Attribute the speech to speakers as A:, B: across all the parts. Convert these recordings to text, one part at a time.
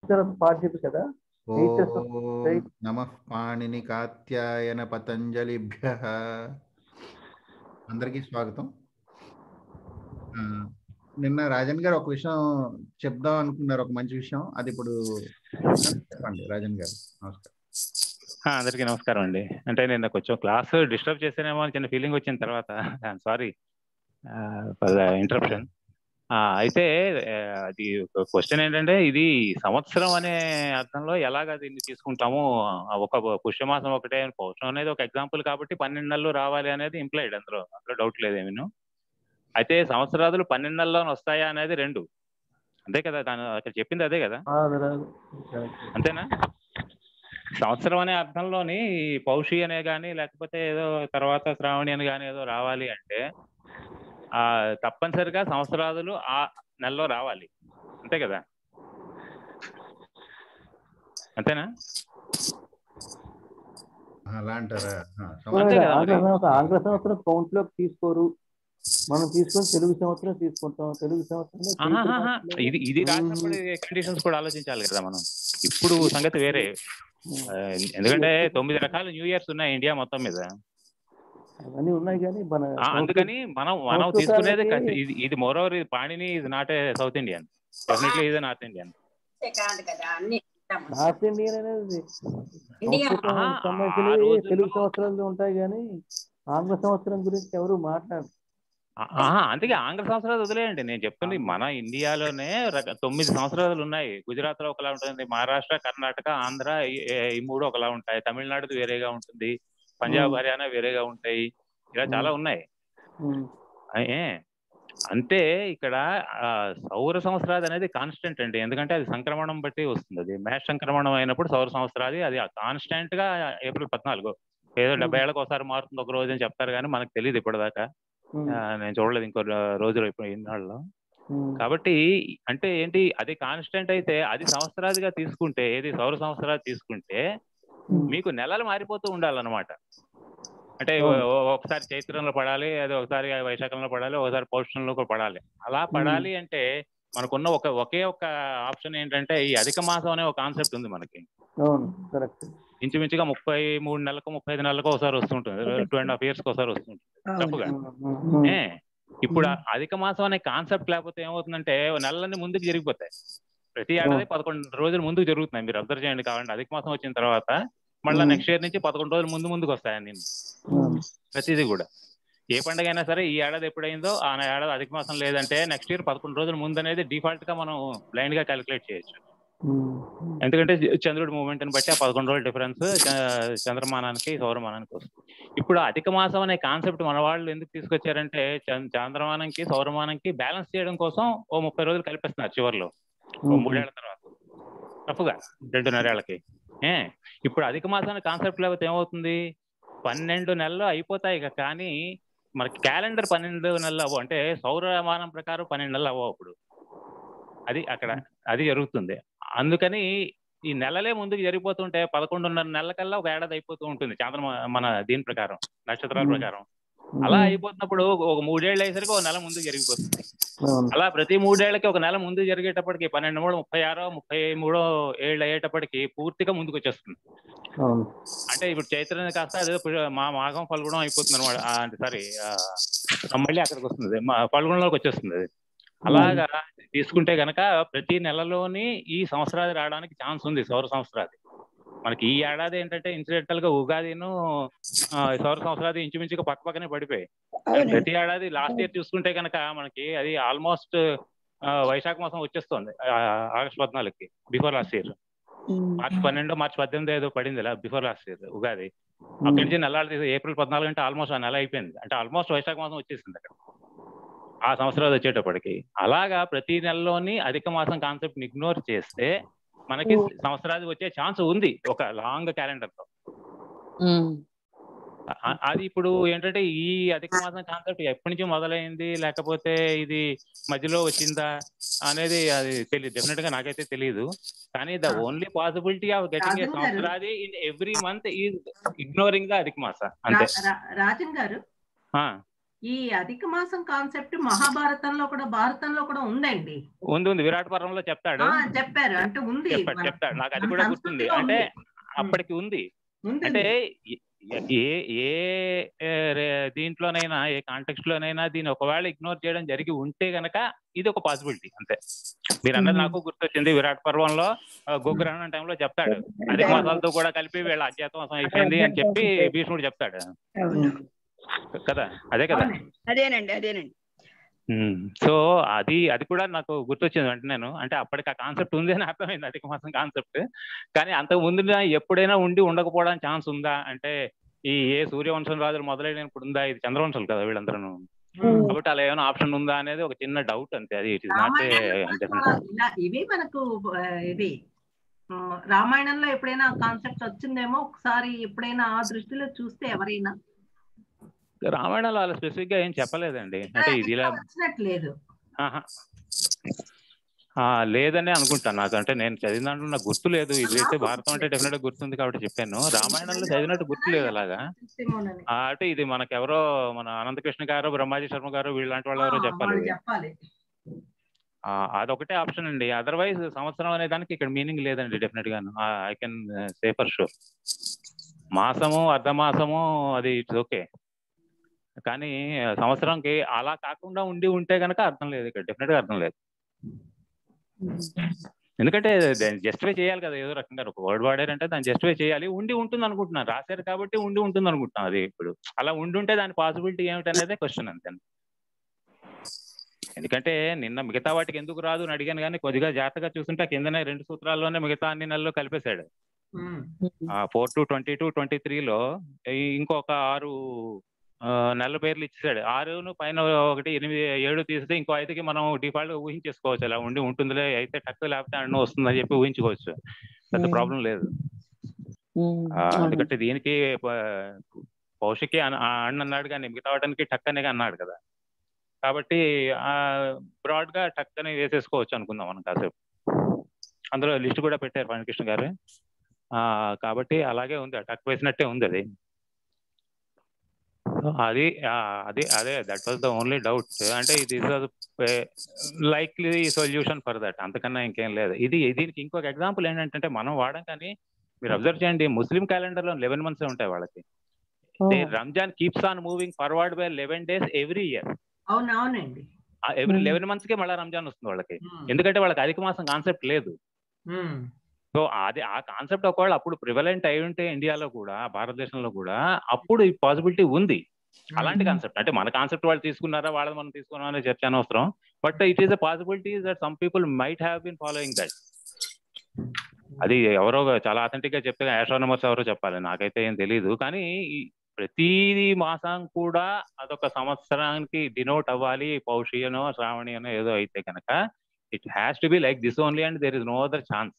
A: తర్వాత పాట చెప్పి కదా Teachers of
B: ఓం
A: right.
B: నమ పాణిని కాత్యాయన పతంజలిభ్య అందరికీ స్వాగతం ఆ, నిన్న రాజన్ గారు ఒక విషయం చెప్దాం అనుకున్నారు ఒక మంచి విషయం అది ఇప్పుడు చెప్పండి రాజన్ గారు నమస్కారం
C: ఆ, అందరికీ నమస్కారం అండి అంటే నేను కొంచెం క్లాస్ డిస్టర్బ్ చేసానేమో అని చిన్న ఫీలింగ్ వచ్చిన తర్వాత సారీ ఫర్ ద ఇంటరప్షన్ అయితే ఆ, అది క్వశ్చన్ ఏంటంటే ఇది సంవత్సరం అనే అర్థంలో ఎలాగ దీన్ని తీసుకుంటాము ఆ, ఒక పుష్యమాసం ఒకటే పౌషం అనేది ఒక ఎగ్జాంపుల్ కాబట్టి పన్నెండు నెలలు రావాలి అనేది ఇంప్లైడ్ అందులో అందులో డౌట్ లేదేమీను అయితే సంవత్సరాదులు పన్నెండు నెలల్లో వస్తాయా అనేది రెండు అంతే కదా దాని అక్కడ చెప్పింది అదే కదా
A: ఆ, అది రాదు. Correct.
C: అంతేనా సంవత్సరం అనే అర్థంలోని పౌషి అనే గాని లేకపోతే ఏదో తర్వాత శ్రావణి అని గాని ఏదో రావాలి అంటే ఆ తప్పనిసరిగా సంవత్సరాదులు ఆ నెలలో రావాలి అంతే కదా అంతేనా
B: అలా అంటారా ఆ,
C: అంతే
B: సంవత్సరం
C: కదా
A: ఆంగ్ల
C: మరి.
A: సంవత్సరం ఆంగ్ల సంవత్సరం కౌంట్ లోకి తీసుకోరు మనం తీసుకొని తెలుగు సంవత్సరం తీసుకుంటాం తెలుగు సంవత్సరంలో చైత్ర
C: ఆహాహా.
A: మాసంలో-
C: ఇది ఇది రాసినప్పుడు కండిషన్స్ కూడా ఆలోచించాలి కదా మనం ఇప్పుడు సంగతి వేరే ఆ, ఎందుకంటే తొమ్మిది రకాల న్యూ ఇయర్స్ ఉన్నాయి ఇండియా మొత్తం మీద
A: అవన్నీ ఉన్నాయి కానీ మన
C: ఆ, అందుకని మనం మనం
A: సంస్కృతాలకి-
C: తీసుకునేది ఖచ్చి- ఇది ఇది మోరోవర్ ఇది పాణిని ఇది not a South Indian definitely ఇది నార్త్ ఇండియన్
D: కాదు కదా అన్ని
A: నార్త్ ఇండియన్ అనేది
D: ఇండియా
A: సంస్కృతం
C: ఆహా,
A: సంబంధించినవి
C: ఆ రోజుల్లో-
A: తెలుగు సంవత్సరాలు ఉంటాయి కానీ ఆంగ్ల సంవత్సరం గురించి ఎవరు మాట్లాడరు
C: ఆ- ఆహా, అందుకే ఆంగ్ల సంవత్సరాలు వదిలేయండి నేను చెప్తుంది మన ఇండియాలోనే రక- తొమ్మిది సంవత్సరాలు ఉన్నాయి గుజరాత్ లో ఒకలా ఉంటుంది మహారాష్ట్ర కర్ణాటక ఆంధ్ర ఈ- ఈ మూడు ఒకలా ఉంటాయి తమిళనాడు వేరేగా ఉంటుంది పంజాబ్
A: Hmm.
C: హర్యానా వేరేగా ఉంటాయి ఇలా చాలా ఉన్నాయి
A: ఉమ్.
C: ఏ అంతే ఇక్కడ ఆ, సౌర సంవత్సరాది అనేది కాన్స్టెంట్ అండి ఎందుకంటే అది సంక్రమణం బట్టి వస్తుంది అది మేష సంక్రమణం అయినప్పుడు సౌర సంవత్సరాది అది కాన్స్టెంట్ గా ఏప్రిల్ పద్నాలుగు ఏదో డెబ్బై ఏళ్ళకి ఒకసారి మారుతుంది ఒక రోజు అని చెప్తారు కానీ మనకు తెలియదు ఇప్పటిదాకా
A: ఉమ్.
C: ఆ, నేను చూడలేదు ఇంకో రో- రోజులు ఇప్పుడు ఇన్నాళ్ళు
A: ఉమ్.
C: కాబట్టి అంటే ఏంటి అది కాన్స్టెంట్ అయితే అది సంవత్సరాదిగా తీసుకుంటే ఏది సౌర సంవత్సరాలు తీసుకుంటే
A: ఉమ్.
C: మీకు నెలలు మారిపోతూ ఉండాలన్నమాట అంటే
A: అవును.
C: ఓ- ఓ- ఒకసారి చైత్రంలో పడాలి అది ఒకసారి వైశాఖంలో పడాలి ఒకసారి పౌష్ణంలో కూడా పడాలి అలా పడాలి అంటే మనకున్న ఒక ఒకే ఒక ఆప్షన్ ఏంటంటే ఈ అధిక మాసం అనే ఒక కాన్సెప్ట్ ఉంది మనకి
A: అవును కరెక్ట్
C: ఇంచుమించుగా ముప్పై మూడు నెలలకు ముప్పై ఐదు నెలలకు ఒకసారి వస్తుంటుంది టూ అండ్ హాఫ్ ఇయర్స్ ఒకసారి వస్తుంటుంది తప్పుగా ఏ ఇప్పుడు ఆ అధిక మాసం అనే కాన్సెప్ట్ లేకపోతే ఏమవుతుందంటే నెలలన్నీ ముందుకు జరిగిపోతాయి ప్రతి ఏడాది పదకొండు రోజులు ముందుకు జరుగుతున్నాయి మీరు అబ్జర్వ్ చేయండి కావాలంటే అధిక మాసం వచ్చిన తర్వాత మళ్ళీ
A: Hmm.
C: నెక్స్ట్ ఇయర్ నుంచి పదకొండు రోజులు ముందు ముందుకు వస్తాయి అన్ని ప్రతిదీ కూడా ఏ పండుగ అయినా సరే ఈ ఏడాది ఎప్పుడైందో ఆ ఏడాది అధిక మాసం లేదంటే నెక్స్ట్ ఇయర్ పదకొండు రోజుల ముందు అనేది డిఫాల్ట్ గా మనం బ్లైండ్ గా క్యాలిక్యులేట్ చేయొచ్చు ఎందుకంటే చంద్రుడి మూమెంట్ ని బట్టి ఆ పదకొండు రోజుల డిఫరెన్స్ చంద్రమానానికి సౌరమానానికి వస్తుంది ఇప్పుడు అధిక మాసం అనే కాన్సెప్ట్ మన వాళ్ళు ఎందుకు తీసుకొచ్చారంటే చంద్ర- చంద్రమానంకి సౌరమానంకి బ్యాలెన్స్ చేయడం కోసం ఓ ముప్పై రోజులు కల్పిస్తున్నారు చివరిలో ఓ మూడేళ్ల తర్వాత తప్పుగా రెండున్నరేళ్లకి ఏ ఇప్పుడు అధిక మాసం అనే కాన్సెప్ట్ లేకపోతే ఏమవుతుంది పన్నెండు నెలలు అయిపోతాయి ఇక కానీ మనకి క్యాలెండర్ పన్నెండు నెలలు అవ్వవు అంటే సౌరమానం ప్రకారం పన్నెండు నెలలు అవ్వవు అప్పుడు అది అక్కడ అది జరుగుతుంది అందుకని ఈ నెలలే ముందుకు జరిగిపోతుంటే పదకొండున్నర నెలల కల్లా ఒక ఏడాది అయిపోతూ ఉంటుంది చంద్ర మన దీని ప్రకారం నక్షత్రాల
A: Hmm.
C: ప్రకారం అలా అయిపోతున్నప్పుడు ఒక మూడేళ్ళు అయ్యేసరికి ఒక నెల ముందు జరిగిపోతుంది
A: అవును
C: అలా ప్రతి మూడేళ్లకి ఒక నెల ముందు జరిగేటప్పటికి పన్నెండు మూడు ముప్పై ఆరో ముప్పై మూడో ఏళ్ళు అయ్యేటప్పటికి పూర్తిగా ముందుకు వచ్చేస్తుంది
A: అవును
C: అంటే ఇప్పుడు చైత్ర కాస్త అదే పు- మా మాఘం ఫల్గుణం అయిపోతుంది అనమాట అంటే సారీ మళ్ళీ అక్కడికి వస్తుంది మా ఫల్గుణంలోకి వచ్చేస్తుంది అది అలాగా తీసుకుంటే గనక ప్రతి నెలలోని ఈ సంవత్సరాది రావడానికి ఛాన్స్ ఉంది సౌర సంవత్సరాది మనకి ఈ ఏడాది ఏంటంటే ఇన్సిడెంటల్ గా ఉగాదిను ఆ, సౌర సంవత్సరాది ఇంచుమించుగా పక్క పక్కనే పడిపోయాయి ప్రతి ఏడాది లాస్ట్ ఇయర్ చూసుకుంటే కనుక మనకి అది ఆల్మోస్ట్ వైశాఖ మాసం వచ్చేస్తుంది ఆ, ఆగస్ట్ పద్నాలుగుకి బిఫోర్ లాస్ట్ ఇయర్ మార్చి పన్నెండు మార్చి పద్దెనిమిది ఏదో పడింది ఇలా బిఫోర్ లాస్ట్ ఇయర్ ఉగాది అక్కడి నుంచి నెలలు తీసి ఏప్రిల్ పద్నాలుగు అంటే ఆల్మోస్ట్ ఆ నెల అయిపోయింది అంటే ఆల్మోస్ట్ వైశాఖ మాసం వచ్చేసింది అక్కడ ఆ సంవత్సరాలు వచ్చేటప్పటికి అలాగా ప్రతి నెలలోని అధిక మాసం కాన్సెప్ట్ ఇగ్నోర్ చేస్తే మనకి సంవత్సరాది వచ్చే ఛాన్స్ ఉంది ఒక లాంగ్ క్యాలెండర్ తో ఆ- అది ఇప్పుడు ఏంటంటే ఈ అధిక మాసం కాన్సెప్ట్ ఎప్పటి నుంచి మొదలైంది లేకపోతే ఇది మధ్యలో వచ్చిందా అనేది అది తెలియదు డెఫినెట్ గా నాకైతే తెలియదు కానీ the only possibility of getting a
D: Raju garu.
C: సంవత్సరాది in every month is ignoring the అధిక మాస అంతే
D: రా- రా- రాజన్ గారు
C: ఆ,
E: ఈ అధిక మాసం కాన్సెప్ట్ మహాభారతంలో కూడా భారతంలో కూడా ఉందండి
C: ఉంది ఉంది విరాట్ పర్వంలో చెప్తాడు
E: ఆ చెప్పారు అంటే ఉంది
C: చెప్పాడు
E: మన-
C: చెప్తాడు నాకు అది
E: మన
C: కూడా గుర్తుంది
E: సంస్కృతిలో
C: అంటే
E: ఉంది.
C: అప్పటికి ఉంది
E: ఉంది
C: అంటే ఏ- ఏ ఏ ఏ రే- దీంట్లోనైనా ఏ కాంటెక్స్ట్ లోనైనా దీన్ని ఒకవేళ ఇగ్నోర్ చేయడం జరిగి ఉంటే గనక ఇది ఒక పాసిబిలిటీ అంతే మీరు అన్నది నాకు గుర్తొచ్చింది విరాట్ పర్వంలో ఆ, గోగ్రహణం టైంలో చెప్తాడు అధిక మాసాలతో కూడా కలిపి వీళ్ళ అజ్ఞాతవాసం అయిపోయింది అని చెప్పి భీష్ముడు చెప్తాడు కదా అదే కదా
E: అవునండి.
F: అదేనండి అదేనండి
C: సో అది అది కూడా నాకు గుర్తొచ్చింది అంటే నేను అంటే అప్పటికి ఆ కాన్సెప్ట్ ఉంది అని అర్థమైంది అధిక మాసం కాన్సెప్ట్ కానీ అంతకు ముందు ఎప్పుడైనా ఉండి ఉండకపోవడానికి ఛాన్స్ ఉందా అంటే ఈ ఏ సూర్యవంశం రాజులు మొదలైనప్పుడు ఉందా ఇది చంద్రవంశం కదా వీళ్ళందరూ
E: ఉమ్.
C: కాబట్టి అలా ఏమైనా ఆప్షన్ ఉందా అనేది ఒక చిన్న డౌట్ అంతే అది ఇట్ ఇస్ నాట్
E: రామాయణంలో ఇలా ఇవి మనకు ఆ, ఇవి ఆ, రామాయణంలో ఎప్పుడైనా కాన్సెప్ట్ వచ్చిందేమో ఒకసారి ఎప్పుడైనా ఆ దృష్టిలో చూస్తే ఎవరైనా
C: రామాయణంలో అలా స్పెసిఫిక్ గా ఏం చెప్పలేదండి అంటే ఇది ఇలా
E: వచ్చినట్లేదు
C: ఆహా. ఆ, లేదనే అనుకుంటాను నాకు అంటే నేను చదివిన దాంట్లో నాకు గుర్తు లేదు ఇది అయితే భారతం అంటే డెఫినెట్ గా గుర్తుంది కాబట్టి చెప్పాను రామాయణంలో చదివినట్టు గుర్తు లేదు అలాగా
E: చూస్తేమోనని.
C: ఆ, అంటే ఇది మనకు ఎవరో మన అనంతకృష్ణ గారు బ్రహ్మాజీ శర్మ గారు వీళ్ళంటి వాళ్ళు ఎవరో
E: ఆ,
C: చెప్పాలి
E: వాళ్ళు
C: ఇది.
E: చెప్పాలి
C: ఆ, అదొకటే ఆప్షన్ అండి అదర్వైజ్ సంవత్సరం అనే దానికి ఇక్కడ మీనింగ్ లేదండి డెఫినెట్ గాను I can say for sure మాసము అర్ధమాసము అది ఇట్స్ ఓకే కానీ ఆ, సంవత్సరంకి అలా కాకుండా ఉండి ఉంటే గనక అర్థం లేదు ఇక్కడ డెఫినెట్ గా అర్థం లేదు ఎందుకంటే జస్టిఫై చేయాలి కదా ఏదో రకంగా ఒక వర్డ్ వాడారంటే దాన్ని జస్టిఫై చేయాలి ఉండి ఉంటుంది అనుకుంటున్నాను రాశారు కాబట్టి ఉండి ఉంటుంది అనుకుంటున్నాను అది ఇప్పుడు అలా ఉండి ఉంటే దాని పాసిబిలిటీ ఏమిటనేదే క్వశ్చన్ అంతే ఎందుకంటే నిన్న మిగతా వాటికి ఎందుకు రాదు అని అడిగాను కానీ కొద్దిగా జాగ్రత్తగా చూస్తుంటే ఆ కిందనే రెండు సూత్రాల్లోనే మిగతా అన్ని నెలలు కలిపేశాడు
E: ఉమ్.
C: Four two twenty two twenty త్రీలో ఇంకొక ఆరు ఆ, నెలల పేర్లు ఇచ్చేసాడు ఆరును పైన ఒకటి ఎనిమిది ఏడు తీస్తే ఇంకో ఐదుకి మనం డిఫాల్ట్ గా ఊహించేసుకోవచ్చు అలా ఉండి ఉంటుందిలే అయితే టక్కు లేకపోతే అన్న వస్తుందని చెప్పి ఊహించుకోవచ్చు పెద్ద
G: Hmm.
C: ప్రాబ్లం లేదు ఆ, ఎందుకంటే దీనికి ప- పౌషికి అన్న ఆ అన్న అన్నాడు కానీ మిగతా వాటానికి టక్ అనే అన్నాడు కదా కాబట్టి ఆ బ్రాడ్ గా టక్ అని వేసేసుకోవచ్చు అనుకుందాం మనం కాసేపు అందులో లిస్ట్ కూడా పెట్టారు ఫణికృష్ణ గారు ఆ కాబట్టి అలాగే ఉంది టక్ వేసినట్టే ఉంది అది అది ఆ, అది అదే that was the only doubt అంటే ఇది లైక్లీ సొల్యూషన్ ఫర్ దట్ అంతకన్నా ఇంకేం లేదు ఇది దీనికి ఇంకొక ఎగ్జాంపుల్ ఏంటంటే మనం వాడం కానీ మీరు అబ్జర్వ్ చేయండి ముస్లిం క్యాలెండర్ లో లెవెన్ మంత్స్ ఉంటాయి వాళ్ళకి Ramzan keeps on moving forward by eleven days every year
E: అవును అవునండి
C: ఎవ్రీ
G: Hmm.
C: లెవెన్ మంత్స్ కి మళ్ళీ రంజాన్ వస్తుంది వాళ్ళకి
E: ఉమ్.
C: ఎందుకంటే వాళ్ళకి అధిక మాసం కాన్సెప్ట్ లేదు
E: ఉమ్.
C: సో అది ఆ కాన్సెప్ట్ ఒకవేళ అప్పుడు ప్రివలెంట్ అయి ఉంటే ఇండియాలో కూడా భారతదేశంలో కూడా అప్పుడు ఈ పాసిబిలిటీ ఉంది అలాంటి కాన్సెప్ట్ అంటే మన కాన్సెప్ట్ వాళ్ళు తీసుకున్నారా వాళ్ళది మనం తీసుకున్నారా అనే చర్చ అనవసరం but it is a possibility that some people might have been following that అది ఎవరో చాలా అథెంటిక్ గా చెప్తే ఆస్ట్రానమర్స్ ఎవరో చెప్పాలి నాకైతే ఏం తెలియదు కానీ ఈ ప్రతి మాసం కూడా అదొక సంవత్సరానికి డినోట్ అవ్వాలి పౌషియనో శ్రావణి అనో ఏదో అయితే కనుక it has to be like this only and there is no other chance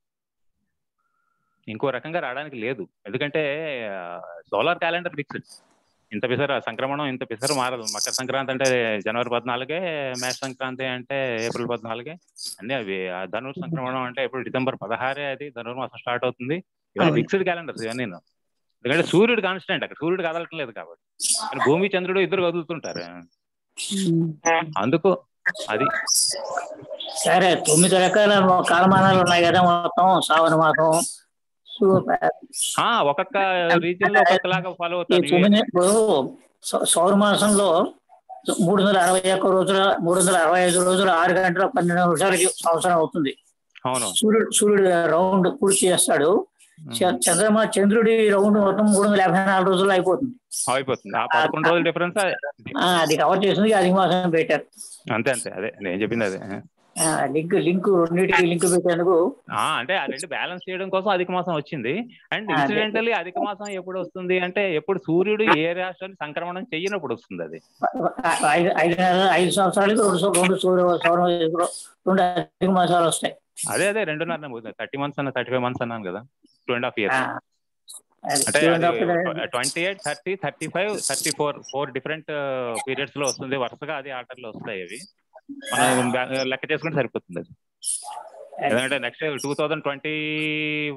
C: ఇంకో రకంగా రావడానికి లేదు ఎందుకంటే సోలార్ క్యాలెండర్ ఫిక్స్డ్ ఇంత పిసర సంక్రమణం ఇంత పిసర మారదు మకర సంక్రాంతి అంటే జనవరి పద్నాలుగే మేష సంక్రాంతి అంటే ఏప్రిల్ పద్నాలుగే అన్ని అవి ఆ ధనుర్ సంక్రమణం అంటే ఇప్పుడు డిసెంబర్ పదహారే అది ధనుర్మాసం స్టార్ట్ అవుతుంది ఇవన్నీ
G: అవును.
C: ఫిక్స్డ్ క్యాలెండర్స్ ఇవన్నీ ఎందుకంటే సూర్యుడు కాన్స్టెంట్ అక్కడ సూర్యుడు కదలటం లేదు కాబట్టి కానీ భూమి చంద్రుడు ఇద్దరు కదులుతుంటారు అందుకు అది
H: సరే తొమ్మిది రకాల కాలమానాలు ఉన్నాయి కదా మొత్తం శ్రావణ మాసం సు-
C: ఆ ఒక్కొక్క రీజియన్ లో ఒక్కొక్కలాగా ఫాలో
H: ఈ
C: అవుతారు
H: తొమ్మిది ఇప్పుడు సౌ- సౌర మాసంలో మూడు వందల అరవై ఒక్క రోజుల మూడు వందల అరవై ఐదు రోజులు ఆరు గంటల పన్నెండు నిమిషాలకి సంవత్సరం అవుతుంది
C: అవును
H: సూర్యుడు సూర్యుడు రౌండ్ పూర్తి చేస్తాడు చ- చంద్రమా చంద్రుడి రౌండ్ మొత్తం మూడు వందల యాభై నాలుగు రోజుల్లో అయిపోతుంది
C: అయిపోతుంది ఆ పదకొండు రోజుల డిఫరెన్స్
H: ఆ, అది కవర్ చేసింది అధిక మాసం పెట్టారు
C: అంతే అంతే అదే నేను చెప్పింది అదే
H: ఆ, లింక్ లింక్ రెండింటికి లింక్ పెట్టేందుకు
C: ఆ అంటే ఆ రెండు బ్యాలెన్స్ చేయడం కోసం అధిక మాసం వచ్చింది అండ్
H: అదే.
C: ఇన్సిడెంటల్లీ అధిక మాసం ఎప్పుడు వస్తుంది అంటే ఎప్పుడు సూర్యుడు ఏ రాష్ట్రాన్ని సంక్రమణం చెయ్యనప్పుడు వస్తుంది అది
H: ఐదు ఐదు నెలలు ఐదు సంవత్సరాలకి రెండు సౌ- రెండు సూర్య సౌర రెండు అధిక మాసాలు వస్తాయి
C: అదే అదే రెండున్నర థర్టీ మంత్స్ అన్న థర్టీ ఫైవ్ మంత్స్ అన్నాను కదా టూ అండ్ హాఫ్
H: ఆ,
C: ఇయర్స్
H: అది
C: అంటే
H: two and half years.
C: Twenty eight thirty thirty five thirty four four different periods లో వస్తుంది వరుసగా అది ఆర్డర్ లో వస్తాయి అవి మనం బ్యా- లెక్క చేసుకుంటే సరిపోతుంది అది ఎందుకంటే నెక్స్ట్ టూ థౌజండ్ ట్వంటీ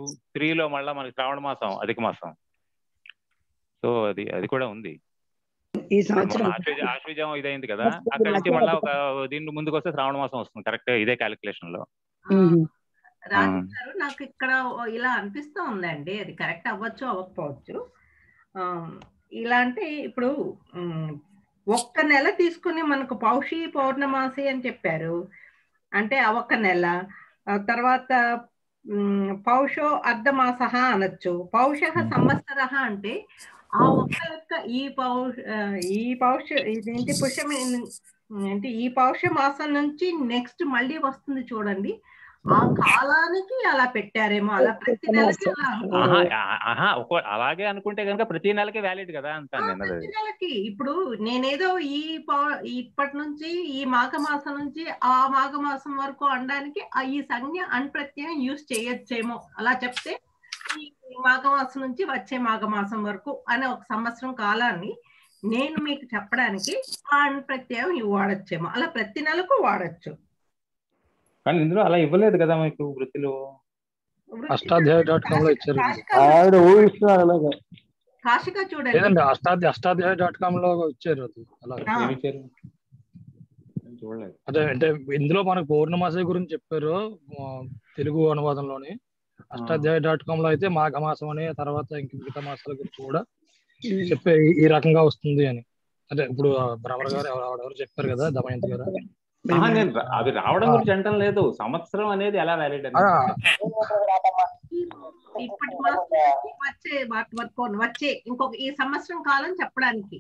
C: త్రీలో మళ్ళీ మనకి శ్రావణ మాసం అధిక మాసం సో అది అది కూడా ఉంది
F: ఈ సంవత్సరం
C: ఆశ్వజ ఆశ్వజం ఇదైంది కదా అక్కడి నుంచి మళ్ళీ ఒక దీని ముందుకు వస్తే శ్రావణ మాసం వస్తుంది కరెక్ట్ ఇదే క్యాలిక్యులేషన్ లో
E: రాజు గారు నాకు ఇక్కడ ఇలా అనిపిస్తూ ఉందండి అది కరెక్ట్ అవ్వచ్చు అవ్వకపోవచ్చు ఆ, ఇలా అంటే ఇప్పుడు ఉమ్, ఒక్క నెల తీసుకుని మనకు పౌషి పౌర్ణమాసి అని చెప్పారు అంటే ఆ ఒక్క నెల ఆ తర్వాత ఉమ్, పౌషో అర్ధమాస అనొచ్చు పౌష సంవత్సర అంటే ఆ ఒక్క లెక్క ఈ పౌష ఆ, ఈ పౌష ఇదేంటి పుష్యమి ఏంటి ఈ పౌష మాసం నుంచి నెక్స్ట్ మళ్ళీ వస్తుంది చూడండి ఆ కాలానికి అలా పెట్టారేమో అలా ప్రతి నెలకి అలా
C: ఆహా ఆ- ఆహా ఒక అలాగే అనుకుంటే కనుక ప్రతి నెలకి వ్యాలిడ్ కదా అంటాను నేను అది
E: ప్రతి నెలకి ఇప్పుడు నేనేదో ఈ పౌ- ఇప్పటి నుంచి ఈ మాఘ మాసం నుంచి ఆ మాఘ మాసం వరకు అనడానికి ఆ ఈ సంజ్ఞ అన్ప్రత్యయం యూజ్ చేయొచ్చేమో అలా చెప్తే ఈ మాఘమాసం నుంచి వచ్చే మాఘమాసం వరకు అనే ఒక సంవత్సరం కాలాన్ని నేను మీకు చెప్పడానికి ఆ అన్ప్రత్యయం ఇవి వాడచ్చేమో అలా ప్రతి నెలకు వాడచ్చు
C: కానీ ఇందులో అలా ఇవ్వలేదు కదా మీకు వృత్తిలో
G: అష్టాధ్యాయ డాట్ కామ్ లో ఇచ్చారు
A: ఆవిడ ఊహిస్తున్నారు అలాగా
E: కాశిక చూడండి
G: లేదండి అష్టాధ్యాయ అష్టాధ్యాయ డాట్ కామ్ లో ఇచ్చారు అది అలా
E: ఆ.
C: ఏమి ఇచ్చారు నేను చూడలేదు
G: అదే అంటే ఇందులో మనకు పౌర్ణమాసి గురించి చెప్పారు ఆ, తెలుగు అనువాదంలోని అష్టాధ్యాయ డాట్ కామ్ లో అయితే మాఘమాసం అని తర్వాత ఇంక మిగతా మాసాల గురించి కూడా చెప్పే ఈ- ఈ రకంగా వస్తుంది అని అదే ఇప్పుడు ఆ భ్రమర గారు ఎవరు ఎవరెవరు చెప్పారు కదా దమయంతి గారు
C: ఆహా, నేను రా- అది రావడం గురించి అంటం లేదు సంవత్సరం అనేది ఎలా వ్యాలిడ్ అని
G: ఆ,
E: ఇప్పటి మాసం నుంచి వచ్చే వాటి వరకు వచ్చే ఇంకొక ఈ సంవత్సరం కాలం చెప్పడానికి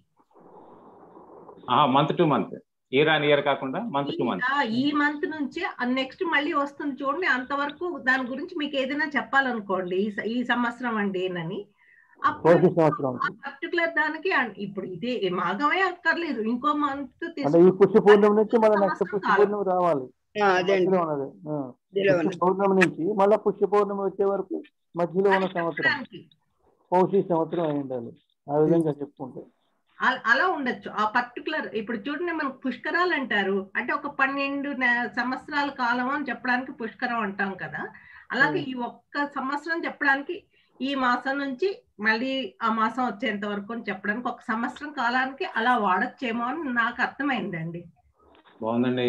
C: month to month year on year కాకుండా మంత్ టు మంత్
E: ఆ, ఈ మంత్ నుంచి నెక్స్ట్ మళ్ళీ వస్తుంది చూడండి అంతవరకు దాని గురించి మీకు ఏదైనా చెప్పాలనుకోండి ఈ స- ఈ సంవత్సరం అండి అని
A: పౌష సంవత్సరం
E: పర్టికులర్ దానికి అన్- ఇప్పుడు ఇదే మాఘమే అక్కర్లేదు ఇంకో మంత్
A: అంటే ఈ పుష్య పౌర్ణమి నుంచి మళ్ళీ నెక్స్ట్ పుష్య పౌర్ణమి రావాలి
F: ఆ, అదే అండి
A: మధ్యలో ఉన్నది ఆ.
F: ఇదిలో
A: పుష్య
F: ఉంది.
A: పౌర్ణమి నుంచి మళ్ళీ పుష్య పౌర్ణమి వచ్చే వరకు మధ్యలో ఉన్న సంవత్సరం పౌషి సంవత్సరం అయి ఉండాలి ఆ విధంగా చెప్పుకుంటే
E: అల- అలా ఉండొచ్చు ఆ పర్టికులర్ ఇప్పుడు చూడండి మనకు పుష్కరాలు అంటారు అంటే ఒక పన్నెండు నె- సంవత్సరాల కాలం అని చెప్పడానికి పుష్కరం అంటాం కదా అలాగే ఈ ఒక్క సంవత్సరం చెప్పడానికి ఈ మాసం నుంచి మళ్ళీ ఆ మాసం వచ్చేంత వరకు అని చెప్పడానికి ఒక సంవత్సరం కాలానికి అలా వాడచ్చేమో అని నాకు అర్థమైందండి
C: బాగుందండి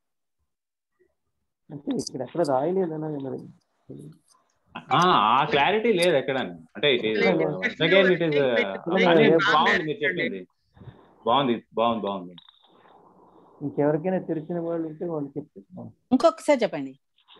A: అంటే ఇక్కడ ఎక్కడ రాయలేదు అలాగే మరి
C: ఆ ఆ క్లారిటీ లేదు ఎక్కడ అంటే ఇట్ ఈస్
A: లేదు.
C: అగైన్ ఇట్ ఈస్
A: లేదు.
C: బాగుంది మీరు చెప్పింది బాగుంది బాగుంది బాగుంది
A: ఇంకెవరికైనా తెలిసిన వాళ్ళు ఉంటే వాళ్ళు చెప్తారు
I: ఇంకొకసారి చెప్పండి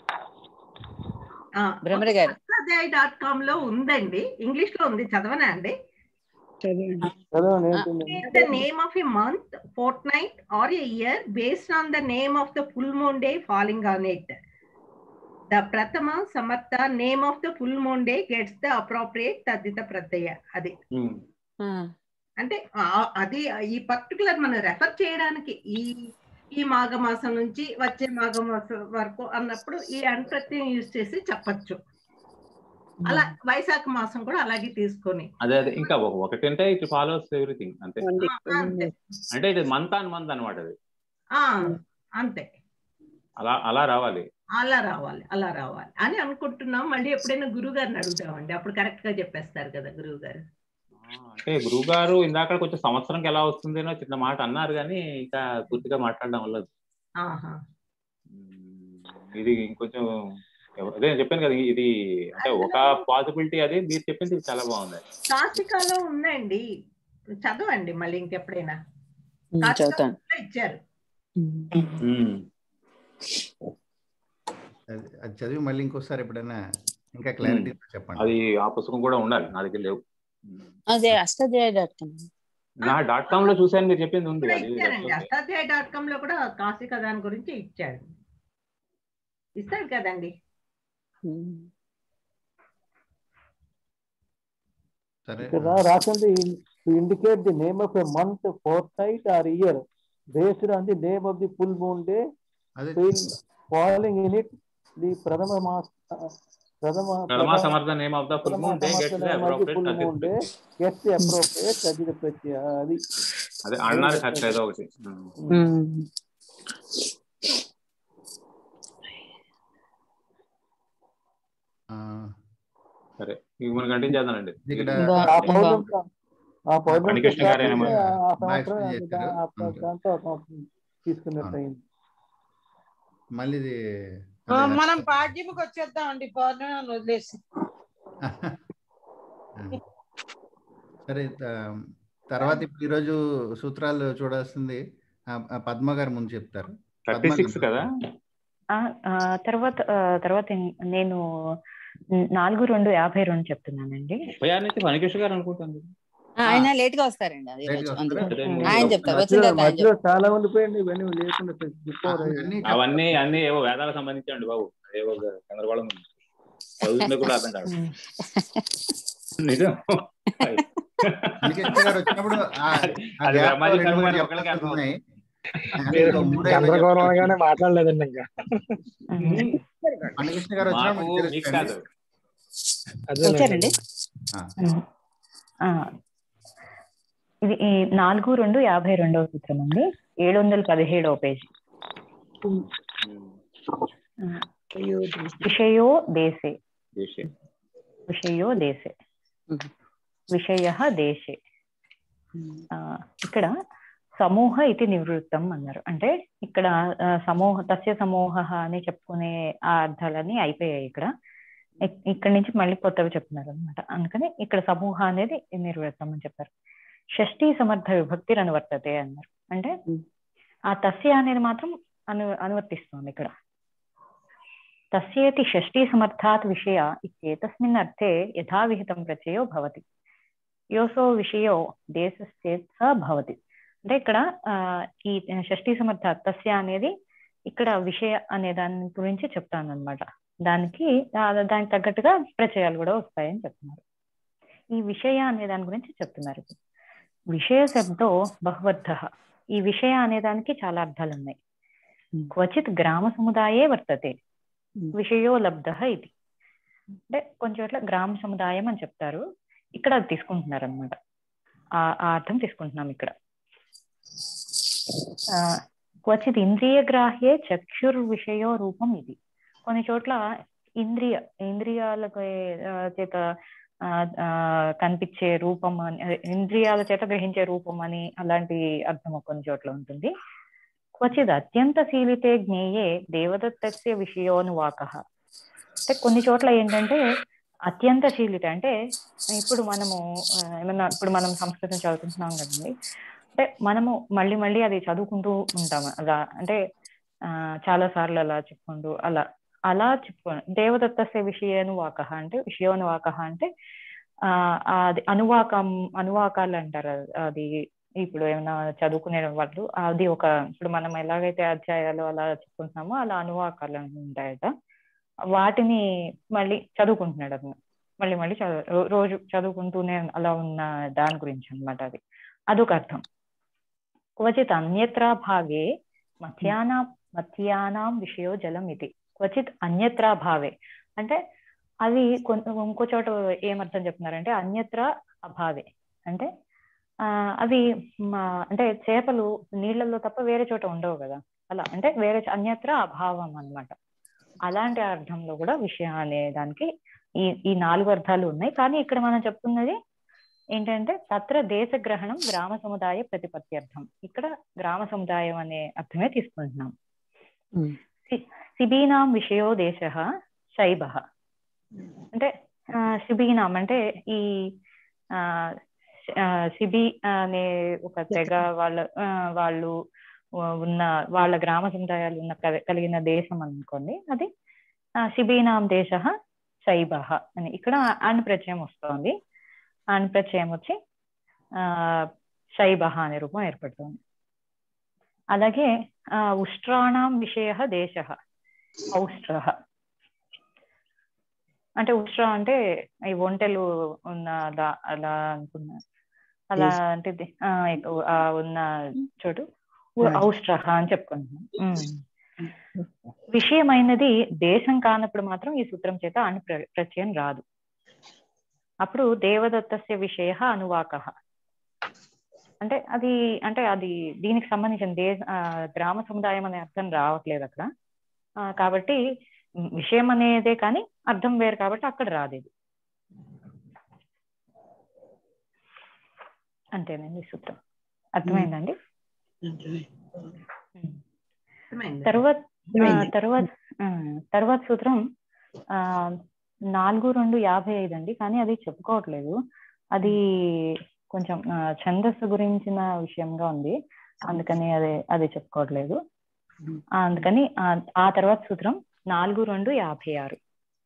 I: భ్రమర గారు
E: అధ్యాయ్ డాట్ కామ్ లో ఉందండి ఇంగ్లీష్ లో ఉంది చదవనా అండి
F: చదవండి
A: చదవండి ఏంటండి
E: the name of a month, fortnight, or a year based on the name of the full moon day falling on it. The Prathama Samartha name of the full moon day gets the appropriate Tadita Pratyaya. అది అంటే ఆ- అది ఈ particular మనం refer చేయడానికి ఈ ఈ మాఘమాసం నుంచి వచ్చే మాఘమాసం వరకు అన్నప్పుడు ఈ అన్ప్రత్యయం యూజ్ చేసి చెప్పచ్చు అలా వైశాఖ మాసం కూడా అలాగే తీసుకొని
C: అదే అదే ఇంకా ఒక- ఒకటంటే ఇట్ ఫాలోస్ ఎవ్రీథింగ్ అంతే
F: ఉంది.
E: అంతే
C: అంటే ఇది మంత్ ఆన్ మంత్ అనమాట అది
E: ఆ, అంతే
C: అలా అలా రావాలి
E: అలా రావాలి అలా రావాలి అని అనుకుంటున్నాం మళ్ళీ ఎప్పుడైనా గురువు గారిని అడుగుతామండి అప్పుడు కరెక్ట్ గా చెప్పేస్తారు కదా గురువు గారు
C: అంటే గురువు గారు ఇందాక కొంచెం సంవత్సరంకి ఎలా వస్తుందేనో చిన్న మాట అన్నారు కానీ ఇంకా పూర్తిగా మాట్లాడడం వల్ల
E: ఆహా
C: ఇది ఇంకొంచెం ఎవ- అదే నేను చెప్పాను కదా ఇది అంటే ఒక పాసిబిలిటీ అది మీరు చెప్పింది ఇది చాలా బాగుంది
E: కాశికాలో ఉందండి చదవండి మళ్ళీ ఇంకెప్పుడైనా
I: ఉమ్, చదువుతాను
E: కాశికాలో ఇచ్చారు
C: ఉమ్.
B: అది అది చదివి మళ్ళీ ఇంకోసారి ఎప్పుడైనా ఇంకా క్లారిటీ చెప్పండి
C: అది ఆ పుస్తకం కూడా ఉండాలి నా దగ్గర లేవు
I: అదే అష్టాధ్యాయ డాట్ కామ్
C: నా డాట్ కామ్ లో చూసాను మీరు చెప్పింది ఉంది
E: కూడా
C: అది
E: ఇచ్చారండి అష్టాధ్యాయ డాట్ కామ్ లో కూడా కాశిక దాని గురించి ఇచ్చాడు ఇస్తాడు కదండి
B: సరే
A: ఇక్కడ రాసింది to indicate the name of a month fortnight or year based on the name of the full moon day
B: అదే
A: ఫాలోయింగ్ ఇన్ ఇట్ ది ప్రథమ మాస ప్రథమ
C: ప్రథమ సమర్థ name of the full moon day gets the appropriate
A: full moon day gets the appropriate తదిత ప్రత్యయ అది
C: అదే అన్నారు కరెక్ట్ ఏదో ఒకటి ఉమ్.
B: ఆ,
C: సరే ఇక మనం కంటిన్యూ చేద్దామండి
B: ఇక్కడ
A: ఆ పౌర్ణమి ఆ పౌర్ణమి
C: పనికృష్ణ గారేనా మరి?
A: ఆ
B: బాగా
A: సంవత్సరం
B: explain చేశారు.
A: దా- ఆ
B: అవును.
A: దాంతో ఆ సంవత్సరం తీసుకున్నట్టు
B: అవును.
A: అయింది
B: మళ్ళీ ఇది
J: ఆ,
B: అదే
J: మనం పాడ్యముకి వచ్చేద్దామండి పౌర్ణమి వదిలేసి
B: సరే త- తర్వాత ఇప్పుడు ఈరోజు సూత్రాలు చూడాల్సింది ఆ, ఆ పద్మ గారు ముందు చెప్తారు
C: థర్టీ
B: పద్మ
C: సిక్స్
B: గారు.
C: కదా
K: ఆ, ఆ, తర్వాత ఆ, తర్వాత నేను నాలుగు రెండు యాభై రెండు చెప్తున్నానండి
C: ముప్పై ఆరు నుంచి పనికృష్ణ గారు అనుకుంటాను
I: ఆ, ఆయన లేట్ గా వస్తారండి అది
B: Late గా
I: రోజు అందుకు
B: వస్తారా?
I: ఆయన చెప్తారు వచ్చిన
A: మధ్యలో
I: తర్వాత ఆయన
A: మధ్యలో చాలా మంది పోయండి ఇవన్నీ లేకుండా చెప్పుకోవాలి
B: అవన్నీ
C: అవన్నీ అన్ని ఏవో వేదాలకు సంబంధించండి బాబు ఏవో గందరగోళం ఉంది. చదువుతుంది కూడా అర్థం కాదు నిజం
B: పనికృష్ణ గారు వచ్చినప్పుడు ఆ- ఆ
C: అది
B: gap లో
C: బ్రహ్మాజీ
B: రెండు
C: శర్మ
B: మూడు
C: గారికి ఒకళ్ళకే
B: చెప్పాల్సినవి
C: అర్థం
B: ఉన్నాయి. కానీ
G: మీరు
B: ఇంకో మూడో ఏవో
G: గందరగోళం
B: చెప్పాలి.
G: అనగానే మాట్లాడలేదండి ఇంకా
B: పనికృష్ణ గారు
C: మాకు
B: వచ్చినప్పుడు
C: మీకు
B: తెలుస్తుంది.
C: కాదు
G: అదే
K: వచ్చారండి
B: ఆ,
K: ఆ, ఇది ఈ నాలుగు రెండు యాభై రెండవ సూత్రం అండి ఏడు వందల పదిహేడవ పేజీ ఆ, విషయో దేశే
C: విషయం
K: విషయో దేశే
I: Mhm.
K: విషయ దేశే ఆ, ఇక్కడ సమూహ ఇది నివృత్తం అన్నారు అంటే ఇక్కడ ఆ, సమూహ తస్య సమూహ అని చెప్పుకునే ఆ అర్థాలన్నీ అయిపోయాయి ఇక్కడ ఇక్- ఇక్కడ నుంచి మళ్ళీ కొత్తవి చెప్తున్నారు అనమాట అందుకని ఇక్కడ సమూహ అనేది నిర్వృత్తం అని చెప్పారు షష్ఠీ సమర్థ విభక్తి అనువర్తతే అన్నారు అంటే ఆ తస్య అనేది మాత్రం అను అనువర్తిస్తుంది ఇక్కడ తస్యేతి షష్ఠీ సమర్థాత్ విషయ ఇత్యేతస్మిన్ అర్థే యథావిహితం ప్రత్యయో భవతి యోసో విషయో దేశశ్చేత్ స భవతి అంటే ఇక్కడ ఆ, ఈ షష్ఠీ సమర్థ తస్య అనేది ఇక్కడ విషయ అనే దాని గురించి చెప్తాను అనమాట దానికి ఆ, దానికి తగ్గట్టుగా ప్రత్యయాలు కూడా వస్తాయని చెప్తున్నారు ఈ విషయ అనే దాని గురించి చెప్తున్నారు ఇప్పుడు. విషయ శబ్దో బహువర్థ ఈ విషయ అనే దానికి చాలా అర్థాలు ఉన్నాయి క్వచిత్ గ్రామ సముదాయే వర్తతే విషయో లబ్ధ ఇది అంటే కొంచెం చోట్ల గ్రామ సముదాయం అని చెప్తారు ఇక్కడ అది తీసుకుంటున్నారు అనమాట ఆ ఆ అర్థం తీసుకుంటున్నాం ఇక్కడ ఆ, క్వచిత్ ఇంద్రియ గ్రాహ్యే చక్షుర్ విషయో రూపం ఇది కొన్ని చోట్ల ఇంద్రియ ఇంద్రియాలకు ఆ, చేత ఆ, ఆ, కనిపించే రూపం అని అదే, ఇంద్రియాల చేత గ్రహించే రూపం అని అలాంటి అర్థం కొన్ని చోట్ల ఉంటుంది క్వచిత్ అత్యంత శీలితే జ్ఞేయే దేవదత్తస్య విషయోనువాక అంటే కొన్ని చోట్ల ఏంటంటే అత్యంత శీలిత అంటే ఇప్పుడు మనము ఆ, ఏమన్నా ఇప్పుడు మనం సంస్కృతం చదువుకుంటున్నాం కదండి అంటే మనము మళ్ళీ మళ్ళీ అది చదువుకుంటూ ఉంటాము అలా అంటే ఆ చాలా సార్లు అలా చెప్పుకుంటూ అలా అలా చెప్పుకో దేవదత్తస్య విషయాను వాక అంటే విషయోను వాక అంటే ఆ అది అనువాకం అనువాకాలు అంటారు అది- అది ఇప్పుడు ఏమైనా చదువుకునే వాళ్ళు అది ఒక ఇప్పుడు మనం ఎలాగైతే అధ్యాయాలు అలా చెప్పుకుంటున్నామో అలా అనువాకాలు అని ఉంటాయట వాటిని మళ్ళీ చదువుకుంటున్నాడు అతను మళ్ళీ మళ్ళీ చదువు రో- రోజు చదువుకుంటూనే అలా ఉన్న దాని గురించి అన్నమాట అది అదొక అర్థం క్వచిత్ అన్యత్రా భాగే మధ్యాహ్న మధ్యాహ్నం విషయో జలం ఇది క్వచిత్ అన్యత్రా భావే అంటే అది కొన్- ఇంకో చోట ఏమర్థం చెప్తున్నారంటే అన్యత్ర అభావే అంటే ఆ అవి మా- అంటే చేపలు నీళ్ళల్లో తప్ప వేరే చోట ఉండవు కదా అలా అంటే వేరే చ- అన్యత్ర అభావం అన్నమాట అలాంటి అర్థంలో కూడా విషయం అనే దానికి ఈ ఈ నాలుగు అర్థాలు ఉన్నాయి కానీ ఇక్కడ మనం చెప్తున్నది ఏంటంటే తత్ర దేశగ్రహణం గ్రామ సముదాయ ప్రతిపత్తి అర్థం ఇక్కడ గ్రామ సముదాయం అనే అర్థమే తీసుకుంటున్నాం సి- శిబీనాం విషయో దేశ శైబ అంటే ఆ, శిబీనాం అంటే ఈ ఆ ఆ, శిబి అనే ఒక తెగ వాళ్ళ ఆ, వాళ్ళు ఉన్న వాళ్ళ గ్రామ సముదాయాలు ఉన్న కల- కలిగిన దేశం అనుకోండి అది ఆ, శిబీనాం దేశ శైబ అని ఇక్కడ అన్ ప్రత్యయం వస్తోంది అన్ ప్రత్యయం వచ్చి ఆ శైబ అనే రూపం ఏర్పడుతుంది అలాగే ఆ, ఉష్ట్రాణం విషయ దేశ ఔష్ట్ర అంటే ఉష్ట్ర అంటే ఈ ఒంటెలు ఉన్న దా- అలా అనుకున్నా అలా అంటే ది- ఆ, ఎక్కువ- ఆ ఉన్న చోటు ఔష్ట్ర అని చెప్పుకుంటున్నాం ఉమ్. విషయమైనది దేశం కానప్పుడు మాత్రం ఈ సూత్రం చేత అను ప్ర- ప్రత్యయం రాదు అప్పుడు దేవదత్తస్య విషయ అనువాక అంటే అది అంటే అది దీనికి సంబంధించిన దేశ ఆ, గ్రామ సముదాయం అనే అర్థం రావట్లేదు అక్కడ ఆ, కాబట్టి ఉమ్, విషయం అనేదే కానీ అర్థం వేరు కాబట్టి అక్కడ రాదు ఇది అంతేనండి సూత్రం అర్థమైందండి
E: అర్థమైంది.
K: తర్వాత ఆ,
E: అర్థమైంది.
K: తర్వాత ఆ, తర్వాత సూత్రం ఆ నాలుగు రెండు యాభై ఐదు అండి కానీ అది చెప్పుకోవట్లేదు అది కొంచెం ఆ, ఛందస్సు గురించిన విషయంగా ఉంది అందుకని అది అది చెప్పుకోవట్లేదు ఆ, అందుకని ఆ, ఆ తర్వాత సూత్రం నాలుగు రెండు యాభై ఆరు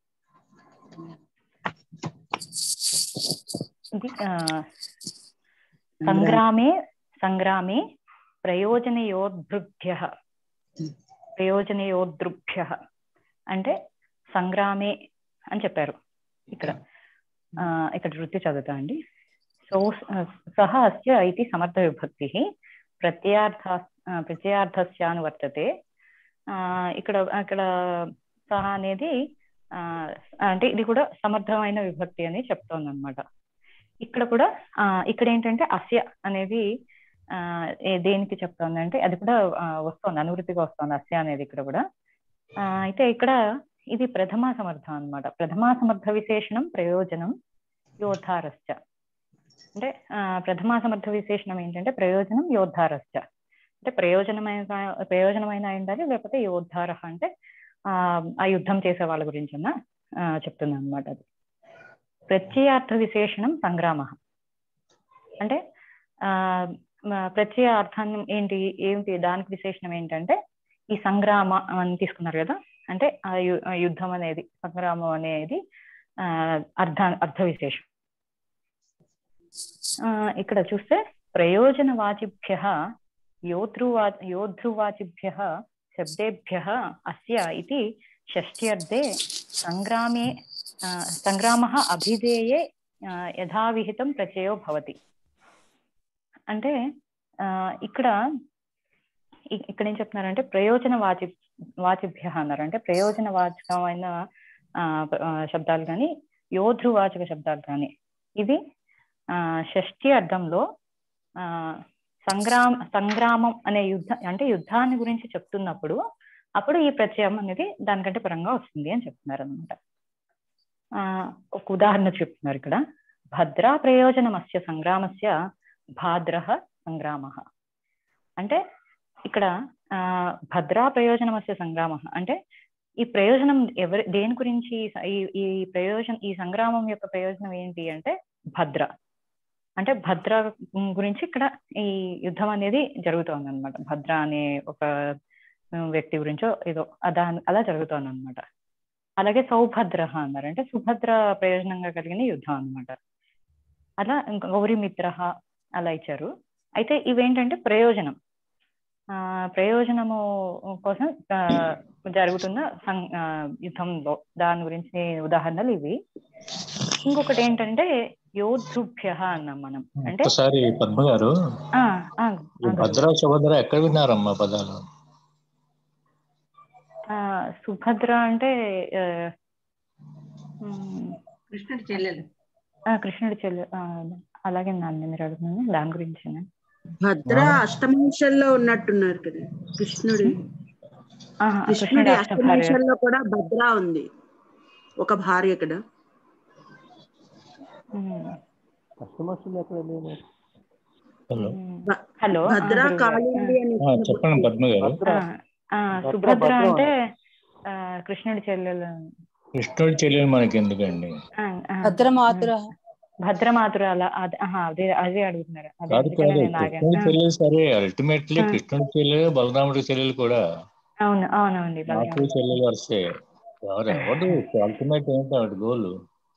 K: ఇది ఆ, సంగ్రామే సంగ్రామే ప్రయోజనయోద్భృభ్య ప్రయోజనయోద్రుభ్య అంటే సంగ్రామే అని చెప్పారు ఇక్కడ ఆ, ఇక్కడ వృత్తి చదువుతా అండి సో సహ అస్య ఇది సమర్థ విభక్తి ప్రత్యయార్థ ఆ, ప్రత్యయార్థస్యానువర్తతే ఆ, ఇక్కడ అక్కడ సహ అనేది ఆ, అంటే ఇది కూడా సమర్థమైన విభక్తి అని చెప్తోంది అనమాట ఇక్కడ కూడా ఆ, ఇక్కడ ఏంటంటే అస్య అనేది ఆ, ఏ- దేనికి చెప్తోంది అంటే అది కూడా ఆ, వస్తోంది అనువృత్తిగా వస్తోంది అస్య అనేది ఇక్కడ కూడా ఆ, అయితే ఇక్కడ ఇది ప్రథమ సమర్థం అన్నమాట ప్రథమ సమర్థ విశేషణం ప్రయోజనం యోద్ధారశ్చ అంటే ఆ, ప్రథమ సమర్థ విశేషణం ఏంటంటే ప్రయోజనం యోద్ధారశ్చ అంటే ప్రయోజనమైన ప్రయోజనమైన అయి ఉండాలి లేకపోతే యోద్ధార అంటే ఆ ఆ యుద్ధం చేసే వాళ్ళ గురించి అన్న చెప్తుంది అనమాట అది ప్రత్యయార్థ విశేషణం సంగ్రామ అంటే ఆ మ- ప్రత్యయ అర్థాన్ని ఏంటి ఏమిటి దానికి విశేషణం ఏంటంటే ఈ సంగ్రామ అని తీసుకున్నారు కదా అంటే ఆ యు- ఆ యుద్ధం అనేది సంగ్రామం అనేది ఆ అర్థ అర్థ విశేషం ఆ, ఇక్కడ చూస్తే ప్రయోజనవాచిభ్య యోధృవా యోధృవాచిభ్య శబ్దేభ్య అస్య ఇది షష్ఠ్యర్థే సంగ్రామే ఆ, సంగ్రామः అభిధేయే ఆ, యథావిహితం ప్రత్యయో భవతి అంటే ఆ, ఇక్కడ ఇ- ఇక్కడ ఏం చెప్తున్నారంటే ప్రయోజన వాచి వాచిభ్య అన్నారు అంటే ప్రయోజన వాచకమైన ఆ, ప- ఆ, శబ్దాలు కానీ యోధృవాచక శబ్దాలు కానీ ఇది ఆ, షష్ఠి అర్థంలో ఆ, సంగ్రామ సంగ్రామం అనే యుద్ధ అంటే యుద్ధాన్ని గురించి చెప్తున్నప్పుడు అప్పుడు ఈ ప్రత్యయం అనేది దానికంటే పరంగా వస్తుంది అని చెప్తున్నారు అనమాట ఒక ఉదాహరణ చెప్తున్నారు ఇక్కడ భద్రా ప్రయోజనమస్య సంగ్రామస్య భాద్ర సంగ్రామ అంటే ఇక్కడ ఆ భద్రా ప్రయోజనమస్య సంగ్రామ అంటే ఈ ప్రయోజనం ఎవరి దేని గురించి ఈ ఈ ప్రయోజనం ఈ సంగ్రామం యొక్క ప్రయోజనం ఏంటి అంటే భద్ర అంటే భద్ర గురించి ఇక్కడ ఈ యుద్ధం అనేది జరుగుతోంది అనమాట భద్ర అనే ఒక వ్యక్తి గురించో ఏదో అదా అలా జరుగుతోంది అనమాట అలాగే సౌభద్ర అన్నారు అంటే సుభద్ర ప్రయోజనంగా కలిగిన యుద్ధం అన్నమాట అలా ఇంకా గౌరీమిత్ర అలా ఇచ్చారు అయితే ఇవేంటంటే ప్రయోజనం ఆ ప్రయోజనము కోసం ఆ, జరుగుతున్న సం- ఆ, యుద్ధంలో దాని గురించి ఉదాహరణలు ఇవి ఇంకొకటి ఏంటంటే యోధృభ్య అన్నాం మనం అంటే
L: ఒకసారి పద్మ గారు
K: ఆ, ఆ,
L: ఈ భద్ర సుభద్ర ఎక్కడ విన్నారమ్మా పదాలు
K: ఆ, సుభద్ర అంటే ఆ, ఉమ్,
E: కృష్ణుడి చెల్లెలు
K: ఆ, కృష్ణుడి చెల్లి ఆ, అలాగే నాన్న మీరు అడుగుతుంది దాని గురించి
M: భద్ర అష్టమాంశంలో ఉన్నట్టున్నారు కదా కృష్ణుడి
K: ఆహా,
M: కృష్ణుడి
K: కృష్ణుడి అష్టభార్య
M: అష్టమాంశంలో కూడా భద్ర ఉంది ఒక భార్య కదా
K: ఉమ్,
A: కస్టమర్స్ ఎక్కడ లేను
L: హలో
M: భ-
K: హలో ఆ,
M: భద్ర
K: గురువు గారు.
M: కాళింది అని
L: ఆ, చెప్పండి పద్మ గారు
K: ఆ, ఆ,
A: భద్ర,
K: సుభద్ర
A: భద్ర
K: అంటే ఆ, కృష్ణుడి చెల్లెలు
L: కృష్ణుడి చెల్లెలు మనకి ఎందుకండి
K: ఆ, ఆ,
I: భద్రమాతుర
K: భద్రమాతుర అలా అదే ఆహా, అదే అదే అడుగుతున్నారు అదే
L: కాదు
K: అందుకనే
L: కాదు
K: నేను ఆగాను
L: కృష్ణుడి
K: ఆ,
L: చెల్లెలు సరే అల్టిమేట్లీ
K: ఆ.
L: కృష్ణుడి చెల్లెలు బలరాముడి చెల్లెలు కూడా
K: అవును అవునండి
L: నాకు
K: బలరాముడు.
L: చెల్లెలు వరుసే ఎవరు ఎవరు అల్టిమేట్ ఏంటి ఆవిడ గోల్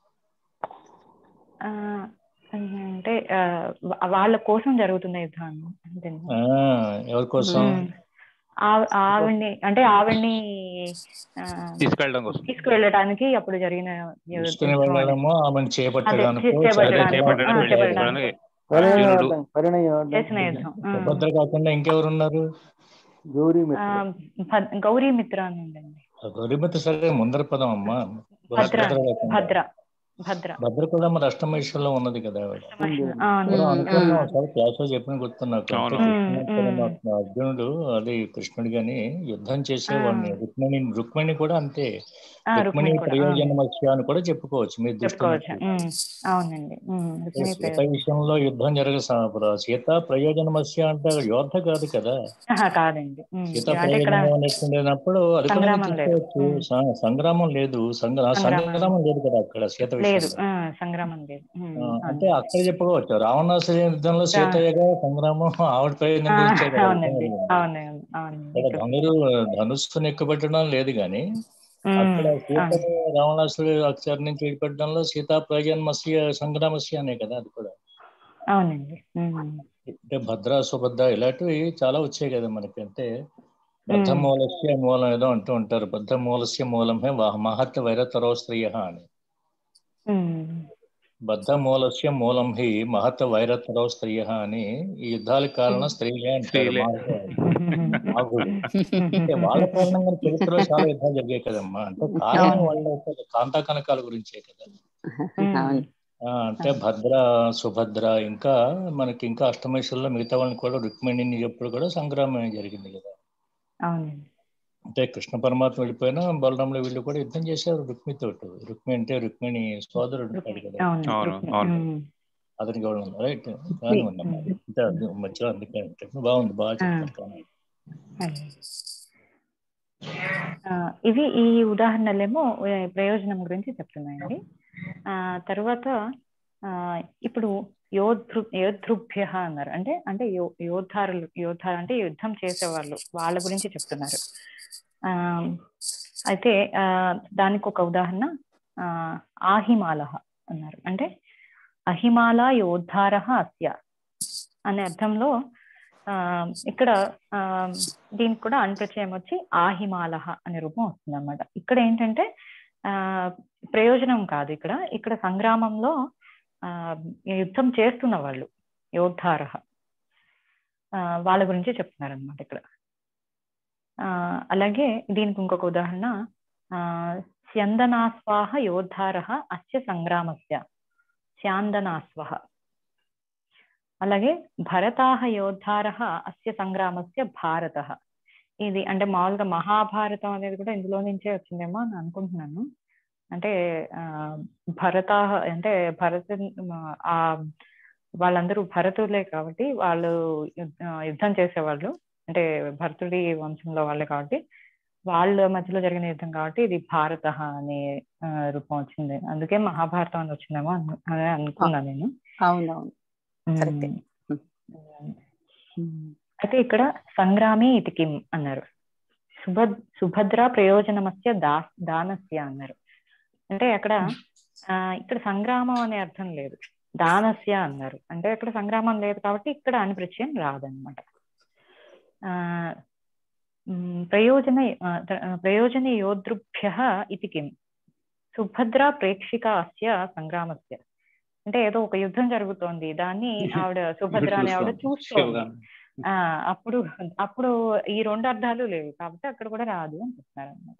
K: ఆ, అంటే ఆ, వా- వాళ్ళ కోసం జరుగుతున్న యుద్ధం అంతే
L: ఎవరి కోసం
K: ఆ- ఆవిడ్ని అంటే ఆవిడ్ని ఆ,
C: తీసుకెళ్ళడం కోసం
K: తీసుకువెళ్ళడానికి అప్పుడు జరిగిన యు-
L: తీసుకుని
K: యుద్ధం అని.
L: వెళ్ళడమో ఆమెను చేపట్టడానికో
K: అదే, చేపట్టడానికి.
C: చేపట్టడం
K: ఆ,
C: పెళ్లి
K: చేపట్టడానికి.
C: చేసుకోవడానికి
A: పరిణయం
C: అర్జునుడు
A: అర్థం, పరిణయం అర్థం.
K: చేసిన యుద్ధం ఆ.
L: సుభద్ర కాకుండా ఇంకెవరున్నారు
A: గౌరీ
K: ఆ, భద్- గౌరీ మిత్ర అని ఉందండి
L: గౌరీమతి సరే ముందర పదం అమ్మా
K: భద్ర
L: భద్ర కాకుండా.
K: భద్ర భద్ర
L: భద్ర కూడా మరి అష్టమేశ్వరంలో ఉన్నది కదా ఆవిడ
K: అవును.
L: ఎవరో
K: ఉమ్,
L: అనుకున్నాం
K: ఉమ్.
L: ఒకసారి క్లాస్ లో చెప్పిన గుర్తు నాకు
C: అవును.
L: అంటే
K: ఉమ్,
L: కృష్ణావతారంలో
K: ఉమ్.
L: అర్జునుడు అది కృష్ణుడు గాని యుద్ధం చేసేవాడిని రుక్మిణి రుక్మిణి కూడా అంతే
K: ఆ,
L: రుక్మిణి
K: రుక్మిణి కూడా ఆ,
L: ప్రయోజనమస్య అని కూడా చెప్పుకోవచ్చు మీరు దృష్టి
K: చెప్పుకోవచ్చు
L: ఉన్నట్టు.
K: ఉమ్, అవునండి ఉమ్, రుక్మిణి
L: సీత
K: ప్రయోజనం
L: విషయంలో యుద్ధం జరగ సీత ప్రయోజనమస్య అంటే యోధ కాదు కదా
K: ఆహా, కాదండి ఉమ్,
L: సీత
K: అంటే ఇక్కడ
L: ప్రయోజనం అనేటువంటినప్పుడు అది కూడా మీరు
K: సంగ్రామం లేదు
L: చెప్పుకోవచ్చు
K: ఉమ్,
L: స- సంగ్రామం లేదు సంగ్ర
K: సంగ్రామం
L: సంగ్రామం లేదు కదా అక్కడ సీత
K: లేదు
L: విషయంలో
K: ఆ, సంగ్రామం లేదు ఉమ్,
L: ఆ,
K: అవును
L: అంటే అక్కడ చెప్పుకోవచ్చు రావణాసుర యుద్ధంలో
K: రా-
L: సీతయ్యగా సంగ్రామం ఆవిడ ప్రయోజనం
K: ఆ,
L: గురించే కదా యుద్ధం
K: అవునండి
L: జరిగింది
K: అవునండి అవునండి
L: ఇక్కడ
K: ఇక్కడ
L: ధనురు ధనుస్సును ఎక్కుపెట్టడం లేదు కానీ అక్కడ
K: ఉమ్, అవును
L: సీతను రావణాసురుడు అక్షరం నుంచి విడిపెట్టడంలో సీతా ప్రయోజనమస్య సంగ్రామస్య అనే కదా అది కూడా
K: అవునండి ఉమ్,
L: అంటే భద్ర సుభద్ర ఇలాంటివి చాలా వచ్చాయి కదా మనకి అంటే బద్ధ
K: ఉమ్,
L: మూలస్య మూలం ఏదో అంటూ ఉంటారు బద్ధ మూలస్య మూలమే వహ- మహత్ వైరతరో స్త్రీయ అని
K: ఉమ్,
L: బద్ధ మూలస్య మూలం హి మహత్ వైరతరో స్త్రీయ అని ఈ యుద్ధాలకు కారణం
K: ఉమ్,
L: స్త్రీలే అంటారు
C: స్త్రీలే
L: మా మాగుడు అంటే వాళ్ళ కారణంగా చరిత్రలో చాలా యుద్ధాలు జరిగాయి కదమ్మా అంటే కారణం
K: అవును
L: వాళ్ళ యొక్క కాంతా కనకాల గురించే కదా
K: ఉమ్,
I: అవును
L: ఆ, అంటే
K: అవును
L: భద్ర సుభద్ర ఇంకా మనకి ఇంకా అష్టమేశ్వరులో మిగతా వాళ్ళని కూడా రుక్మిణిని ఎప్పుడు కూడా సంగ్రామం జరిగింది కదా
K: అవునండి
L: అంటే కృష్ణ పరమాత్మ వెళ్ళిపోయినా బలరాములు వీళ్ళు కూడా యుద్ధం చేశారు రుక్మిణితో రుక్మి అంటే రుక్మిణి సోదరుడు ఉంటాడు
K: రుక్మిణి
L: కదా
K: అవును
C: అవును
K: రుక్మిణి
C: అవును
K: ఉమ్,
L: అతనికి కూడా ఉంది రైట్
K: రుక్మి
L: కానీ ఉందమ్మా
K: ఉమ్,
L: అంటే అది మధ్యలో అందుకే అంటే బాగుంది బాగా
K: ఆ,
L: చెప్తారు కానీ
K: అదే. ఆ, ఇవి ఈ ఉదాహరణలేమో ఏ, ప్రయోజనం గురించి చెప్తున్నాయండి ఆ తర్వాత ఆ ఇప్పుడు యోధృ యోధృభ్య అన్నారు అంటే అంటే యో యోధారులు యోధ అంటే యుద్ధం చేసేవాళ్ళు వాళ్ళ గురించి చెప్తున్నారు ఆ అయితే ఆ దానికి ఒక ఉదాహరణ ఆ ఆహిమాల అన్నారు అంటే అహిమాల యోద్ధార అస్య అనే అర్థంలో ఆ ఇక్కడ ఆ దీనికి కూడా అంతచయం వచ్చి ఆహిమాల అనే రూపం వస్తుంది అనమాట ఇక్కడ ఏంటంటే ఆ ప్రయోజనం కాదు ఇక్కడ ఇక్కడ సంగ్రామంలో ఆ యుద్ధం చేస్తున్న వాళ్ళు యోద్ధార వాళ్ళ గురించి చెప్తున్నారు అనమాట ఇక్కడ ఆ అలాగే దీనికి ఇంకొక ఉదాహరణ ఆ స్యందనాస్వాహ యోద్ధార అస్య సంగ్రామస్య స్యాందనాస్వహ అలాగే భరతాహ యోద్ధార అస్య సంగ్రామస్య భారత ఇది అంటే మామూలుగా మహాభారతం అనేది కూడా ఇందులో నుంచే వచ్చిందేమో అని అనుకుంటున్నాను అంటే ఆ భరత అంటే భరత ఆ వాళ్ళందరూ భరతులే కాబట్టి వాళ్ళు యుద్ధ- యుద్ధం చేసేవాళ్ళు అంటే భరతుడి వంశంలో వాళ్ళే కాబట్టి వాళ్ళ మధ్యలో జరిగిన యుద్ధం కాబట్టి ఇది భారత అనే ఆ, రూపం వచ్చింది అందుకే మహాభారతం అని వచ్చిందేమో అను అని అనుకున్నాను నేను
I: అవునవును కరెక్టే
K: ఉమ్. అయితే ఇక్కడ సంగ్రామే ఇది కిం అన్నారు సుభద్ సుభద్ర ప్రయోజనమస్య దా దానస్య అన్నారు అంటే అక్కడ ఆ ఇక్కడ సంగ్రామం అనే అర్థం లేదు దానస్య అన్నారు అంటే ఇక్కడ సంగ్రామం లేదు కాబట్టి ఇక్కడ అని ప్రత్యయం రాదనమాట ఆ ఉమ్, ప్రయోజన ఆ, త- ప్రయోజన యోదృభ్య ఇది కిం సుభద్ర ప్రేక్షిక అస్య సంగ్రామస్య అంటే ఏదో ఒక యుద్ధం జరుగుతోంది దాన్ని ఆవిడ సుభద్ర అనే ఆవిడ చూస్తోంది ఆ అప్పుడు అప్పుడు ఈ రెండు అర్థాలు లేవు కాబట్టి అక్కడ కూడా రాదు అని చెప్తున్నారు అనమాట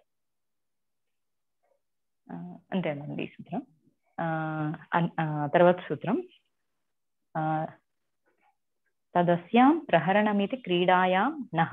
K: అంతేనండి ఈ సూత్రం ఆ, అన్- ఆ, తర్వాత సూత్రం ఆ, తదస్యాం ప్రహరణమితి క్రీడాయాం నః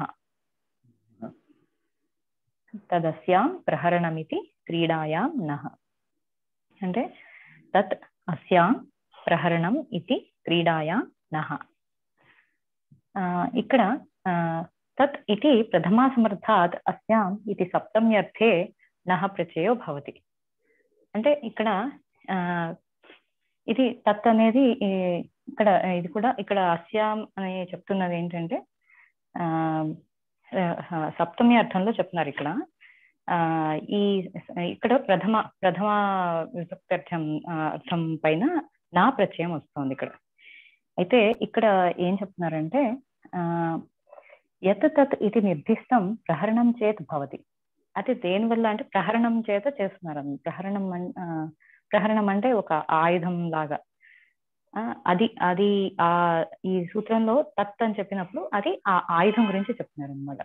K: తదస్యాం ప్రహరణమితి క్రీడాయాం నః అంటే తత్ అస్యాం ప్రహరణం ఇది క్రీడాయాం నః ఆ, ఇక్కడ ఆ, తత్ ఇది ప్రథమా సమర్థాత్ అస్యాం ఇది సప్తమ్యర్థే నః ప్రత్యయో భవతి అంటే ఇక్కడ ఆ ఇది తత్ అనేది ఈ, ఇక్కడ ఇది కూడా ఇక్కడ అస్యాం అని చెప్తున్నది ఏంటంటే ఆ ఆ, సప్తమి అర్థంలో చెప్తున్నారు ఇక్కడ ఆ ఈ ఇక్కడ ప్రథమ ప్రథమ విభక్తి అర్థం ఆ, అర్థం పైన నా ప్రత్యయం వస్తుంది ఇక్కడ అయితే ఇక్కడ ఏం చెప్తున్నారంటే ఆ యత్ తత్ ఇది నిర్దిష్టం ప్రహరణం చేత్ భవతి అది దేనివల్ల అంటే ప్రహరణం చేత చేస్తున్నారు అన్నమాట. ప్రహరణం అన్- ఆ, ప్రహరణం అంటే ఒక ఆయుధం లాగా ఆ, అది అది ఆ ఈ సూత్రంలో తత్ అని చెప్పినప్పుడు అది ఆ ఆయుధం గురించి చెప్తున్నారు అనమాట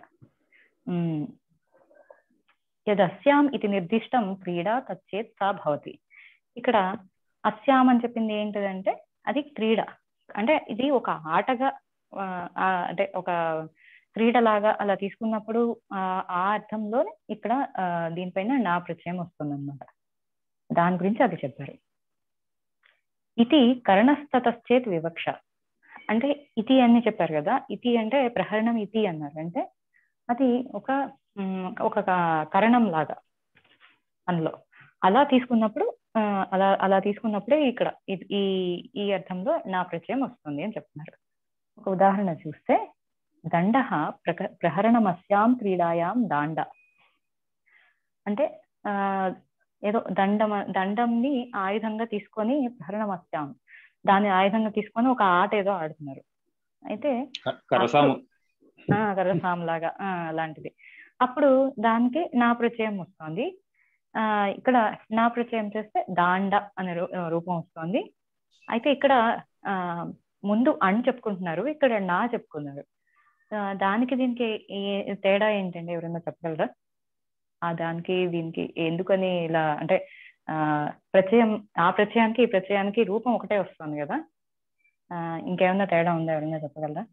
K: యదస్యాం ఇది నిర్దిష్టం క్రీడా తచ్చేత్ సా భవతి ఇక్కడ అస్యాం అని చెప్పింది ఏంటిదంటే అది క్రీడ అంటే ఇది ఒక ఆటగా ఆ, ఆ, అంటే ఒక క్రీడలాగా అలా తీసుకున్నప్పుడు ఆ ఆ అర్థంలో ఇక్కడ ఆ, దీనిపైన నా ప్రత్యయం వస్తుంది అనమాట దాని గురించి అది చెప్పారు ఇది కరణస్తతశ్చేత్ వివక్ష అంటే ఇతి అని చెప్పారు కదా ఇతి అంటే ప్రహరణం ఇతి అన్నారు అంటే అది ఒక ఉమ్, ఒక క- కరణం లాగా అందులో అలా తీసుకున్నప్పుడు ఆ, అలా అలా తీసుకున్నప్పుడే ఇక్కడ ఇది- ఈ ఈ అర్థంలో నా ప్రత్యయం వస్తుంది అని చెప్తున్నారు ఒక ఉదాహరణ చూస్తే దండ ప్రక ప్రహరణమస్యాం క్రీడాయాం దాండ అంటే ఆ ఏదో దండం దండంని ఆయుధంగా తీసుకొని ప్రహరణమస్యాం దాన్ని ఆయుధంగా తీసుకొని ఒక ఆట ఏదో ఆడుతున్నారు అయితే
C: కరసాము
K: ఆ కరసాం లాగా ఆ, అలాంటిది అప్పుడు దానికి నా ప్రత్యయం వస్తుంది ఆ ఇక్కడ నా ప్రత్యయం చేస్తే దాండ అనే రూ- రూపం వస్తుంది అయితే ఇక్కడ ఆ ముందు అన్ చెప్పుకుంటున్నారు ఇక్కడ నా చెప్పుకున్నారు ఆ, దానికి దీనికి ఏ- తేడా ఏంటండి ఎవరైనా చెప్పగలరా ఆ దానికి దీనికి ఎందుకని ఇలా అంటే ఆ ప్రత్యయం ఆ ప్రత్యయానికి ఈ ప్రత్యయానికి రూపం ఒకటే వస్తుంది కదా ఆ ఇంకేమైనా తేడా ఉందా ఎవరైనా చెప్పగలరా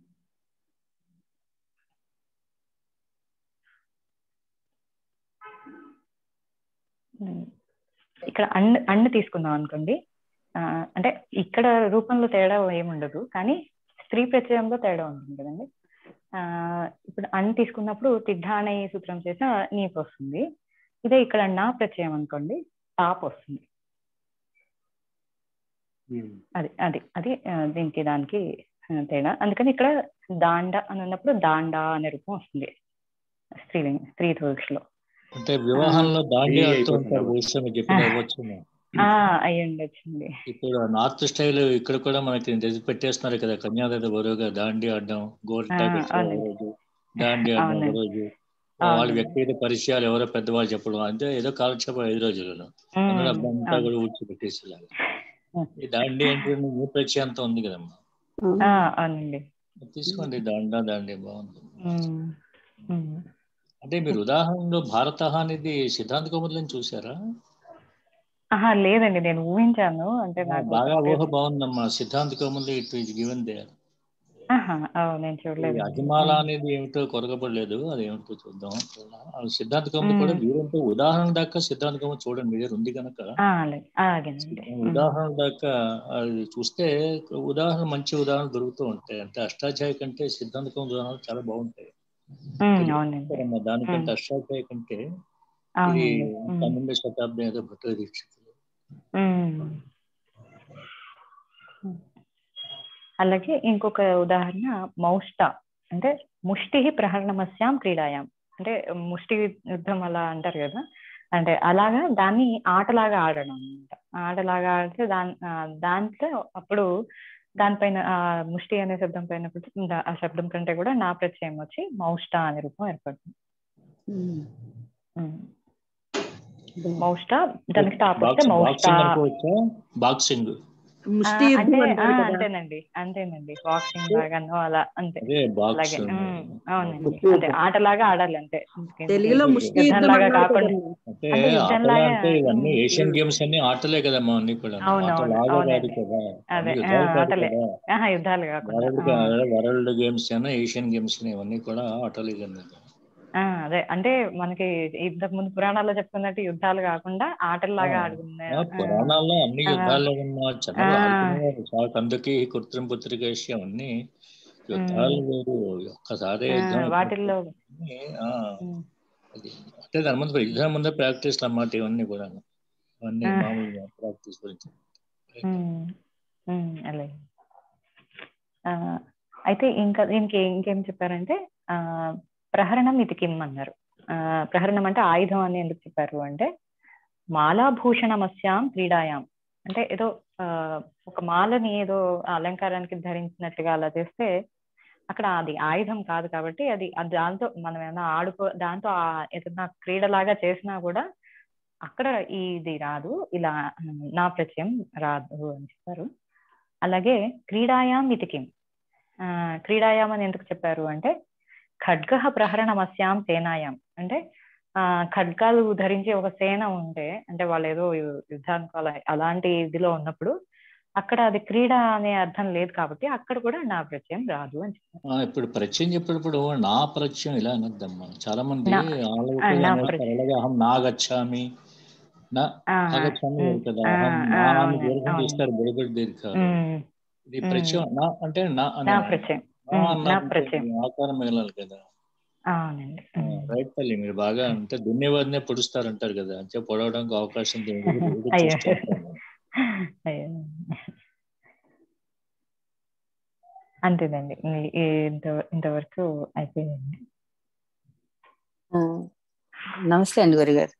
K: ఉమ్. ఇక్కడ అన్ను అన్ను తీసుకుందాం అనుకోండి ఆ, అంటే ఇక్కడ రూపంలో తేడా ఏముండదు కానీ స్త్రీ ప్రత్యయంలో తేడా ఉంటుంది కదండి ఆ ఇప్పుడు అన్ తీసుకున్నప్పుడు తిడ్డానే సూత్రం చేసిన నీపు వస్తుంది ఇదే ఇక్కడ నా ప్రత్యయం అనుకోండి టాప్ వస్తుంది అది అది అది ఆ, దీనికి దానికి ఆ, తేడా అందుకని ఇక్కడ దాండ అని ఉన్నప్పుడు దాండా అనే రూపం వస్తుంది స్త్రీలింగ స్త్రీ దృష్టిలో
L: అంటే వివాహంలో దాండి
C: ఈ
L: ఆడుతూ
C: అయిపోతుంది
L: ఉంటారు
C: అవ్వచ్చు.
L: బహుశా మీకు ఎప్పుడు అవ్వచ్చు
K: ఆ అయ్యి ఉండొచ్చండి
L: ఇప్పుడు నార్త్ స్టైల్ ఇక్కడ కూడా మనకి తెచ్చి పెట్టేస్తున్నారు కదా కన్యాదాత బరువుగా దాండి ఆడడం గోల్డ్
K: ఆ,
L: ట్యాబ్లెట్స్ ఒక
K: అవునండి.
L: రోజు దాండి ఆడడం ఒక
K: అవునండి.
L: రోజు వాళ్ళ
K: అవునండి.
L: వ్యక్తిగత పరిచయాలు ఎవరో పెద్దవాళ్ళు చెప్పడం అంటే ఏదో కాలక్షేపం ఐదు రోజులలో అందులో
K: ఉమ్,
L: అబ్బంతా
K: అవును.
L: కూడా ఊడ్చిపెట్టేసేలాగా
K: ఉమ్.
L: ఈ దాండి అంటే మీ పరిచయం అంతా ఉంది కదమ్మా
K: ఆ, అవునండి
L: తీసుకోండి దాండా దాండి బాగుంది
K: ఉమ్, ఉమ్.
L: అంటే మీరు ఉదాహరణలో భారత అనేది సిద్ధాంత కౌముదిని చూసారా
K: ఆహా లేదండి నేను ఊహించాను అంటే
L: ఆ,
K: నాకు
L: బాగా
K: correct
L: ఊహ
K: గా-
L: బాగుందమ్మా Siddhanta Kaumudi it is given there
K: ఆహా ఓ, నేను
L: ఈ
K: చూడలేదండి
L: అజమాల అనేది ఏమిటో కొరగబడలేదు అది ఏమిటో చూద్దాం ఆ సిద్ధాంత కౌముది కూడా
K: ఉమ్.
L: వీరంటే ఉదాహరణ దాకా సిద్ధాంత కౌముది చూడండి మీ దగ్గర ఉంది కనుక
K: ఆ, అలాగే అలాగేనండి ఉమ్.
L: ఉదాహరణ దాకా అది చూస్తే ఉదాహరణ మంచి ఉదాహరణ దొరుకుతూ ఉంటాయి అంటే అష్టాధ్యాయ కంటే సిద్ధాంత కౌముది ఉదాహరణలు చాలా బాగుంటాయి
K: ఉమ్,
L: ఇది
K: అవునండి
L: చెప్తారమ్మా, దానికంటే
K: ఉమ్.
L: అష్టాధ్యాయ కంటే ఇది
K: అవునండి ఉమ్.
L: పన్నెండో శతాబ్దం ఏదో భట్ట దీక్షితులు
K: ఉమ్. అలాగే ఇంకొక ఉదాహరణ మౌష్ట అంటే ముష్టి ప్రహరణమస్యాం క్రీడాయాం అంటే ముష్టి యుద్ధం అలా అంటారు కదా అంటే అలాగా దాన్ని ఆటలాగా ఆడడం అనమాట ఆటలాగా ఆడితే దాని ఆ, దాంట్లో అప్పుడు దానిపైన ఆ ముష్టి అనే శబ్దం పైన కూడా దా- ఆ శబ్దం కంటే కూడా నా ప్రత్యయం వచ్చి మౌష్ట అనే రూపం ఏర్పడుతుంది ఉమ్. మౌష్ట దానికి టాప్ వస్తే
L: బాక్సింగ్
K: మౌష్ట
L: బాక్సింగ్ అనుకోవచ్చా బాక్సింగ్
K: ఆ,
M: ముష్టి
K: అంటే
M: యుద్ధం
K: ఆ,
M: అంటారు కదా
K: అంతేనండి అంతేనండి బాక్సింగ్ లాగాను అలా అంతే
L: అదే
K: అలాగే
L: బాక్స్
K: ఉమ్, అవునండి
A: ముష్టి
K: అంతే
A: యుద్ధం.
K: ఆటలాగా ఆడాలి అంతే
M: తెలుగులో
L: ఓకే.
M: ముష్టి
K: యుద్ధం
M: యుద్ధం
K: లాగా
M: అన్నారు
K: కాకుండా
M: కదమ్మా
L: అంటే
K: అంటే యుద్ధం
L: ఆటలు
K: లాగా
L: అంటే ఇవన్నీ
K: ఉమ్,
L: ఏషియన్ గేమ్స్ అన్ని ఆటలే కదమ్మా అన్ని కూడా
K: అవునవును
L: ఆటలాగా కాదు
K: అవునండి
L: కదా
K: అదే
L: అన్ని
K: ఆ,
L: యుద్ధాలు కాదు
K: ఆటలే
L: కదా
K: ఆహా యుద్ధాలు కాకుండా
L: వరల్డ్
K: ఆ,
L: వరల్డ్ గేమ్స్ అయినా ఏషియన్ గేమ్స్ ఇవన్నీ కూడా ఆటలే కదా
K: ఆ, అదే అంటే మనకి ఇంతకు ముందు పురాణాల్లో చెప్పుకున్నట్టు యుద్ధాలు కాకుండా ఆటల్లాగా ఆడుకునే
L: ఆ, పురాణాల్లో అన్ని
K: ఆ,
L: యుద్ధాలే ఉన్నా
K: ఆ,
L: జనాలు ఆడుకునేవారు చాలా కందుకి కృత్రిమ పుత్రికేసి అవన్నీ యుద్ధాలు
K: ఉమ్,
L: వేరు ఒక్కసారి
K: ఆ,
L: యుద్ధం
K: వాటిల్లో
L: అయిపోతే ఆ,
K: ఉమ్,
L: అది అంటే దాని ముందు యుద్ధం ముందే ప్రాక్టీస్ అన్నమాట ఇవన్నీ కూడా ఇవన్నీ
K: ఆ,
L: మామూలుగా ప్రాక్టీస్ గురించి
K: ఉమ్, ఉమ్, అలాగే ఆ, అయితే ఇంకా దీనికి ఇంకేం చెప్పారంటే ఆ ప్రహరణం ఇది కిమ్ అన్నారు ఆ, ప్రహరణం అంటే ఆయుధం అని ఎందుకు చెప్పారు అంటే మాలాభూషణమస్యాం క్రీడాయాం అంటే ఏదో ఆ, ఒక మాలని ఏదో అలంకారానికి ధరించినట్టుగా అలా చేస్తే అక్కడ అది ఆయుధం కాదు కాబట్టి అది అది దాంతో మనం ఏమైనా ఆడుకో దాంతో ఆ- ఏదైనా క్రీడలాగా చేసినా కూడా అక్కడ ఇది రాదు ఇలా ఉమ్, నా ప్రత్యయం రాదు అని చెప్పారు అలాగే క్రీడాయాం ఇది కిం ఆ, క్రీడాయాం అని ఎందుకు చెప్పారు అంటే ఖడ్గ ప్రహరణమస్యాం సేనాయాం అంటే ఆ ఖడ్గాలు ధరించి ఒక సేన ఉంటే అంటే వాళ్ళు ఏదో యు- యుద్ధానికి అలా అలాంటి ఇదిలో ఉన్నప్పుడు అక్కడ అది క్రీడ అనే అర్థం లేదు కాబట్టి అక్కడ కూడా నా ప్రత్యయం రాదు అని చెప్పారు
L: ఆ, ఇప్పుడు ప్రత్యయం చెప్పేటప్పుడు నా ప్రత్యయం ఇలా అనొద్దమ్మా చాలా మంది
K: నా-
L: ఆలోచన
K: ఆ, నా
L: అనేస్తారు.
K: ప్రత్యయం.
L: అలాగే అహం నా గచ్చామి నా
K: ఆహా,
L: ఆగచ్చామి
K: ఉమ్,
L: లేదు కదా
K: ఆ,
L: అహం
K: ఆ,
L: నా అని
K: అవునండి,
L: దీర్ఘం
K: అవును.
L: తీస్తారు బొడిబడి దీర్ఘాలు
K: ఉమ్,
L: ఇది
K: ఉమ్.
L: ప్రత్యయం నా అంటే నా
K: నా
L: అనే
K: ప్రత్యయం
L: నా
K: ఉమ్, నా
L: అన్నారంటే
K: ప్రత్యయం
L: ఆకారం మిగలాలి కదా
K: అవునండి ఉమ్.
L: రైట్ తల్లి మీరు బాగా అంటే దున్నేవారినే పొడుస్తారంటారు కదా అంటే పొడవడానికి అవకాశం ఉంది. ఎదురు ఎదురు
K: అయ్యో
L: చూస్తూ ఉంటాను.
K: అయ్యో అంతేనండి ఈ- ఈ ఇంత ఇంతవరకు అయిపోయిందండి
I: ఆ, నమస్తే అండి గురుగారు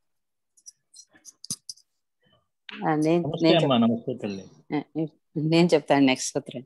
I: ఆ, నేను
L: నమస్తే
I: నేను
L: అమ్మా
I: చెప్
L: నమస్తే తల్లి
I: ఆ, నేను చెప్తాను నెక్స్ట్ సూత్రం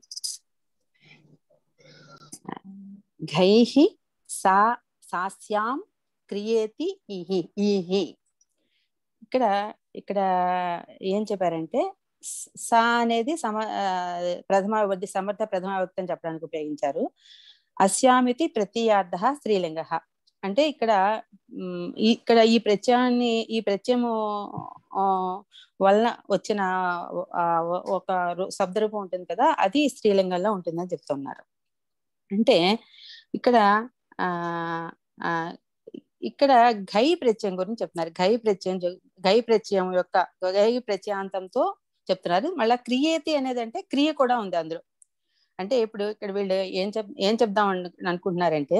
I: ఘైః సా సాస్యాం క్రియేతి ఇహి ఈహి ఇక్కడ ఇక్కడ ఏం చెప్పారంటే స- సా అనేది సమ ఆ, ప్రథమ విభక్తి సమర్థ ప్రథమ విభక్తి అని చెప్పడానికి ఉపయోగించారు అస్యామితి ప్రత్యయార్థ స్త్రీలింగ అంటే ఇక్కడ మ్, ఈ- ఇక్కడ ఈ ప్రత్యయాన్ని ఈ ప్రత్యయము ఆ, వలన వచ్చిన ఆ, ఒక రు- శబ్దరూపం ఉంటుంది కదా అది స్త్రీలింగంలో ఉంటుందని చెప్తున్నారు అంటే ఇక్కడ ఆ ఆ ఇక్కడ ఘై ప్రత్యయం గురించి చెప్తున్నారు ఘై ప్రత్యయం చె- ఘై ప్రత్యయం యొక్క ఘై ప్రత్యాంతంతో చెప్తున్నారు మళ్ళా క్రియేతి అనేది అంటే క్రియ కూడా ఉంది అందులో అంటే ఇప్పుడు ఇక్కడ వీళ్ళు ఏం చెప్ ఏం చెప్దాం అను- అనుకుంటున్నారంటే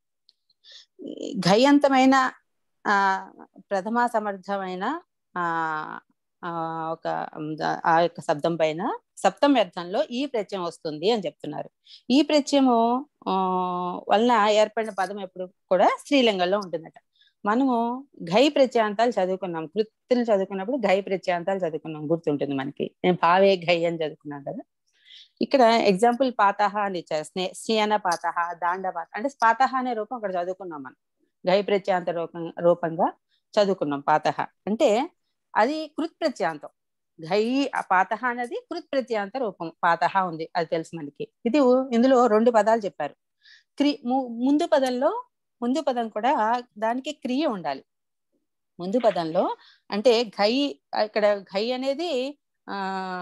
I: ఈ ఘయంతమైన ఆ ప్రథమ సమర్థమైన ఆ ఆ ఒక ఉమ్, ద- ఆ యొక్క శబ్దం పైన సప్తమ అర్థంలో ఈ ప్రత్యయం వస్తుంది అని చెప్తున్నారు ఈ ప్రత్యయము ఆ, వలన ఏర్పడిన పదం ఎప్పుడు కూడా స్త్రీలింగంలో ఉంటుందట మనము ఘై ప్రత్యాంతాలు చదువుకున్నాం కృత్తులు చదువుకున్నప్పుడు ఘై ప్రత్యాంతాలు చదువుకున్నాం గుర్తుంటుంది మనకి నేను భావే ఘై అని చదువుకున్నాను కదా ఇక్కడ ఎగ్జాంపుల్ పాతహ అని ఇచ్చారు స్నే స్నేన పాతహ దాండ పాత అంటే పాతహ అనే రూపం అక్కడ చదువుకున్నాం మనం ఘై ప్రత్యాంత రూపం రూపంగా చదువుకున్నాం పాతహ అంటే అది కృత్ ప్రత్యాంతం ఘై ఆ పాతహ అనేది కృత్ ప్రత్యాంత రూపం పాతహ ఉంది అది తెలుసు మనకి ఇది ఇందులో రెండు పదాలు చెప్పారు క్రి ము- ముందు పదంలో ముందు పదం కూడా దానికి క్రియ ఉండాలి ముందు పదంలో అంటే ఘై ఇక్కడ ఘై అనేది ఆ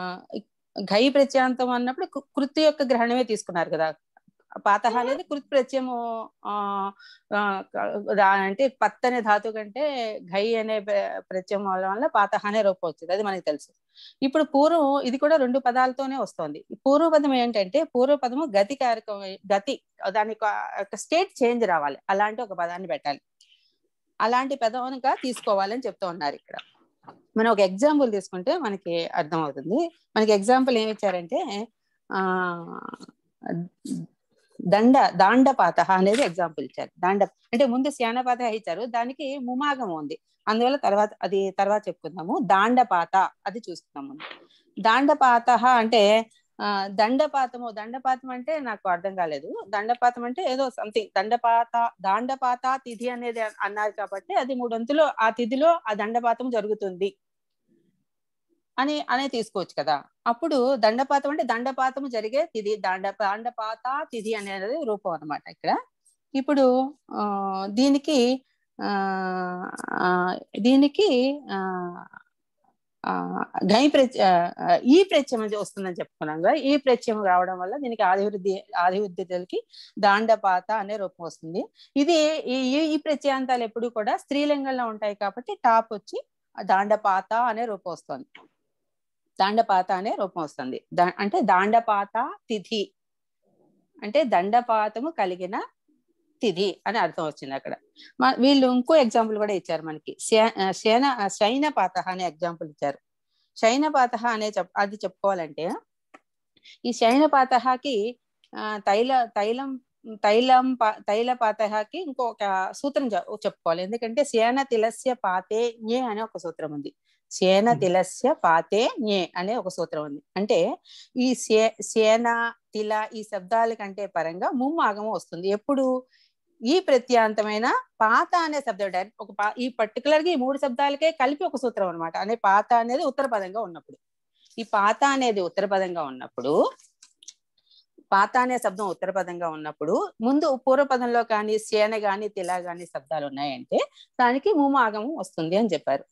I: ఘై ప్రత్యాంతం అన్నప్పుడు కు- కృతి యొక్క గ్రహణమే తీసుకున్నారు కదా పాతహ అనేది కృత్ ప్రత్యయము ఆ ఆ, దా- అంటే పత్ అనే ధాతు కంటే ఘై అనే ప్ర- ప్రత్యయం అవడం వల్ల పాతహ అనే రూపం వచ్చింది అది మనకి తెలుసు ఇప్పుడు పూర్వం ఇది కూడా రెండు పదాలతోనే వస్తుంది ఈ పూర్వపదం ఏంటంటే పూర్వపదము గతి కారకం గతి దానికి ఒక స్టేట్ చేంజ్ రావాలి అలాంటి ఒక పదాన్ని పెట్టాలి అలాంటి పదముగా తీసుకోవాలని చెప్తూ ఉన్నారు ఇక్కడ మనం ఒక ఎగ్జాంపుల్ తీసుకుంటే మనకి అర్థం అవుతుంది మనకి ఎగ్జాంపుల్ ఏమి ఇచ్చారంటే ఆ దండ దాండపాత అనేది ఎగ్జాంపుల్ ఇచ్చారు దాండ అంటే ముందు శ్యానపాత ఇచ్చారు దానికి ముమాగం ఉంది అందువల్ల తర్వాత అది తర్వాత చెప్పుకుందాము దాండపాత అది చూసుకుందాము దాండపాత అంటే ఆ దండపాతము దండపాతం అంటే నాకు అర్థం కాలేదు దండపాతం అంటే ఏదో సంథింగ్ దండపాత దాండపాత తిథి అనేది అన్నారు కాబట్టి అది మూడొంతులో ఆ తిథిలో ఆ దండపాతం జరుగుతుంది అని అనే తీసుకోవచ్చు కదా అప్పుడు దండపాతం అంటే దండపాతం జరిగే తిథి దండ దాండపాత తిథి అనేది రూపం అన్నమాట ఇక్కడ ఇప్పుడు ఆ దీనికి ఆ ఆ, దీనికి ఆ ఆ, ఘై ప్రత్య ఆ, ఈ ప్రత్యయం అనేది వస్తుందని చెప్పుకున్నాం కదా ఈ ప్రత్యయం రావడం వల్ల దీనికి ఆదివృద్ధి ఆదివృద్ధికి దాండపాత అనే రూపం వస్తుంది ఇది ఈ ఈ- ఈ ప్రత్యాంతాలు ఎప్పుడు కూడా స్త్రీలింగంలో ఉంటాయి కాబట్టి టాప్ వచ్చి దాండపాత అనే రూపం వస్తుంది దాండపాత అనే రూపం వస్తుంది దా- అంటే దాండపాత తిథి అంటే దండపాతము కలిగిన తిథి అని అర్థం వచ్చింది అక్కడ మ- వీళ్ళు ఇంకో ఎగ్జాంపుల్ కూడా ఇచ్చారు మనకి శే- ఆ, శయన ఆ, శయనపాత అనే ఎగ్జాంపుల్ ఇచ్చారు శయనపాత అనే చెప్ అది చెప్పుకోవాలంటే ఈ శయనపాతకి తైల తైలం తైలం పా- తైలపాతకి ఇంకొక సూత్రం చె- చెప్పుకోవాలి ఎందుకంటే శయన తిలస్య పాతే ఞే అనే ఒక సూత్రం ఉంది శయన తిలస్య పాతే ఞే అనే ఒక సూత్రం ఉంది అంటే ఈ శే శేన తిల ఈ శబ్దాల కంటే పరంగా ముమ్మాగము వస్తుంది ఎప్పుడు ఈ ప్రత్యాంతమైన పాత అనే శబ్దం డైరెక్ట్ ఒక పా- ఈ పర్టికులర్ గా ఈ మూడు శబ్దాలకే కలిపి ఒక సూత్రం అన్నమాట అనే పాత అనేది ఉత్తర పదంగా ఉన్నప్పుడు ఈ పాత అనేది ఉత్తర పదంగా ఉన్నప్పుడు పాత అనే శబ్దం ఉత్తర పదంగా ఉన్నప్పుడు ముందు పూర్వ పదంలో కానీ సేన గాని తిల గాని శబ్దాలు ఉన్నాయంటే దానికి ముమాగము వస్తుంది అని చెప్పారు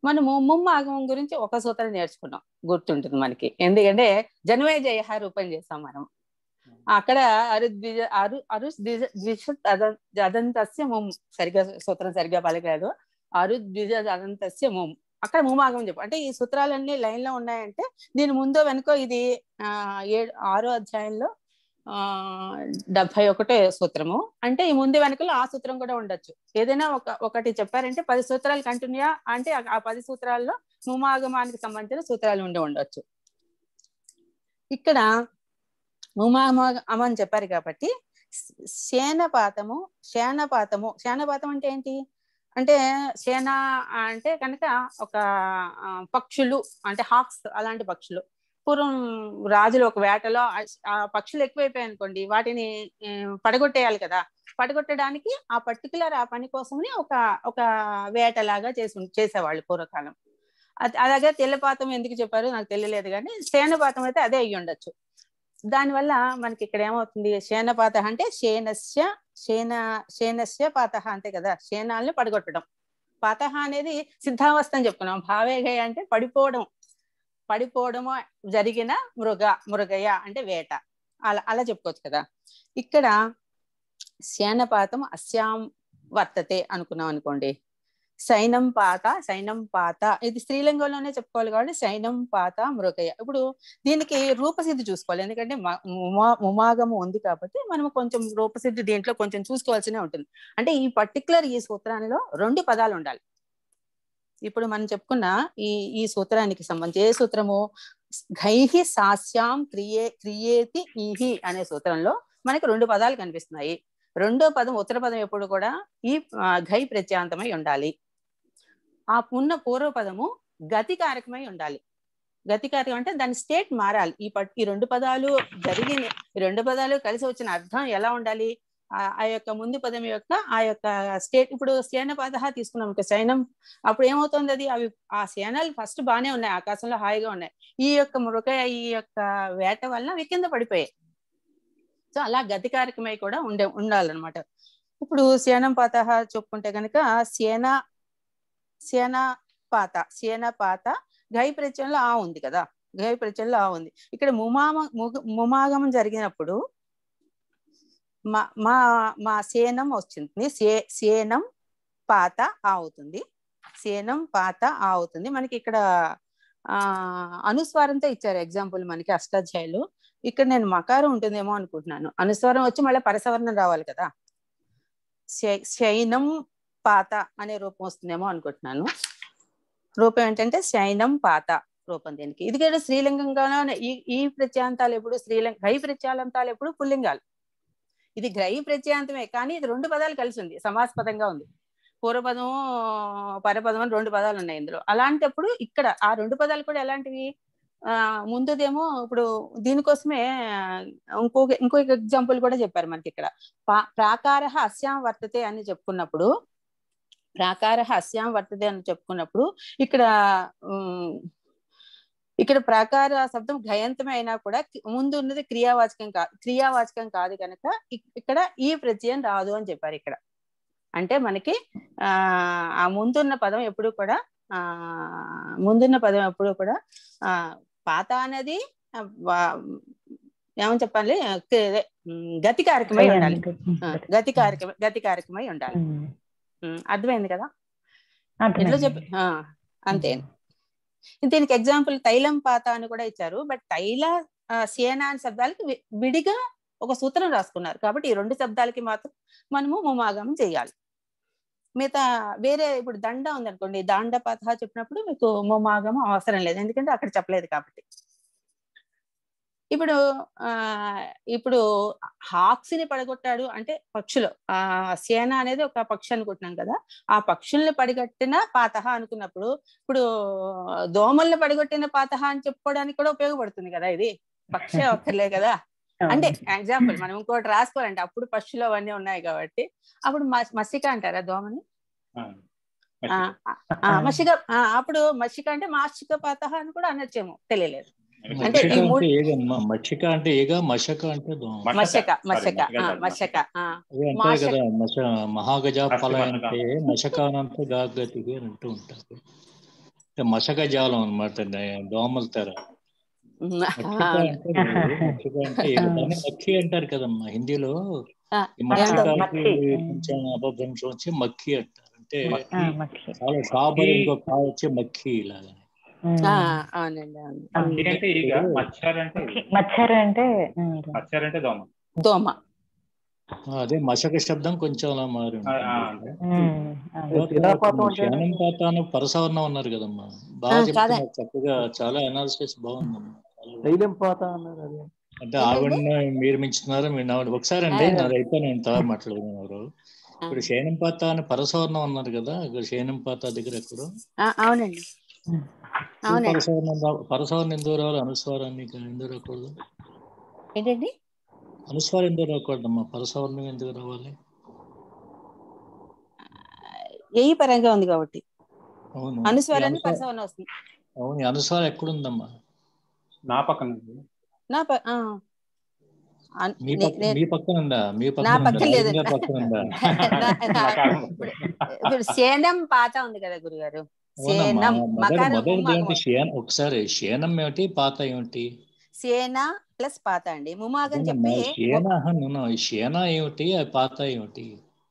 I: మనము ముమ్మాగమం గురించి ఒక సూత్రం నేర్చుకున్నాం గుర్తుంటుంది మనకి ఎందుకంటే జన్మే జయ రూపం చేసాం మనం అక్కడ అరు ద్విజ అరు అరు ద్విజ ద్విషత్ అద- అదంతస్య ముమ్ సరిగ్గా సూత్రం సరిగ్గా పలకలేదు అరు ద్విజ అదంతస్య ముమ్ అక్కడ ముమాగం చెప్పు అంటే ఈ సూత్రాలన్నీ లైన్ లో ఉన్నాయంటే దీని ముందో వెనుకో ఇది ఆ ఏడు ఆరో అధ్యాయంలో ఆ డెబ్బై ఒకటో సూత్రము అంటే ఈ ముందు వెనుకలో ఆ సూత్రం కూడా ఉండొచ్చు ఏదైనా ఒక ఒకటి చెప్పారంటే పది సూత్రాలు కంటిన్యూ అంటే ఆ- ఆ పది సూత్రాల్లో ముమాగమానికి సంబంధించిన సూత్రాలు ఉండి ఉండొచ్చు ఇక్కడ ముమాగమం అని చెప్పారు కాబట్టి శేనపాతము శేనపాతము శేనపాతం అంటే ఏంటి అంటే సేన అంటే కనుక ఒక ఆ, పక్షులు అంటే హాక్స్ అలాంటి పక్షులు పూర్వం రాజులు ఒక వేటలో ఆ- ఆ పక్షులు ఎక్కువైపోయాయి అనుకోండి వాటిని ఆ, పడగొట్టేయాలి కదా పడగొట్టడానికి ఆ పర్టికులర్ ఆ పని కోసమని ఒక ఒక వేటలాగా చేసి చేసేవాళ్ళు పూర్వకాలం అది అలాగే తెల్లపాతం ఎందుకు చెప్పారు నాకు తెలియలేదు కానీ శేనపాతం అయితే అదే అయ్యి ఉండొచ్చు దానివల్ల మనకి ఇక్కడ ఏమవుతుంది శేనపాత అంటే శేనస్య శేన శేనస్య పాతహ అంతే కదా శేనాల్ని పడగొట్టడం పాతహ అనేది సిద్ధావస్థ అని చెప్పుకున్నాం భావేగయ అంటే పడిపోవడం పడిపోవడము జరిగిన మృగ మృగయ అంటే వేట అలా అలా చెప్పుకోవచ్చు కదా ఇక్కడ శేనపాతం అస్యాం వర్తతే అనుకున్నాం అనుకోండి సైనం పాత సైనం పాత ఇది స్త్రీలింగంలోనే చెప్పుకోవాలి కాబట్టి సైనం పాత మృగయ ఇప్పుడు దీనికి రూపసిద్ధి చూసుకోవాలి ఎందుకంటే మ- ముమా- ముమాగము ఉంది కాబట్టి మనం కొంచెం రూపసిద్ధి దీంట్లో కొంచెం చూసుకోవాల్సినే ఉంటుంది అంటే ఈ పర్టికులర్ ఈ సూత్రానికి రెండు పదాలు ఉండాలి ఇప్పుడు మనం చెప్పుకున్న ఈ ఈ సూత్రానికి సంబంధించి ఏ సూత్రము ఘైహి సాస్యాం క్రియే క్రియేతి ఈహి అనే సూత్రంలో మనకి రెండు పదాలు కనిపిస్తున్నాయి రెండో పదం ఉత్తర పదం ఎప్పుడు కూడా ఈ ఆ, ఘై ప్రత్యాంతమై ఉండాలి ఆ ఉన్న పూర్వ పదము గతి కారకమై ఉండాలి గతి కారకం అంటే దాని స్టేట్ మారాలి ఈ పట్ ఈ రెండు పదాలు జరిగిన ఈ రెండు పదాలు కలిసి వచ్చిన అర్థం ఎలా ఉండాలి ఆ ఆ యొక్క ముందు పదం యొక్క ఆ యొక్క స్టేట్ ఇప్పుడు సేన పద తీసుకున్నాం ఇంకా సైనం అప్పుడు ఏమవుతుంది అది అవి ఆ సేనలు ఫస్ట్ బాగానే ఉన్నాయి ఆకాశంలో హాయిగా ఉన్నాయి ఈ యొక్క మృగ ఈ యొక్క వేట వల్ల అవి కింద పడిపోయాయి సో అలా గతికారకమై కూడా ఉండే ఉండాలన్నమాట ఇప్పుడు సేనం పాత చెప్పుకుంటే కనుక సేన సేన పాత సేన పాత ఘై ప్రత్యయంలో ఆ ఉంది కదా ఘై ప్రత్యయంలో ఆ ఉంది ఇక్కడ ముమామ ముగ- ముమాగమం జరిగినప్పుడు మా మా మా సేనం వచ్చింది సే సేనం పాత ఆ అవుతుంది సేనం పాత ఆ అవుతుంది మనకి ఇక్కడ ఆ అనుస్వారంతో ఇచ్చారు ఎగ్జాంపుల్ మనకి అష్టాధ్యాయులు ఇక్కడ నేను మకారం ఉంటుందేమో అనుకుంటున్నాను అనుస్వారం వచ్చి మళ్ళీ పరసవర్ణం రావాలి కదా శై- శయనం పాత అనే రూపం వస్తుందేమో అనుకుంటున్నాను రూపం ఏంటంటే శయనం పాత రూపం దీనికి ఇది కూడా స్త్రీలింగంగానే ఈ ఈ ప్రత్యాంతాలు ఎప్పుడు స్త్రీలింగ గ్రహి ప్రత్యాంతాలు ఎప్పుడు పుల్లింగాలు ఇది గ్రహి ప్రత్యాంతమే కానీ ఇది రెండు పదాలు కలిసి ఉంది సమాసపదంగా ఉంది పూర్వపదం పరపదం అని రెండు పదాలు ఉన్నాయి ఇందులో అలాంటప్పుడు ఇక్కడ ఆ రెండు పదాలు కూడా ఎలాంటివి ఆ ముందుదేమో ఇప్పుడు దీనికోసమే ఆ, ఇంకొక ఇంకొక ఎగ్జాంపుల్ కూడా చెప్పారు మనకి ఇక్కడ పా- ప్రాకార అస్యాం వర్తతే అని చెప్పుకున్నప్పుడు ప్రాకార అస్యాం వర్తతే అని చెప్పుకున్నప్పుడు ఇక్కడ ఉమ్, ఇక్కడ ప్రాకార శబ్దం గయంతమే అయినా కూడా కి- ముందు ఉన్నది క్రియావాచకం కాదు క్రియావాచకం కాదు కనుక ఇక్- ఇక్కడ ఈ ప్రత్యయం రాదు అని చెప్పారు ఇక్కడ అంటే మనకి ఆ ఆ ముందున్న పదం ఎప్పుడు కూడా ఆ ముందున్న పదం ఎప్పుడు కూడా ఆ పాత అనేది ఆ, వా- ఏమని చెప్పాలి క- అదే, ఉమ్, గతికారకమై ఉండాలి ఆ, గతికారకమై గతికారకమై ఉండాలి ఉమ్, అర్థమైంది కదా ఎట్లా చెప్పి ఆ, అంతే దీనికి ఎగ్జాంపుల్ తైలం పాత అని కూడా ఇచ్చారు బట్ తైల ఆ, సేన అనే శబ్దాలకి వి- విడిగా ఒక సూత్రం రాసుకున్నారు కాబట్టి ఈ రెండు శబ్దాలకి మాత్రం మనము ముమాగమం చేయాలి మిగతా వేరే ఇప్పుడు దండ ఉంది అనుకోండి దాండ పథ చెప్పినప్పుడు మీకు ముమాగమం అవసరం లేదు ఎందుకంటే అక్కడ చెప్పలేదు కాబట్టి ఇప్పుడు ఆ ఇప్పుడు హాక్స్ ని పడగొట్టాడు అంటే పక్షులు ఆ సేన అనేది ఒక పక్షి అనుకుంటున్నాం కదా ఆ పక్షుల్ని పడిగట్టిన పాతహ అనుకున్నప్పుడు ఇప్పుడు దోమల్ని పడిగొట్టిన పాతహ అని చెప్పుకోవడానికి కూడా ఉపయోగపడుతుంది కదా ఇది పక్షే ఒక్కర్లే కదా అంటే ఎగ్జాంపుల్ మనం ఇంకోటి రాసుకోవాలంటే అప్పుడు పక్షులు అవన్నీ ఉన్నాయి కాబట్టి అప్పుడు మస్- మసిక అంటారా దోమని ఆ, ఆ, మసిక ఆ, అప్పుడు మసిక అంటే మాసిక పాతహ అని కూడా అనొచ్చేమో తెలియలేదు అంటే
L: మచ్చిక
I: ఈ
L: అంటే
I: మూడు
L: ఏగ మ- మచ్చిక అంటే ఏగ మశక అంటే దోమ
I: మశక మశక ఆ, మశక ఆ,
L: అదే అంటారు
I: మాశక
L: కదా మశ మహాగజ
C: మస్తి
L: ఫల
C: మశక.
L: అంటే మశకానంత గాగతికి అని అంటూ ఉంటారు అంటే మసక జాలం అనమాట దోమల తెర మక్షిక అంటే మక్షిక అంటే ఏదో దాన్ని మక్ఖి అంటారు కదమ్మా హిందీలో ఈ మక్షికాకి కొంచెం అపభ్రంశం వచ్చి మక్ఖి అంటారు అంటే చాలా షాబర్ ఇంకో కాయ వచ్చి మక్ఖి ఇలాగా
I: అవునండి అవును
C: మక్ఖి అంటే ఈగ మచ్చర్ అంటే
K: మచ్చర్ అంటే
C: మచ్చర్ అంటే దోమ
I: దోమ
L: అదే మశక శబ్దం కొంచెం అలా మారి
A: శిలాపాతం అంటే
L: శానంపాతాను పరసవర్ణం అన్నారు కదమ్మా బాగా
I: ఆ, కాదా?
L: చెప్తున్నారు చక్కగా చాలా అనాలిసిస్ బాగుందమ్మా
A: శైలం పాత అన్నారు అదే
L: అంటే ఆవిడని మీరు మించుతున్నారు మీరు ఆవిడ ఒకసారి అండి నాది అయిపోయి నేను తర్వాత మాట్లాడుతున్నారు ఇప్పుడు శయనం పాత అని పరసవర్ణం అన్నారు కదా ఇక్కడ శయనం పాత దగ్గర ఎక్కడో
I: ఆ, అవునండి
L: ఈ
I: అవునండి
L: పరసవర్ణం రా- పరసవర్ణం ఎందుకు రావాలి అనుస్వారాన్ని ఎందుకు రాకూడదు
I: ఏంటండి
L: అనుస్వారం ఎందుకు రాకూడదమ్మా పరసవర్ణం ఎందుకు రావాలి
I: ఏ పరంగా ఉంది కాబట్టి
L: అవును ఈ
I: అనుస్వరాన్ని
L: అనుస్వారం
I: పరిసవన వస్తుంది
L: అవును ఈ అనుస్వారం ఎక్కడుందమ్మా
C: నా పక్కన
I: నా ప- ఆ. అన్-
L: మీ
I: నే-
L: పక్క
I: నే-
L: మీ పక్కన ఉందా మీ
I: నా
L: పక్కన ఉందా
I: పక్కన లేదు
L: రాజుగారి పక్కన ఉందా
I: ఇప్పుడు శేనం పాత ఉంది కదా గురుగారు
L: అవునమ్మా
I: శేనం
L: మొదటి
I: మకారం
L: మొదటిది
I: ముమ్మ-
L: ఏమిటి శయనం ఒకసారి శయనం ఏమిటి పాత ఏమిటి
I: సేన ప్లస్ పాత అండి ముమాగం
L: అదేనమ్మా
I: చెప్పి
L: ఈ శయన అహను ఈ శయన ఏమిటి అది పాత ఏమిటి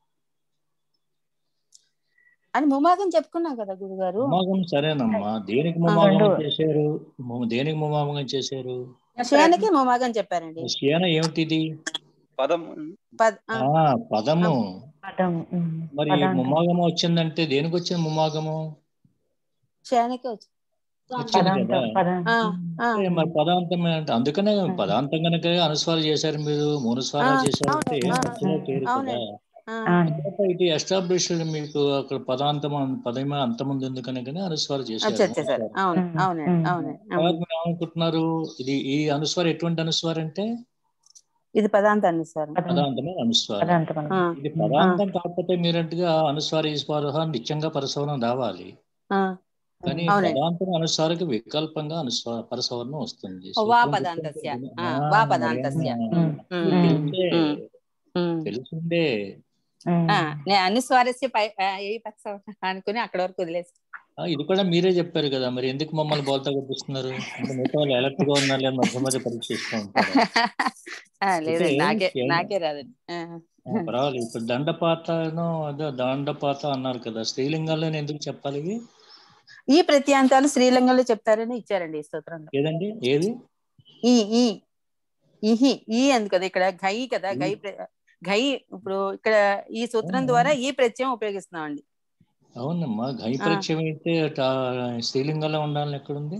I: అని ముమాగం చెప్పుకున్నాం కదా గురుగారు
L: ముమాగం సరేనమ్మా దేనికి
I: ఆ,
L: ముమాగం
I: రెండు.
L: చేశారు ము- దేనికి ముమాగం చేశారు
I: శేనకి ముమాగం చెప్పారండి
L: శయన ఏమిటిది
N: పదం
I: పద్ ఆ,
L: ఆ పదము
K: పదం ఉమ్,
L: మరి
K: పదాంతం.
L: ముమాగము వచ్చిందంటే దేనికి వచ్చింది ముమాగము
I: శేనకి వచ్చి
L: వచ్చింది కదా
I: ఆ, ఆ.
L: ఏ మరి పదాంతం అంటే అందుకనే పదాంతం కనుక అనుస్వారం చేశారు మీరు మూడు స్వరాలు
I: ఆ,
L: చేశారంటే
I: అవును, ఆ,
L: మధ్యలో చేరు కదా
I: అవునండి ఆ,
L: తర్వాత ఇది ఎస్టాబ్లిష్డ్ మీకు అక్కడ పదాంతం పదమే అంతముందు ఉంది కనుకనే అనుస్వారం చేశారు
I: అచ్చా అచ్చా సార్ అవును అవునండి అవునండి
L: తర్వాత
I: అవును
L: మీరు ఏమనుకుంటున్నారు ఇది ఈ అనుస్వారం ఎటువంటి అనుస్వారం అంటే
I: ఇది పదాంతాన్ని సార్
L: పదాంతమే అనుస్వారం
K: పదాంతం
I: ఆ,
L: ఇది పదాంతం కాకపోతే మీరంటగా అనుస్వార ఈస్వార నిత్యంగా పరసవనం రావాలి
I: ఆ,
L: కానీ
I: అవునండి
L: పదాంతం అనుస్వారకు వికల్పంగా అనుస్వార పరసవర్ణం వస్తుంది
I: ఓ, వా
L: సూత్రం
I: పదాంతస్య
L: చెప్తుంది.
I: ఆ,
L: ఆ,
I: వా
L: మరి
I: పదాంతస్య
L: ఏమన్నా?
I: ఉమ్,
L: మీకు
I: ఉమ్,
L: తెలిసిందే
I: ఉమ్, ఉమ్.
L: తెలిసిందే
I: ఆ, నేను అన్ని స్వారస్య పై ఆ, ఏ పక్ష అనుకుని అక్కడ వరకు వదిలేసి
L: ఆ, ఇది కూడా మీరే చెప్పారు కదా మరి ఎందుకు మమ్మల్ని బోల్తా కొట్టిస్తున్నారు అంటే మిగతా వాళ్ళు అలర్ట్ గా ఉన్నారు లేదా మధ్య మధ్య పరీక్షిస్తూ ఉంటారు
I: ఆ, లేదండి
L: అయితే
I: నాకే
L: శయన-
I: నాకే రాదండి ఆ.
L: ఆ, పర్వాలేదు ఇప్పుడు దండపాతను అదే దండపాత అన్నారు కదా స్త్రీలింగాల్లో ఎందుకు చెప్పాలి ఇవి
I: ఈ ప్రత్యాంతాలు శ్రీలింగంలో చెప్తారని ఇచ్చారండి ఈ స్తోత్రంలో
L: ఏదండి ఏది
I: ఈ ఈ ఇహి ఈ అంది కదా ఇక్కడ ఘై కదా ఘై ప్ర- ఘై ఇప్పుడు ఇక్కడ ఈ సూత్రం ద్వారా ఈ ప్రత్యయం ఉపయోగిస్తున్నాం అండి
L: అవునమ్మా ఘై పరిచయం అయితే టా- స్త్రీలింగంలో ఉండాలని ఎక్కడుంది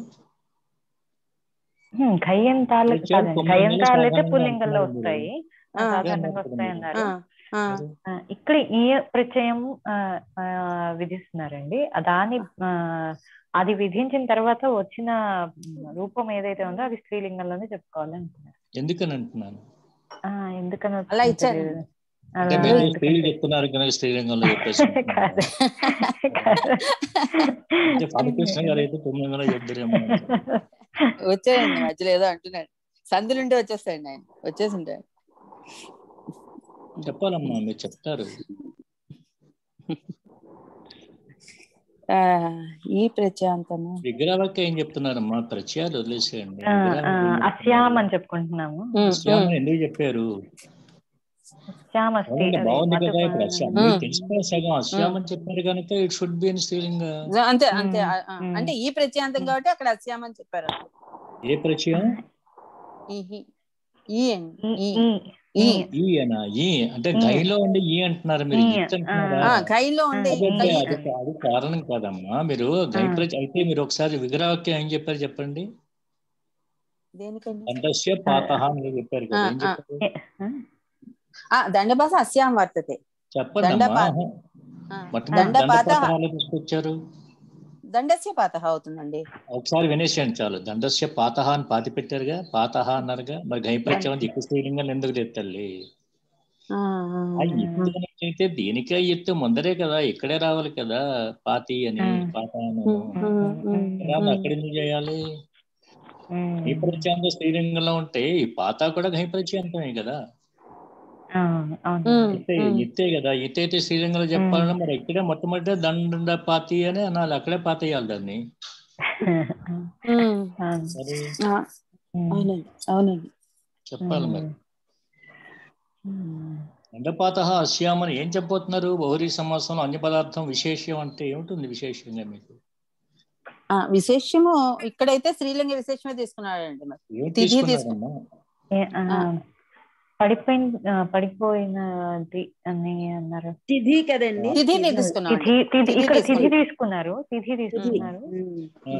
K: హ్మ్, గయంతాలు
L: ప్రత్యయం
K: కాదండి
L: పుల్లింగంలో
K: గయంతాలు అయితే
L: సాధారణంగా
K: పుల్లింగంలో
L: అంటున్నారు
K: వస్తాయి
I: ఆ,
K: ఆ, సాధారణంగా
L: అన్నారు
K: వస్తాయి
L: మీరు.
K: అన్నారు
I: ఆ,
K: ఆ, ఇక్కడ ఈ ప్రత్యయం ఆ, ఆ, విధిస్తున్నారండి ఆ దాని ఆ, అది విధించిన తర్వాత వచ్చిన రూపం ఏదైతే ఉందో అది స్త్రీలింగంలోనే చెప్పుకోవాలి అంటున్నారు
L: ఎందుకని అంటున్నాను
K: ఆ, ఎందుకని
I: అలా
K: వచ్చిందో
I: ఇచ్చారు.
K: తెలియదు.
L: అంటే
K: అలా
L: మీరు
K: ఎందుకని
L: స్త్రీలు చెప్తున్నారు కనుక స్త్రీలింగంలో చెప్పేసి
K: కాదు కాదు.
L: అంటే ఫణికృష్ణ గారు అయితే తొమ్మిది చెప్తారేమో
I: వచ్చాయండి మధ్యలో ఏదో అంటున్నాడు సందు నుండి వచ్చేస్తాయండి ఆయన వచ్చేసి ఉంటాడు
L: చెప్పాలమ్మా మీరు చెప్తారు
I: ఆ, ఈ ప్రత్యాంతము
L: విగ్రహాలకి ఏం చెప్తున్నారమ్మా ప్రత్యయాలు వదిలేసేయండి
K: ఆ, ఆ,
L: విగ్రహాలకి ఏం
K: అస్యాం అని చెప్పుకుంటున్నాము
L: శ్యామ ఎందుకు చెప్పారు
K: అస్యాం అస్తి
L: అవునండి
K: అది
L: బాగుంది
K: మధు
L: కదా ఇప్పుడు అస్యాం మీరు తెలుసుకునే సగం అస్యాం అని చెప్పారు కనుక ఇట్ షుడ్ బి ఇన్ స్త్రీలింగ
I: అంతే అంతే ఆ, ఆ, అంటే ఈ ప్రత్యాంతం కాబట్టి అక్కడ అస్యామని చెప్పారు
L: ఏ ప్రత్యయం
I: ఈ ఈ అండి. ఈ
K: ఈ
I: ఈ
L: ఈ అనా ఈ అంటే
K: ఈ.
L: గైలో ఉండి ఈ అంటున్నారు మీరు
K: ఈ,
L: ఇత్ అంటున్నారా
I: ఆ, గైలో ఉండే
L: అదే
I: గై
L: అది అది కారణం కాదమ్మా మీరు గై ప్రత్య అయితే మీరు ఒకసారి విగ్రహవాక్యం ఏం చెప్పారు చెప్పండి
I: దేనికండి
L: దండస్య పాతహ అని మీరు చెప్పారు కదా ఏం
I: ఆ, ఆ.
L: చెప్పారు
I: ఆ, దండభాష అస్యాం వర్తతే
L: చెప్పండి
I: దండపాత
L: అమ్మా
I: ఆ,
L: మొట్టమొదటి
I: దండపాత
L: దండపాత తీసుకొచ్చారు
I: దండస్య పాత అవుతుందండి
L: ఒకసారి వినేసేయండి చాలు దండస్య పాతహ అని పాతి పెట్టారుగా పాతహ అన్నారుగా మరి గై ప్రత్యయం దిక్కు స్త్రీలింగాన్ని ఎందుకు తెత్తాలి
I: ఆ, ఆ,
L: ఆ ఎత్తు అనేది అయితే దేనికే ఎత్తు ముందరే కదా ఇక్కడే రావాలి కదా పాతి అని పాత అని రాము అక్కడ ఎందుకు చేయాలి ఈ ప్రత్యాంతం స్త్రీలింగంలో ఉంటే ఈ పాత కూడా ఘై ప్రత్యాంతమే కదా
K: ఆ, అవును
L: ఇత్తే ఇత్తే కదా ఇత్తే అయితే శ్రీరంగంలో చెప్పాలన్నా మరి ఇక్కడే మొట్టమొదటి దండ పాతి అని అనాలి అక్కడే పాతేయాలి దాన్ని మరి
I: అవునండి అవునండి
L: చెప్పాలి మరి దండపాత అస్యామని ఏం చెప్పబోతున్నారు బహురీ సమాసంలో అన్య పదార్థం విశేషం అంటే ఏమిటుంది విశేషంగా మీకు
I: ఆ, విశేషము ఇక్కడైతే శ్రీలింగ విశేషమే తీసుకున్నాడండి మరి
L: ఏం
I: తిథి తీసుకు
L: తీసుకున్నారమ్మా
K: ఏ, ఆ, పడిపోయిన ఆ, పడిపోయినది అని అన్నారు
M: తిథి కదండి
I: తిథిని తీసుకున్నాం
K: తిథి తిథి
I: తిథి
K: ఇక్కడ తిథి
I: తీసుకున్నాం.
K: తీసుకున్నారు తిథి తీసుకున్నారు
L: ఆ.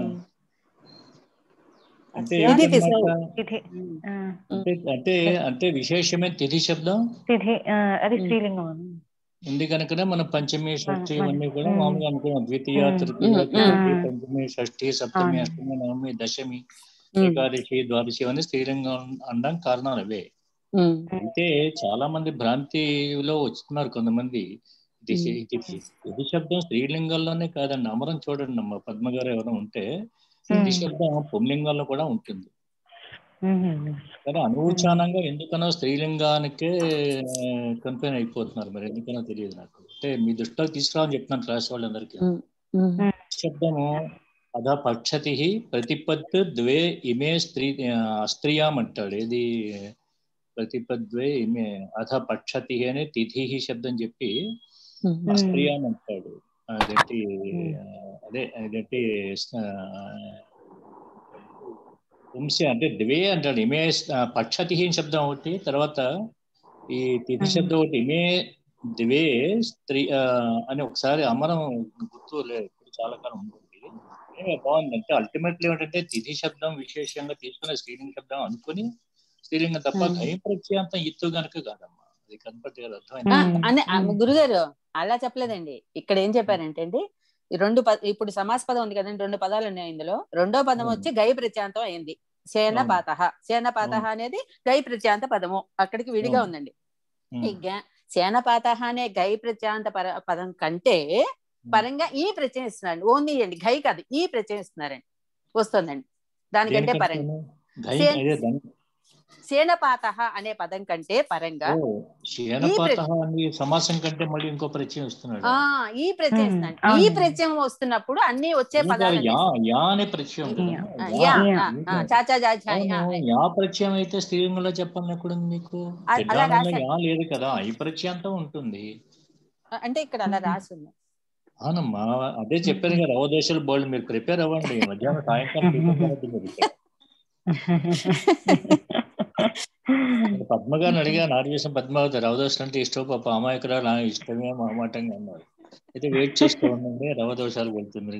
L: అంటే
I: తిథి
L: ఏంటన్నమాట?
I: తీసుకున్నాం
K: తిథి ఆ,
L: అంటే అంటే అంటే విశేషమే తిథి శబ్దం
K: తిథి ఆ, అది స్త్రీలింగం అని.
L: ఉంది కనుకనే మనం పంచమి షష్ఠి
K: మన-
L: ఇవన్నీ కూడా
K: ఉమ్.
L: మామూలుగా అనుకున్నాం ద్వితీయ
K: ఉమ్.
L: తృతీయ
I: ఉమ్.
L: చతుర్థి
K: ఉమ్.
L: పంచమి షష్ఠి సప్తమి
K: అవును.
L: అష్టమి నవమి దశమి
I: ఉమ్.
L: ఏకాదశి ద్వాదశి ఇవన్నీ స్త్రీలింగం అనడం కారణాలు అవే
I: ఉమ్.
L: అయితే చాలా మంది భ్రాంతిలో వస్తున్నారు కొంతమంది ఇది
I: ఉమ్.
L: ఇది ఇది శబ్దం స్త్రీలింగంలోనే కాదండి అమరం చూడండి అమ్మ పద్మ గారు ఎవరైనా ఉంటే ఇది
K: ఉమ్.
L: శబ్దం పుంలింగంలో కూడా ఉంటుంది
K: ఉమ్.
L: కానీ అనువుచానంగా ఎందుకనో స్త్రీలింగానికే కన్ఫైన్ అయిపోతున్నారు మరి ఎందుకనో తెలియదు నాకు అంటే మీ దృష్టిలోకి తీసుకురావని చెప్తున్నాను క్లాస్ వాళ్ళందరికీ
I: ఉమ్. ఉమ్.
L: శబ్దము అధ పక్షతి ప్రతిపత్ ద్వే ఇమే స్త్రీ అస్త్రియాం అంటాడు ఏది ప్రతిపద్వే ఇమే అధ పక్షతి అని తిథి శబ్దం చెప్పి
I: ఉమ్.
L: అస్త్రియాం అంటాడు అదేంటి ఆ, అదే అదేంటి ఆ, వంశ అంటే ద్వే అంటాడు ఇమే ఆ, పక్షతి అని శబ్దం ఒకటి తర్వాత ఈ తిథి శబ్దం ఒకటి ఇమే ద్వే స్త్రీ ఆ, అని ఒకసారి అమరం గుర్తు లేదు ఇప్పుడు చాలా కాలం ఉంటుంది ఏ, బాగుంది అంటే అల్టిమేట్లీ ఏంటంటే తిథి శబ్దం విశేషంగా తీసుకునే స్త్రీలింగ శబ్దం అనుకుని స్త్రీలింగం తప్ప
I: ఉమ్.
L: ఘై ప్రత్యాంతం ఇత్తు గనక కాదమ్మా అది కనపట్టి కదా
I: ఆ,
L: అర్థమైంది
I: అనే ఆ, గురుగారు అలా చెప్పలేదండి ఇక్కడ ఏం చెప్పారంటే అండి ఈ రెండు పద ఇప్పుడు సమాస పదం ఉంది కదండి రెండు పదాలు ఉన్నాయి ఇందులో రెండో పదం వచ్చి గై ప్రత్యాంతం అయింది సేన
L: అవును.
I: పాత సేన పాత
L: అవును.
I: అనేది గై ప్రత్యాంత పదము అక్కడికి విడిగా
L: అవును.
I: ఉందండి
L: ఉమ్.
I: ఈ గ- సేన పాత అనే గై ప్రత్యాంత పర పదం కంటే పరంగా ఈ ప్రత్యయం ఇస్తున్నారండి ఓన్లీ అండి గై కాదు ఈ ప్రత్యయం ఇస్తున్నారండి వస్తుందండి దానికంటే పరంగా
L: దేనికంటే ఘై
I: సే-
L: అదే దాని
I: సేనపాత అనే పదం కంటే పరంగా
L: ఓ
I: ఈ
L: శయనపాత
I: ప్ర-
L: అని సమాసం కంటే మళ్ళీ ఇంకో పరిచయం ఇస్తున్నాడు
I: ఆ ఈ ప్రత్యయం
K: ఉమ్,
I: ఇస్తున్నాడు ఈ
K: అవునండి.
I: ప్రత్యయం వస్తున్నప్పుడు అన్ని వచ్చే
L: ఇది కాదు,
I: పదాలు
L: యా యా అనే పరిచయం కదా
I: ఆ,
L: యా
I: యా
K: యా.
I: ఆ, ఆ, చాచా జా ఝా, యా,
L: అవును యా పరిచయం అయితే స్త్రీలింగంలో చెప్పాలని ఎక్కడుంది మీకు
I: అ- అలా
L: ప్రధానంలో
I: రాశారు
L: యా లేదు కదా ఈ పరిచయంతో ఉంటుంది
I: అంటే ఇక్కడ అలా రాసి ఉంది
L: అవునమ్మా అదే చెప్పాను కదా అవదేశాలు బోల్డ్ మీరు ప్రిపేర్ అవ్వండి మధ్యాహ్నం సాయంకాలం prepare అవ్వద్దు మీరు ఇక్కడ. నేను పద్మ గారిని అడిగాను ఆర్యవేశం పద్మావతి రవదోషం అంటే ఇష్టం పాప అమాయకురాలు ఆ ఇష్టమే మామాటంగా అన్నారు అయితే వెయిట్ చేస్తూ ఉండండి రవదోషాలు వెళ్తుంది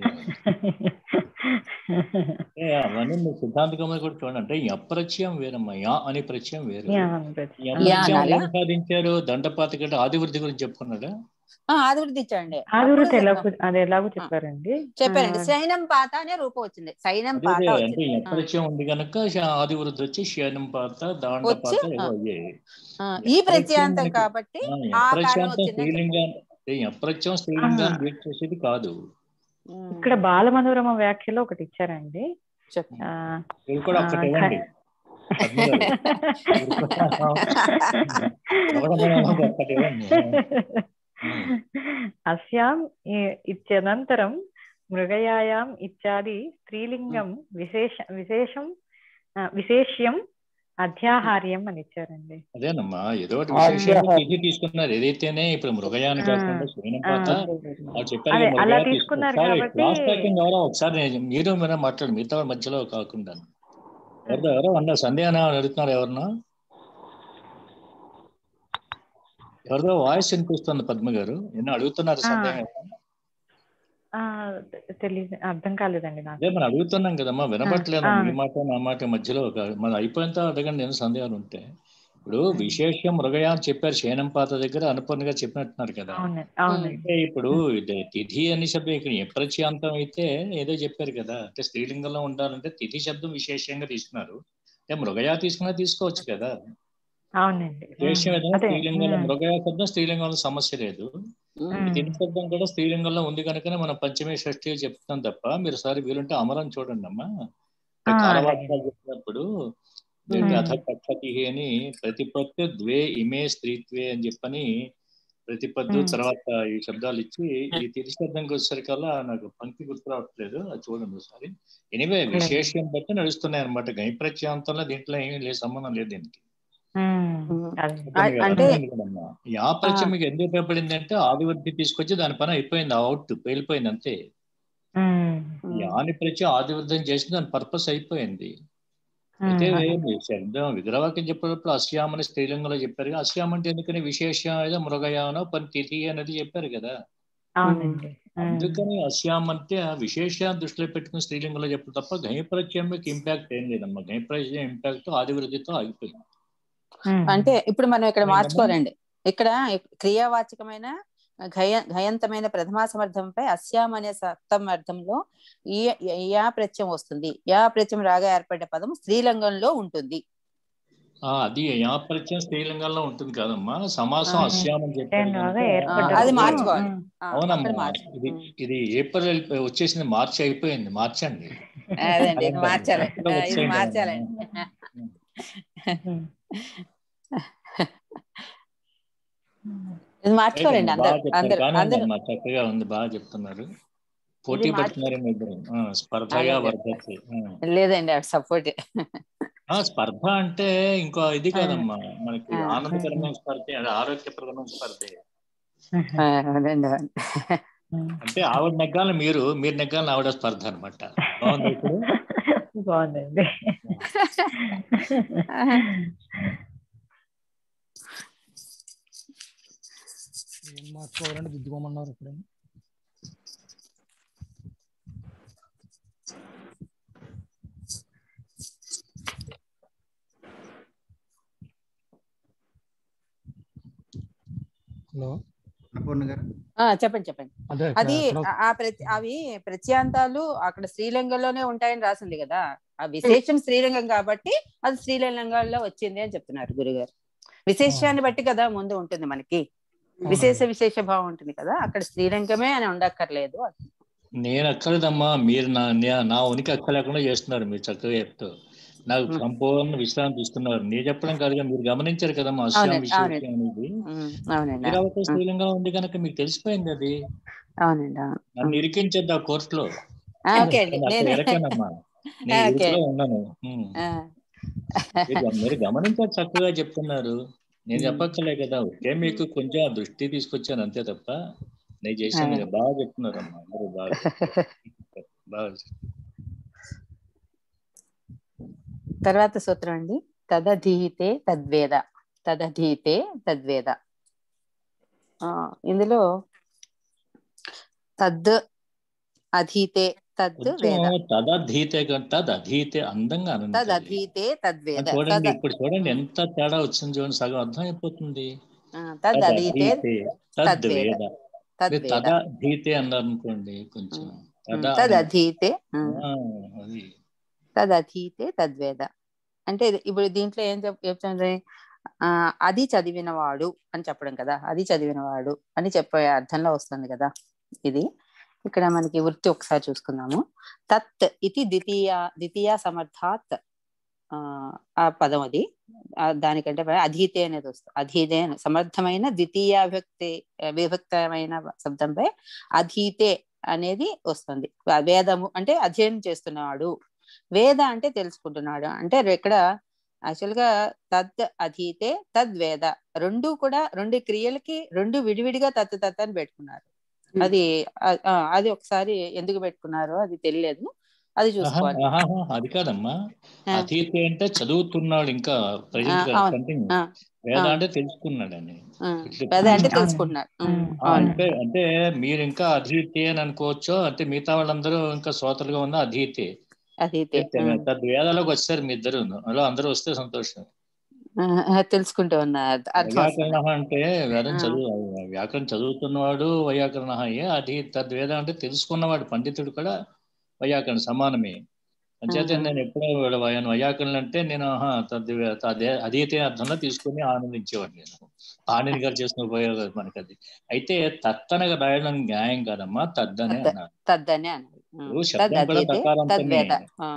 L: ఏ, అవన్నీ మీరు సిద్ధాంతకంలో కూడా చూడండి అంటే ఈ అప్రత్యయం వేరమ్మా యా అనే ప్రత్యయం వేరు
K: యా,
L: ఈ
K: ప్రత్యయం.
I: యా
L: అప్రత్యయం
I: అనాలా
L: ఏం సాధించారు దండపాత కంటే ఆదివృద్ధి గురించి చెప్పుకున్నాడా
I: ఆ, ఆదివృద్ధి ఇచ్చాండి
K: ఆదురుత
I: అప్పుడు
K: ఎలాగో అది ఎలాగో చెప్పారండి
I: చెప్పారండి
K: ఆ,
I: సైనం పాత అనే రూపం వచ్చింది సైనం
L: అదే
I: పాత
L: అదే అంటే
I: వచ్చింది
L: ఈ
I: ఆ,
L: అప్రత్యయం ఉంది కనుక శ- ఆదివృద్ధి వచ్చి శయనం పాత
I: వచ్చి
L: దాండపాత
I: ఆ,
L: ఏవో అయ్యాయి
I: ఆ,
L: ఈ
I: ఈ
L: అప్రత్యయం
I: ప్రత్యాంతం
L: మనకి
I: కాబట్టి
L: ఆ, ఈ
I: ఆ కారణం
L: అప్రత్యాంతం
I: వచ్చిందని చెప్పారు
L: స్త్రీలింగాన్ని ఈ అప్రత్యం
K: ఆ,
L: స్త్రీలింగాన్ని బీట్ చేసేది కాదు
I: ఉమ్,
K: ఇక్కడ బాలమనోరమ వ్యాఖ్యలో ఒకటి ఇచ్చారండి
I: చెప్పు
K: ఆ,
L: మీరు కూడా
K: ఆ,
L: ఒక్కటి
K: ఘ-
L: ఇవ్వండి పద్మ గారు మీరు కూడా ఎవడమో ఒక్కటి ఇవ్వండి ఉమ్.
K: అస్యాం ఇ- ఇత్యనంతరం మృగయాయాం ఇత్యాది స్త్రీలింగం విశేష విశేషం ఆ, విశేష్యం అధ్యాహార్యం అని ఇచ్చారండి
L: అదేనమ్మా ఏదో ఒకటి విశేషంగా
A: ఆజ్ఞ
L: తిథి తీసుకున్నారు ఏదైతేనే ఇప్పుడు మృగయాన్ని
K: ఆ,
L: కాకుండా
K: ఆ,
L: శ్రీనంపాత అది చెప్పారు
K: అదే
L: కదా
K: అలా
L: మృగయా తీసుకున్నారు
K: తీసుకున్నారు
L: ఒకసారి
K: కాబట్టి
L: క్లాస్ టాకింగ్ ఎవరో ఒకసారి నేను- మీరు మీరు మాట్లాడు మిగతా వాళ్ళ మధ్యలో కాకుండా ఎవరో ఎవరో అన్న సందేహం ఏమైనా అడుగుతున్నారు ఎవరన్నా ఎవరిదో వాయిస్ వినిపిస్తుంది పద్మ గారు ఎన్నో అడుగుతున్నారు
K: ఆ,
L: సందేహం ఏమైనా?
K: ఆ, తెలియదు అర్థం కాలేదండి నాకు
L: అదే మనం అడుగుతున్నాం కదమ్మా
K: ఆ,
L: వినపట్లేదు
K: ఆ,
L: మీ మాట నా మాట మధ్యలో ఒక మనం అయిపోయినంత అడగండి నేను సందేహాలు ఉంటే ఇప్పుడు విశేషం మృగయా అని చెప్పారు శయనం పాత దగ్గర అనుపూర్ణ గారు చెప్పినట్టున్నారు కదా
K: అవునండి అవునండి
L: అంటే ఇప్పుడు ఇది తిథి అని శబ్దం ఇక్కడ ఎప్రత్యాంతం అయితే ఏదో చెప్పారు కదా అంటే స్త్రీలింగంలో ఉండాలంటే తిథి శబ్దం విశేషంగా తీసుకున్నారు అంటే మృగయా తీసుకున్నా తీసుకోవచ్చు కదా
K: అవునండి ఉమ్,
L: విశేషం ఏదైనా
K: అదే
L: స్త్రీలింగంలో
K: ఉమ్,
L: మృగయా శబ్దం స్త్రీలింగంలో సమస్య లేదు
I: ఉమ్,
K: ఉమ్,
L: తిథి శబ్దం కూడా స్త్రీలింగంలో ఉంది కనుకనే మనం పంచమే షష్ఠి చెప్తాం తప్ప మీరు సారి వీలుంటే అమరం చూడండి అమ్మా
K: ఆ,
L: అంటే
K: అలాగే
L: కాలవాక్యాలు చెప్పినప్పుడు దీనికి అథ పక్షతి అని ప్రతిపత్తు ద్వే ఇమే స్త్రీత్వే అని చెప్పని ప్రతిపద్దు
K: Hmm.
L: తర్వాత ఈ శబ్దాలు ఇచ్చి ఈ తిరిగి శబ్దంకి వచ్చేసరికల్లా నాకు పంక్తి గుర్తు రావట్లేదు అది చూడండి ఒకసారి ఎనివే విశేషం బట్టి నడుస్తున్నాయి అనమాట గై ప్రత్యాంతంలో దీంట్లో ఏమీ లేదు సంబంధం లేదు దీనికి
I: అంటే
L: యా ప్రత్యయం మీకు ఎందుకు ఉపయోగపడింది అంటే ఆదివర్తి తీసుకొచ్చి దాని పని అయిపోయింది అవుట్ వెళ్ళిపోయింది అంతే యాని ప్రత్యయం ఆదివర్ధం చేసి దాని పర్పస్ అయిపోయింది అయితే మీ శబ్దం విగ్రహవాక్యం చెప్పేటప్పుడు అస్యాం అని స్త్రీలింగంలో చెప్పారు కదా, అస్యాం అంటే ఎందుకని విశేషం ఏదో మృగయానో పని తిథి అనేది చెప్పారు కదా
K: అవునండి
L: అందుకని అస్యాం అంటే ఆ విశేషాన్ని దృష్టిలో పెట్టుకుని స్త్రీలింగంలో చెప్పడం తప్ప గణప్రత్యయం మీకు ఇంపాక్ట్ ఏం లేదమ్మా గణప్రత్యయం ఇంపాక్ట్ ఆదివృద్ధితో ఆగిపోయింది
I: అంటే ఇప్పుడు మనం ఇక్కడ మార్చుకోరండి ఇక్కడ క్రియావాచకమైన ఘయ ఘయంతమైన ప్రథమా సమర్థంపై అస్యాం అనే సప్తమ అర్థంలో ఈ యా ప్రత్యయం వస్తుంది యా ప్రత్యయం రాగా ఏర్పడ్డ పదం స్త్రీలింగంలో ఉంటుంది
L: ఆ, అది యా ప్రత్యయం స్త్రీలింగంలో ఉంటుంది కదమ్మా సమాసం
I: ఆ.
L: అస్యాం అని చెప్పారు
K: లాగా
L: కనుక-
K: ఏర్పడ్డ
I: అది మార్చుకోవాలి ఆ, అక్కడ
L: అవునమ్మా
I: మార్చు
L: ఇది ఇది ఏప్రిల్ వెళ్ళిపోయి- వచ్చేసింది మార్చి అయిపోయింది మార్చండి
I: అదండి ఇది
L: అలాగే
I: మార్చాలి
L: అక్కడ
I: ఆ, ఇది
L: వచ్చేయండి
I: మార్చాలండి ఇది మార్చుకోరండి
L: రైట్ బాగా
I: అందరు
L: చెప్తారు
I: అందరు
L: కానీ
I: అందరు
L: అమ్మా చక్కగా ఉంది బాగా చెప్తున్నారు పోటీ
I: మార్చు-
L: పడుతున్నారు మీ ఇద్దరు ఆ, స్పర్ధగా
I: అలాగే.
L: వర్ధతి ఆ.
I: లేదండి అవి సపోర్ట్
L: ఆ స్పర్ధ అంటే ఇంకో ఇది కాదమ్మా మనకి
I: ఆ.
L: ఆనందకరమైన స్పర్ధ అది ఆరోగ్యప్రదమైన స్పర్ధే
I: అవునండి అవును.
L: అంటే ఆవిడ నెగ్గాలని మీరు మీరు నెగ్గాలని ఆవిడ స్పర్ధ అనమాట బాగుంది ఇప్పుడు
K: బాగుందండి
G: ఏం మార్చుకోవాలంటే దిద్దుకోమన్నారు ఇప్పుడు హలో
B: అపూర్ణ గారు
I: ఆ, చెప్పండి చెప్పండి
G: అదే
I: అది
G: ఇక్కడ-
I: ఆ- ఆ ప్రతి అవి ప్రత్యాంతాలు అక్కడ శ్రీలింగంలోనే ఉంటాయని రాసింది కదా ఆ విశేషం శ్రీలింగం కాబట్టి అది శ్రీలింగంలో వచ్చింది అని చెప్తున్నారు గురుగారు విశేషాన్ని బట్టి కదా ముందు ఉంటుంది మనకి విశేష విశేష భావం ఉంటుంది కదా అక్కడ శ్రీలింగమే అని ఉండక్కర్లేదు
L: నేను అక్కర్లేదమ్మా మీరు నా నే- నా ఉనికి అక్కర్లేకుండా చేస్తున్నారు మీరు చక్కగా చెప్తూ నాకు సంపూర్ణ విశ్రాంతి ఇస్తున్నారు నేను చెప్పడం కాదుగా మీరు గమనించారు కదమ్మా అస్యాం
I: అవునండి
L: విశేషం
I: అవునండి
L: అనేది
I: ఉమ్, అవునండి
L: మీరు అవకాశం
I: ఉమ్,
L: స్త్రీలింగం ఉంది కనుక మీకు తెలిసిపోయింది అది
I: అవునండి అవును
L: నన్ను ఇరికించద్దు ఆ కోర్టులో
I: ఆ, ఓకే అండి
L: నేను అక్కడ
I: నేను
L: ఎరకానమ్మా నేను
I: ఓకే
L: ఇరుకులో ఉన్నాను ఉమ్.
I: ఆ,
L: మీరు గమ- మీరు గమనించారు చక్కగా చెప్తున్నారు నేను చెప్పక్కర్లే కదా ఓకే మీకు కొంచెం ఆ దృష్టి తీసుకొచ్చాను అంతే తప్ప నేను చేశాను కదా. బాగా చెప్తున్నారు అమ్మా అందరూ బాగా చెప్తున్నారు. బాగా
I: తర్వాత సూత్రం అండి తదధీతే తద్వేద తదధీతే తద్వేద ఆ, ఇందులో తద్ అధీతే తద్ వేద
L: కొంచెం తదధీతే కంటే తదధీతే అందంగా అనండి తల్లి.
I: తదధీతే తద్వేద
L: చూడండి
I: తద
L: ఇప్పుడు చూడండి ఎంత తేడా వచ్చింది చూడండి సగం అర్థం అయిపోతుంది
I: ఆ, తదధీతే
L: తదధీతే
I: తద్వేద
L: తద్వేద మీరు
I: తద్వేద
L: తదధీతే అన్నారు అనుకోండి కొంచెం
I: ఉమ్,
L: తద
I: తదధీతే ఉమ్,
L: ఆ, అది
I: తదధీతే తద్వేద అంటే ఇది- ఇప్పుడు దీంట్లో ఏం చెప్ చెప్తుంది ఆ అది చదివినవాడు అని చెప్పడం కదా అది చదివినవాడు అని చెప్పే అర్థంలో వస్తుంది కదా ఇది ఇక్కడ మనకి వృత్తి ఒకసారి చూసుకుందాము తత్ ఇది ద్వితీయ ద్వితీయ సమర్థాత్ ఆ ఆ పదం అది ఆ దానికంటే పై అధీతే అనేది వస్తుంది అధీతే అని సమర్థమైన ద్వితీయ విభక్తి విభక్తమైన శబ్దంపై అధీతే అనేది వస్తుంది ఆ వేదము అంటే అధ్యయనం చేస్తున్నాడు వేద అంటే తెలుసుకుంటున్నాడు అంటే ఇక్కడ యాక్చువల్ గా తద్ అధీతే తద్వేద రెండు కూడా రెండు క్రియలకి రెండు విడివిడిగా తత్ తత్ అని పెట్టుకున్నారు అది ఆ- ఆ, అది ఒకసారి ఎందుకు పెట్టుకున్నారో అది తెలియలేదు అది
L: ఆహా,
I: చూసుకోవాలి
L: ఆహాహా, అది కాదమ్మా
I: ఆ.
L: అతీతే అంటే చదువుతున్నాడు ఇంకా
I: ఆ,
L: ప్రజెంట్
I: అవును
L: కంటిన్యూ
I: ఆ,
L: వేద
I: అవును
L: అంటే తెలుసుకున్నాడని
I: ఆ,
L: ఇట్లా
I: వేద అంటే
L: ఆ,
I: తెలుసుకుంటున్నారు ఉమ్,
L: ఆ,
I: అవును
L: అంటే అంటే మీరు ఇంకా అధీతే అని అనుకోవచ్చు అంటే మిగతా వాళ్ళందరూ ఇంకా శ్రోతలుగా ఉన్న అధీతే
I: అధీతే ఉమ్,
L: తద్వేదాలకు వచ్చారు మీ ఇద్దరు అలా అందరూ వస్తే సంతోషం
I: ఆ, తెలుసుకుంటూ ఉన్న అర్థం వస్తుంది
L: వైయాకరణ అంటే వేదం
I: ఆ,
L: చదువు వ్యాకరణ చదువుతున్నవాడు వైయాకరణ అయ్యే అది తద్వేద అంటే తెలుసుకున్నవాడు పండితుడు కూడా వైయాకరణ సమానమే అంచేత
I: ఉమ్,
L: నేను ఎప్పుడో వీళ్ళ వయ- వైయాకరణలు అంటే నేను ఆహా, తద్వే అదే అదైతే అర్థంలో తీసుకుని ఆనందించేవాడు నేను ఆనంద్ గారు చేసిన ఉపయోగం మనకి అది అయితే తత్తనగా రాయడం న్యాయం కాదమ్మా తద్దనే
I: తద్
L: అన్నారు
I: తద్దనే అన్నారు ఉమ్,
L: ఇప్పుడు
I: తద్
L: శబ్దం కూడా
I: అధీతే
L: తకారాంతమే
I: తద్వేద ఆ,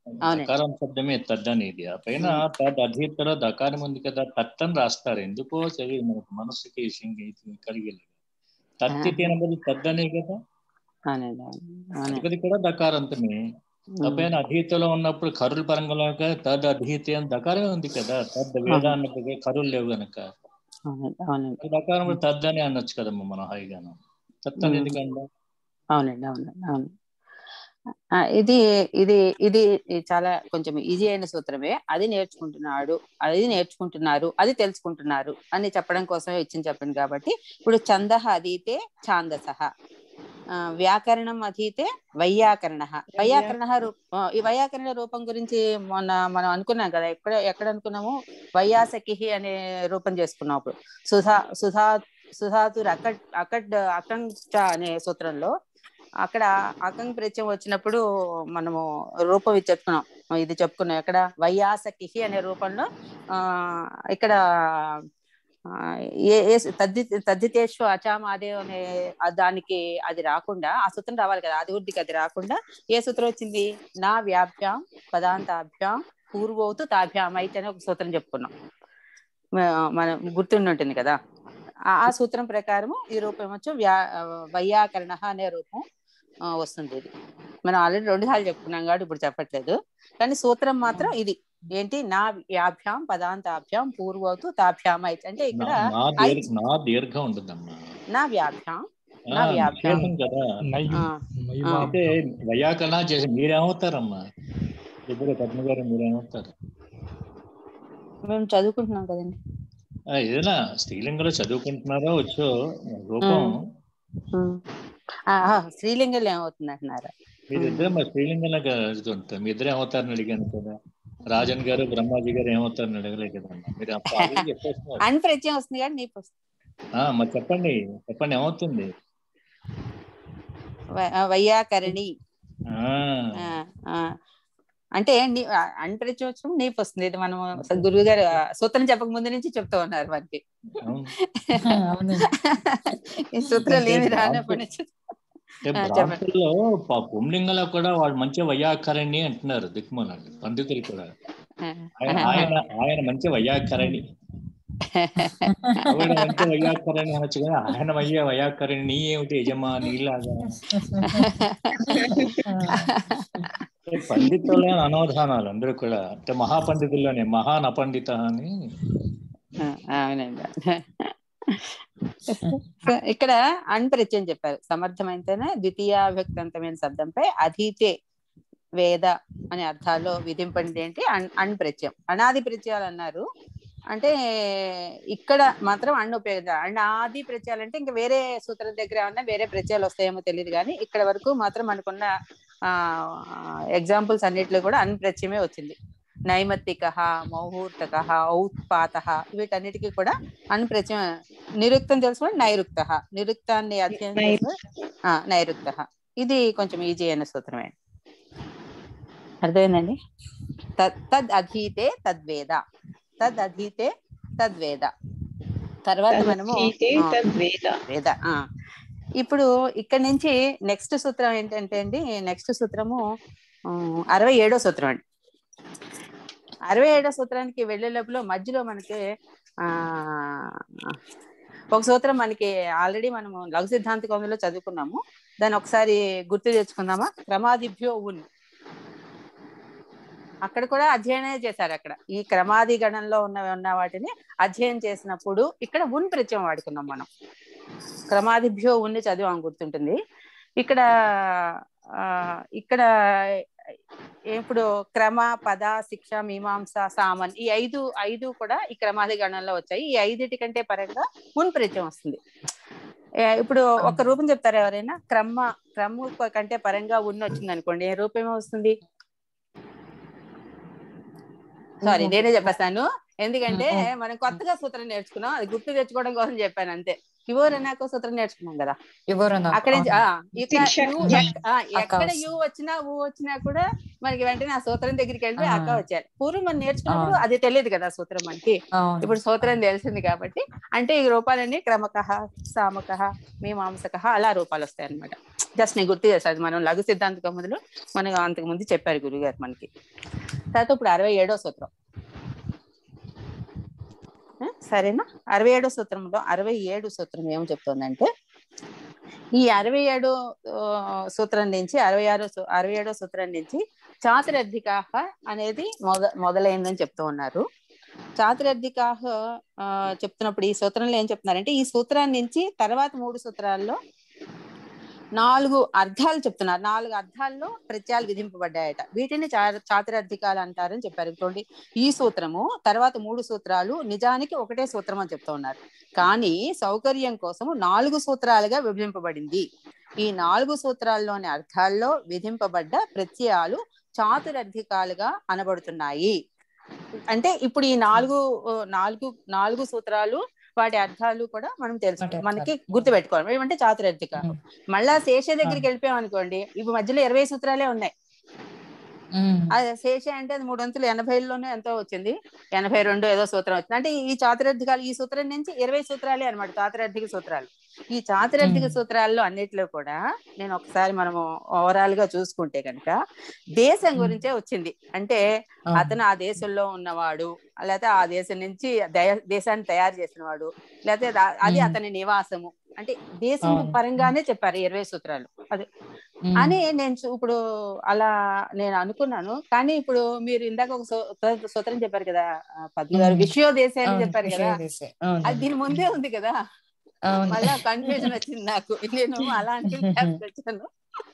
I: అవునండి
L: దకారం శబ్దమే తద్ అనేది ఆ పైన తద్ అధీతలో దకారం ఉంది కదా తత్ అని రాస్తారు ఎందుకో చదివి మనకు మనసుకి సింగి కలిగేది తత్తి తినబడి తద్ అనే కదా
I: అవునండి అవును. అవునండి
L: అది కూడా దకారంతమే ఆ పైన అధీతలో ఉన్నప్పుడు కరుల పరంగా తద్ అధీతి అని దకారమే ఉంది కదా తద్ వేద అన్నప్పుడు కరులు లేవు గనక
I: అవునండి అవునండి
L: ఈ దకారం కూడా తద్ అని అనొచ్చు కదమ్మా మనం హాయిగాను తత్ అని ఎందుకంటే
I: అవునండి అవునండి అవును ఆ, ఇది ఇది ఇది చాలా కొంచెం ఈజీ అయిన సూత్రమే అది నేర్చుకుంటున్నాడు అది నేర్చుకుంటున్నారు అది తెలుసుకుంటున్నారు అని చెప్పడం కోసమే ఇచ్చింది చెప్పండి కాబట్టి ఇప్పుడు ఛంద అధీతే ఛాందస ఆ, వ్యాకరణం అధీతే వైయాకరణ వైయాకరణ రూప ఈ వైయాకరణ రూపం గురించి మొన్న మనం అనుకున్నాం కదా ఎక్కడ ఎక్కడ అనుకున్నాము వైయాసకి అనే రూపం చేసుకున్నాం అప్పుడు సుధా సుధా సుధాతుర్ అకట్ అకడ్ అకంచ అనే సూత్రంలో అక్కడ అకం ప్రత్యయం వచ్చినప్పుడు మనము రూపం ఇది చెప్పుకున్నాం ఇది చెప్పుకున్నాం ఎక్కడ వైయాసకి అనే రూపంలో ఆ ఇక్కడ ఆ, ఏ ఏ తద్ది తద్దితేషు అచామాదే అనే ఆ దానికి అది రాకుండా ఆ సూత్రం రావాలి కదా అది ఉద్దికి అది రాకుండా ఏ సూత్రం వచ్చింది నా వ్యాభ్యాం పదాంతాభ్యాం పూర్వోతు తాభ్యాం అయితే అని ఒక సూత్రం చెప్పుకున్నాం మ- మనం గుర్తుండి ఉంటుంది కదా ఆ ఆ సూత్రం ప్రకారము ఈ రూపం వచ్చి వ్యా వైయాకరణ అనే రూపం ఆ, వస్తుంది ఇది మనం ఆల్రెడీ రెండు సార్లు చెప్పుకున్నాం కాబట్టి ఇప్పుడు చెప్పట్లేదు కానీ సూత్రం మాత్రం ఇది ఏంటి నా వ్యాభ్యాం పదాంతాభ్యాం పూర్వోతు తాభ్యాం అయితే అంటే ఇక్కడ
L: నా- నా
I: ఐ
L: దీర్ఘ నా దీర్ఘం ఉంటుందమ్మా
I: నా వ్యాభ్యాం
L: ఆ,
I: నా వ్యాభ్యాం
L: నిషేధం కదా
I: ఆ, ఆ.
L: అంటే వైయాకరణ చేసి మీరేమవుతారమ్మా ఇద్దరు పద్మ గారు మీరేమవుతారు
I: మేము చదువుకుంటున్నాం కదండి
L: ఆ, ఏదైనా స్త్రీలింగంలో చదువుకుంటున్నారో వచ్చో రూపం
I: ఉమ్. ఆ, ఆ, స్త్రీలింగంలో ఏమవుతుంది అంటున్నారు
L: మీరిద్దరు మరి స్త్రీలింగంలో చదువుతుంటారు మీ ఇద్దరు ఏమవుతారని అడిగాను కదా రాజన్ గారు బ్రహ్మాజీ గారు ఏమవుతారని అడగలే కదమ్మా మీరు అప్పుడు already చెప్పేస్తున్నారు
I: అన్ ప్రత్యయం వస్తుంది కానీ నీ వస్తుంది
L: ఆ, మరి చెప్పండి చెప్పండి ఏమవుతుంది
I: వై- ఆ, వైయాకరణి
L: ఆ,
I: ఆ, ఆ. అంటే నీ- ఆ, అన్ ప్రత్యయం వచ్చినప్పుడు నీపు వస్తుంది ఇది మనం గురువు గారు ఆ, సూత్రం చెప్పక ముందు నుంచి చెప్తూ ఉన్నారు మనకి
L: అవును.
I: ఈ సూత్రాలు ఏమి
L: అంటే
I: రానప్పటి నుంచి
L: అంటే
I: ఆ, చెప్పండి
L: బ్రాహ్మణుల్లో ప- పుంలింగంలో కూడా వాళ్ళు మంచి వైయాకరణి అంటున్నారు దిక్కుమనాలి పండితులు కూడా ఆయన ఆయన ఆయన మంచి వైయాకరణి ఆవిడ మంచి వైయాకరణి అనొచ్చు కదా ఆయన వయ్య వైయాకరణి నీ ఏమిటి యజమా నీలాగా అంటే పండితులే అనవధానాలు అందరూ కూడా అంటే మహాపండితుల్లోనే మహాన్ అపండిత అని
I: ఆ, అవునండి సో ఇక్కడ అన్ ప్రత్యయం చెప్పారు సమర్థమైతేనే ద్వితీయాభక్తంతమైన శబ్దంపై అధీతే వేద అనే అర్థాల్లో విధింపండి ఏంటి అన్ అన్ ప్రత్యయం అనాది ప్రత్యయాలు అన్నారు అంటే ఇక్కడ మాత్రం అన్ను ఉపయోగించాలి అనాది ప్రత్యయాలు అంటే ఇంకా వేరే సూత్రం దగ్గర ఏమన్నా వేరే ప్రత్యయాలు వస్తాయేమో తెలియదు కానీ ఇక్కడ వరకు మాత్రం మనకున్న ఆ ఎగ్జాంపుల్స్ అన్నిట్లో కూడా అన్ ప్రత్యయమే వచ్చింది నైమత్తిక మౌహూర్తక ఔత్పాత వీటన్నిటికీ కూడా అనుప్రచం నిరుక్తం తెలుసుకోండి నైరుక్త నిరుక్తాన్ని అధ్యయనం చేసుకోండి నైరుక్త ఇది కొంచెం ఈజీ అయిన సూత్రమే అర్థమైందండి తద్ తద్ అధీతే తద్వేద తద్ అధీతే తద్వేద తర్వాత మనము
F: తదధీతే
I: ఆ,
F: తద్వేద.
I: వేద ఆ. ఇప్పుడు ఇక్కడ నుంచి నెక్స్ట్ సూత్రం ఏంటంటే అండి నెక్స్ట్ సూత్రము ఆ, అరవై ఏడో సూత్రం అండి అరవై ఏడో సూత్రానికి వెళ్ళే లోపల మధ్యలో మనకి ఆ ఒక సూత్రం మనకి ఆల్రెడీ మనము లఘు సిద్ధాంత కౌములో చదువుకున్నాము దాన్ని ఒకసారి గుర్తు తెచ్చుకుందామా క్రమాదిభ్యో ఉన్ అక్కడ కూడా అధ్యయనం చేశారు అక్కడ ఈ క్రమాది గణంలో ఉన్న ఉన్న వాటిని అధ్యయనం చేసినప్పుడు ఇక్కడ ఉన్ ప్రత్యయం వాడుకున్నాం మనం క్రమాదిభ్యో ఉన్ని చదివాం గుర్తుంటుంది ఇక్కడ ఆ ఇక్కడ ఇప్పుడు క్రమ పద శిక్ష మీమాంస సామన్ ఈ ఐదు ఐదు కూడా ఈ క్రమాది గణంలో వచ్చాయి ఈ ఐదిటి కంటే పరంగా ఉన్ ప్రత్యయం వస్తుంది ఏ, ఇప్పుడు ఒక రూపం చెప్తారా ఎవరైనా క్రమ క్రమ కంటే పరంగా ఉన్న వచ్చింది అనుకోండి ఏ రూపం వస్తుంది సారీ నేనే చెప్పేస్తాను ఎందుకంటే మనం కొత్తగా సూత్రం నేర్చుకున్నాం అది గుర్తు తెచ్చుకోవడం కోసం చెప్పాను అంతే యువర్ అన్నాక సూత్రం నేర్చుకున్నాం కదా
N: యువరనాకు,
I: అక్కడ నుంచి,
N: అవును.
I: ఆ, ఇక్కడ
N: శిక్ష-
I: యు
N: ఉమ్.
I: ఎక్- ఆ,
N: అక్క
I: ఎక్కడ
N: వస్తుంది.
I: యు వచ్చినా ఊ వచ్చినా కూడా మనకి వెంటనే ఆ సూత్రం దగ్గరికి వెళ్ళి
N: ఆ.
I: అక్క వచ్చారు పూర్వం మనం నేర్చుకున్నప్పుడు
N: అవును.
I: అది తెలియదు కదా సూత్రం మనకి
N: అవును.
I: ఇప్పుడు సూత్రం తెలిసింది కాబట్టి అంటే ఈ రూపాలన్నీ క్రమక సామక మీమాంసక అలా రూపాలు వస్తాయి అనమాట జస్ట్ నేను గుర్తు చేస్తాను మనం లఘు సిద్ధాంత కముదులు మనకు అంతకు ముందు చెప్పారు గురుగారు మనకి తర్వాత ఇప్పుడు అరవై ఏడో సూత్రం ఆ, సరేనా అరవై ఏడో సూత్రంలో అరవై ఏడు సూత్రం ఏం చెప్తుందంటే ఈ అరవై ఏడో ఆ, సూత్రం నుంచి అరవై ఆరో సూ- అరవై ఏడో సూత్రం నుంచి చాతురధికాహ అనేది మొద మొదలైందని చెప్తూ ఉన్నారు చాతురధికాహ ఆ, చెప్తున్నప్పుడు ఈ సూత్రంలో ఏం చెప్తున్నారంటే ఈ సూత్రాన్ని నుంచి తర్వాత మూడు సూత్రాల్లో నాలుగు అర్థాలు చెప్తున్నారు నాలుగు అర్థాల్లో ప్రత్యయాలు విధింపబడ్డాయట వీటిని చా- చాతురర్థికాలు అంటారని చెప్పారు చూడండి ఈ సూత్రము తర్వాత మూడు సూత్రాలు నిజానికి ఒకటే సూత్రం అని చెప్తూ ఉన్నారు కానీ సౌకర్యం కోసము నాలుగు సూత్రాలుగా విభజింపబడింది ఈ నాలుగు సూత్రాల్లోని అర్థాల్లో విధింపబడ్డ ప్రత్యయాలు చాతురర్థికాలుగా అనబడుతున్నాయి అంటే ఇప్పుడు ఈ నాలుగు ఆ, నాలుగు నాలుగు సూత్రాలు వాటి అర్థాలు కూడా మనం తెలుసు మనకి గుర్తు పెట్టుకోవాలి ఏమంటే చాతురర్థిక మళ్ళా శేష దగ్గరికి వెళ్ళిపోయాం అనుకోండి ఇప్పుడు మధ్యలో ఇరవై సూత్రాలే ఉన్నాయి అది శేష అంటే అది మూడు వంతులు ఎనభైలోనే ఎంతో వచ్చింది ఎనభై రెండు ఏదో సూత్రం వచ్చింది అంటే ఈ చాతురర్థికాలు ఈ సూత్రం నుంచి ఇరవై సూత్రాలే అనమాట చాతురర్థిక సూత్రాలు ఈ చాతురర్థిక సూత్రాల్లో అన్నిట్లో కూడా నేను ఒకసారి మనము ఓవరాల్ గా చూసుకుంటే కనుక దేశం గురించే వచ్చింది అంటే అతను ఆ దేశంలో ఉన్నవాడు లేకపోతే ఆ దేశం నుంచి దయ- దేశాన్ని తయారు చేసినవాడు లేకపోతే దా- అది
N: మ్మ్.
I: అతని నివాసము అంటే దేశం
N: అవును.
I: పరంగానే చెప్పారు ఇరవై సూత్రాలు అది అని నేను చూ- ఇప్పుడు అలా నేను అనుకున్నాను కానీ ఇప్పుడు మీరు ఇందాక ఒక సూ- సూత్రం చెప్పారు కదా ఆ, పద్మ గారు
N: మ్మ్.
I: విశ్వదేశ అని
N: అవును,
I: చెప్పారు కదా
N: విశ్వదేశే. అవును.
I: అది దీని ముందే ఉంది కదా
N: అవును.
I: మళ్ళా కన్ఫ్యూజన్ వచ్చింది నాకు నేను అలా అనుకుని వచ్చాను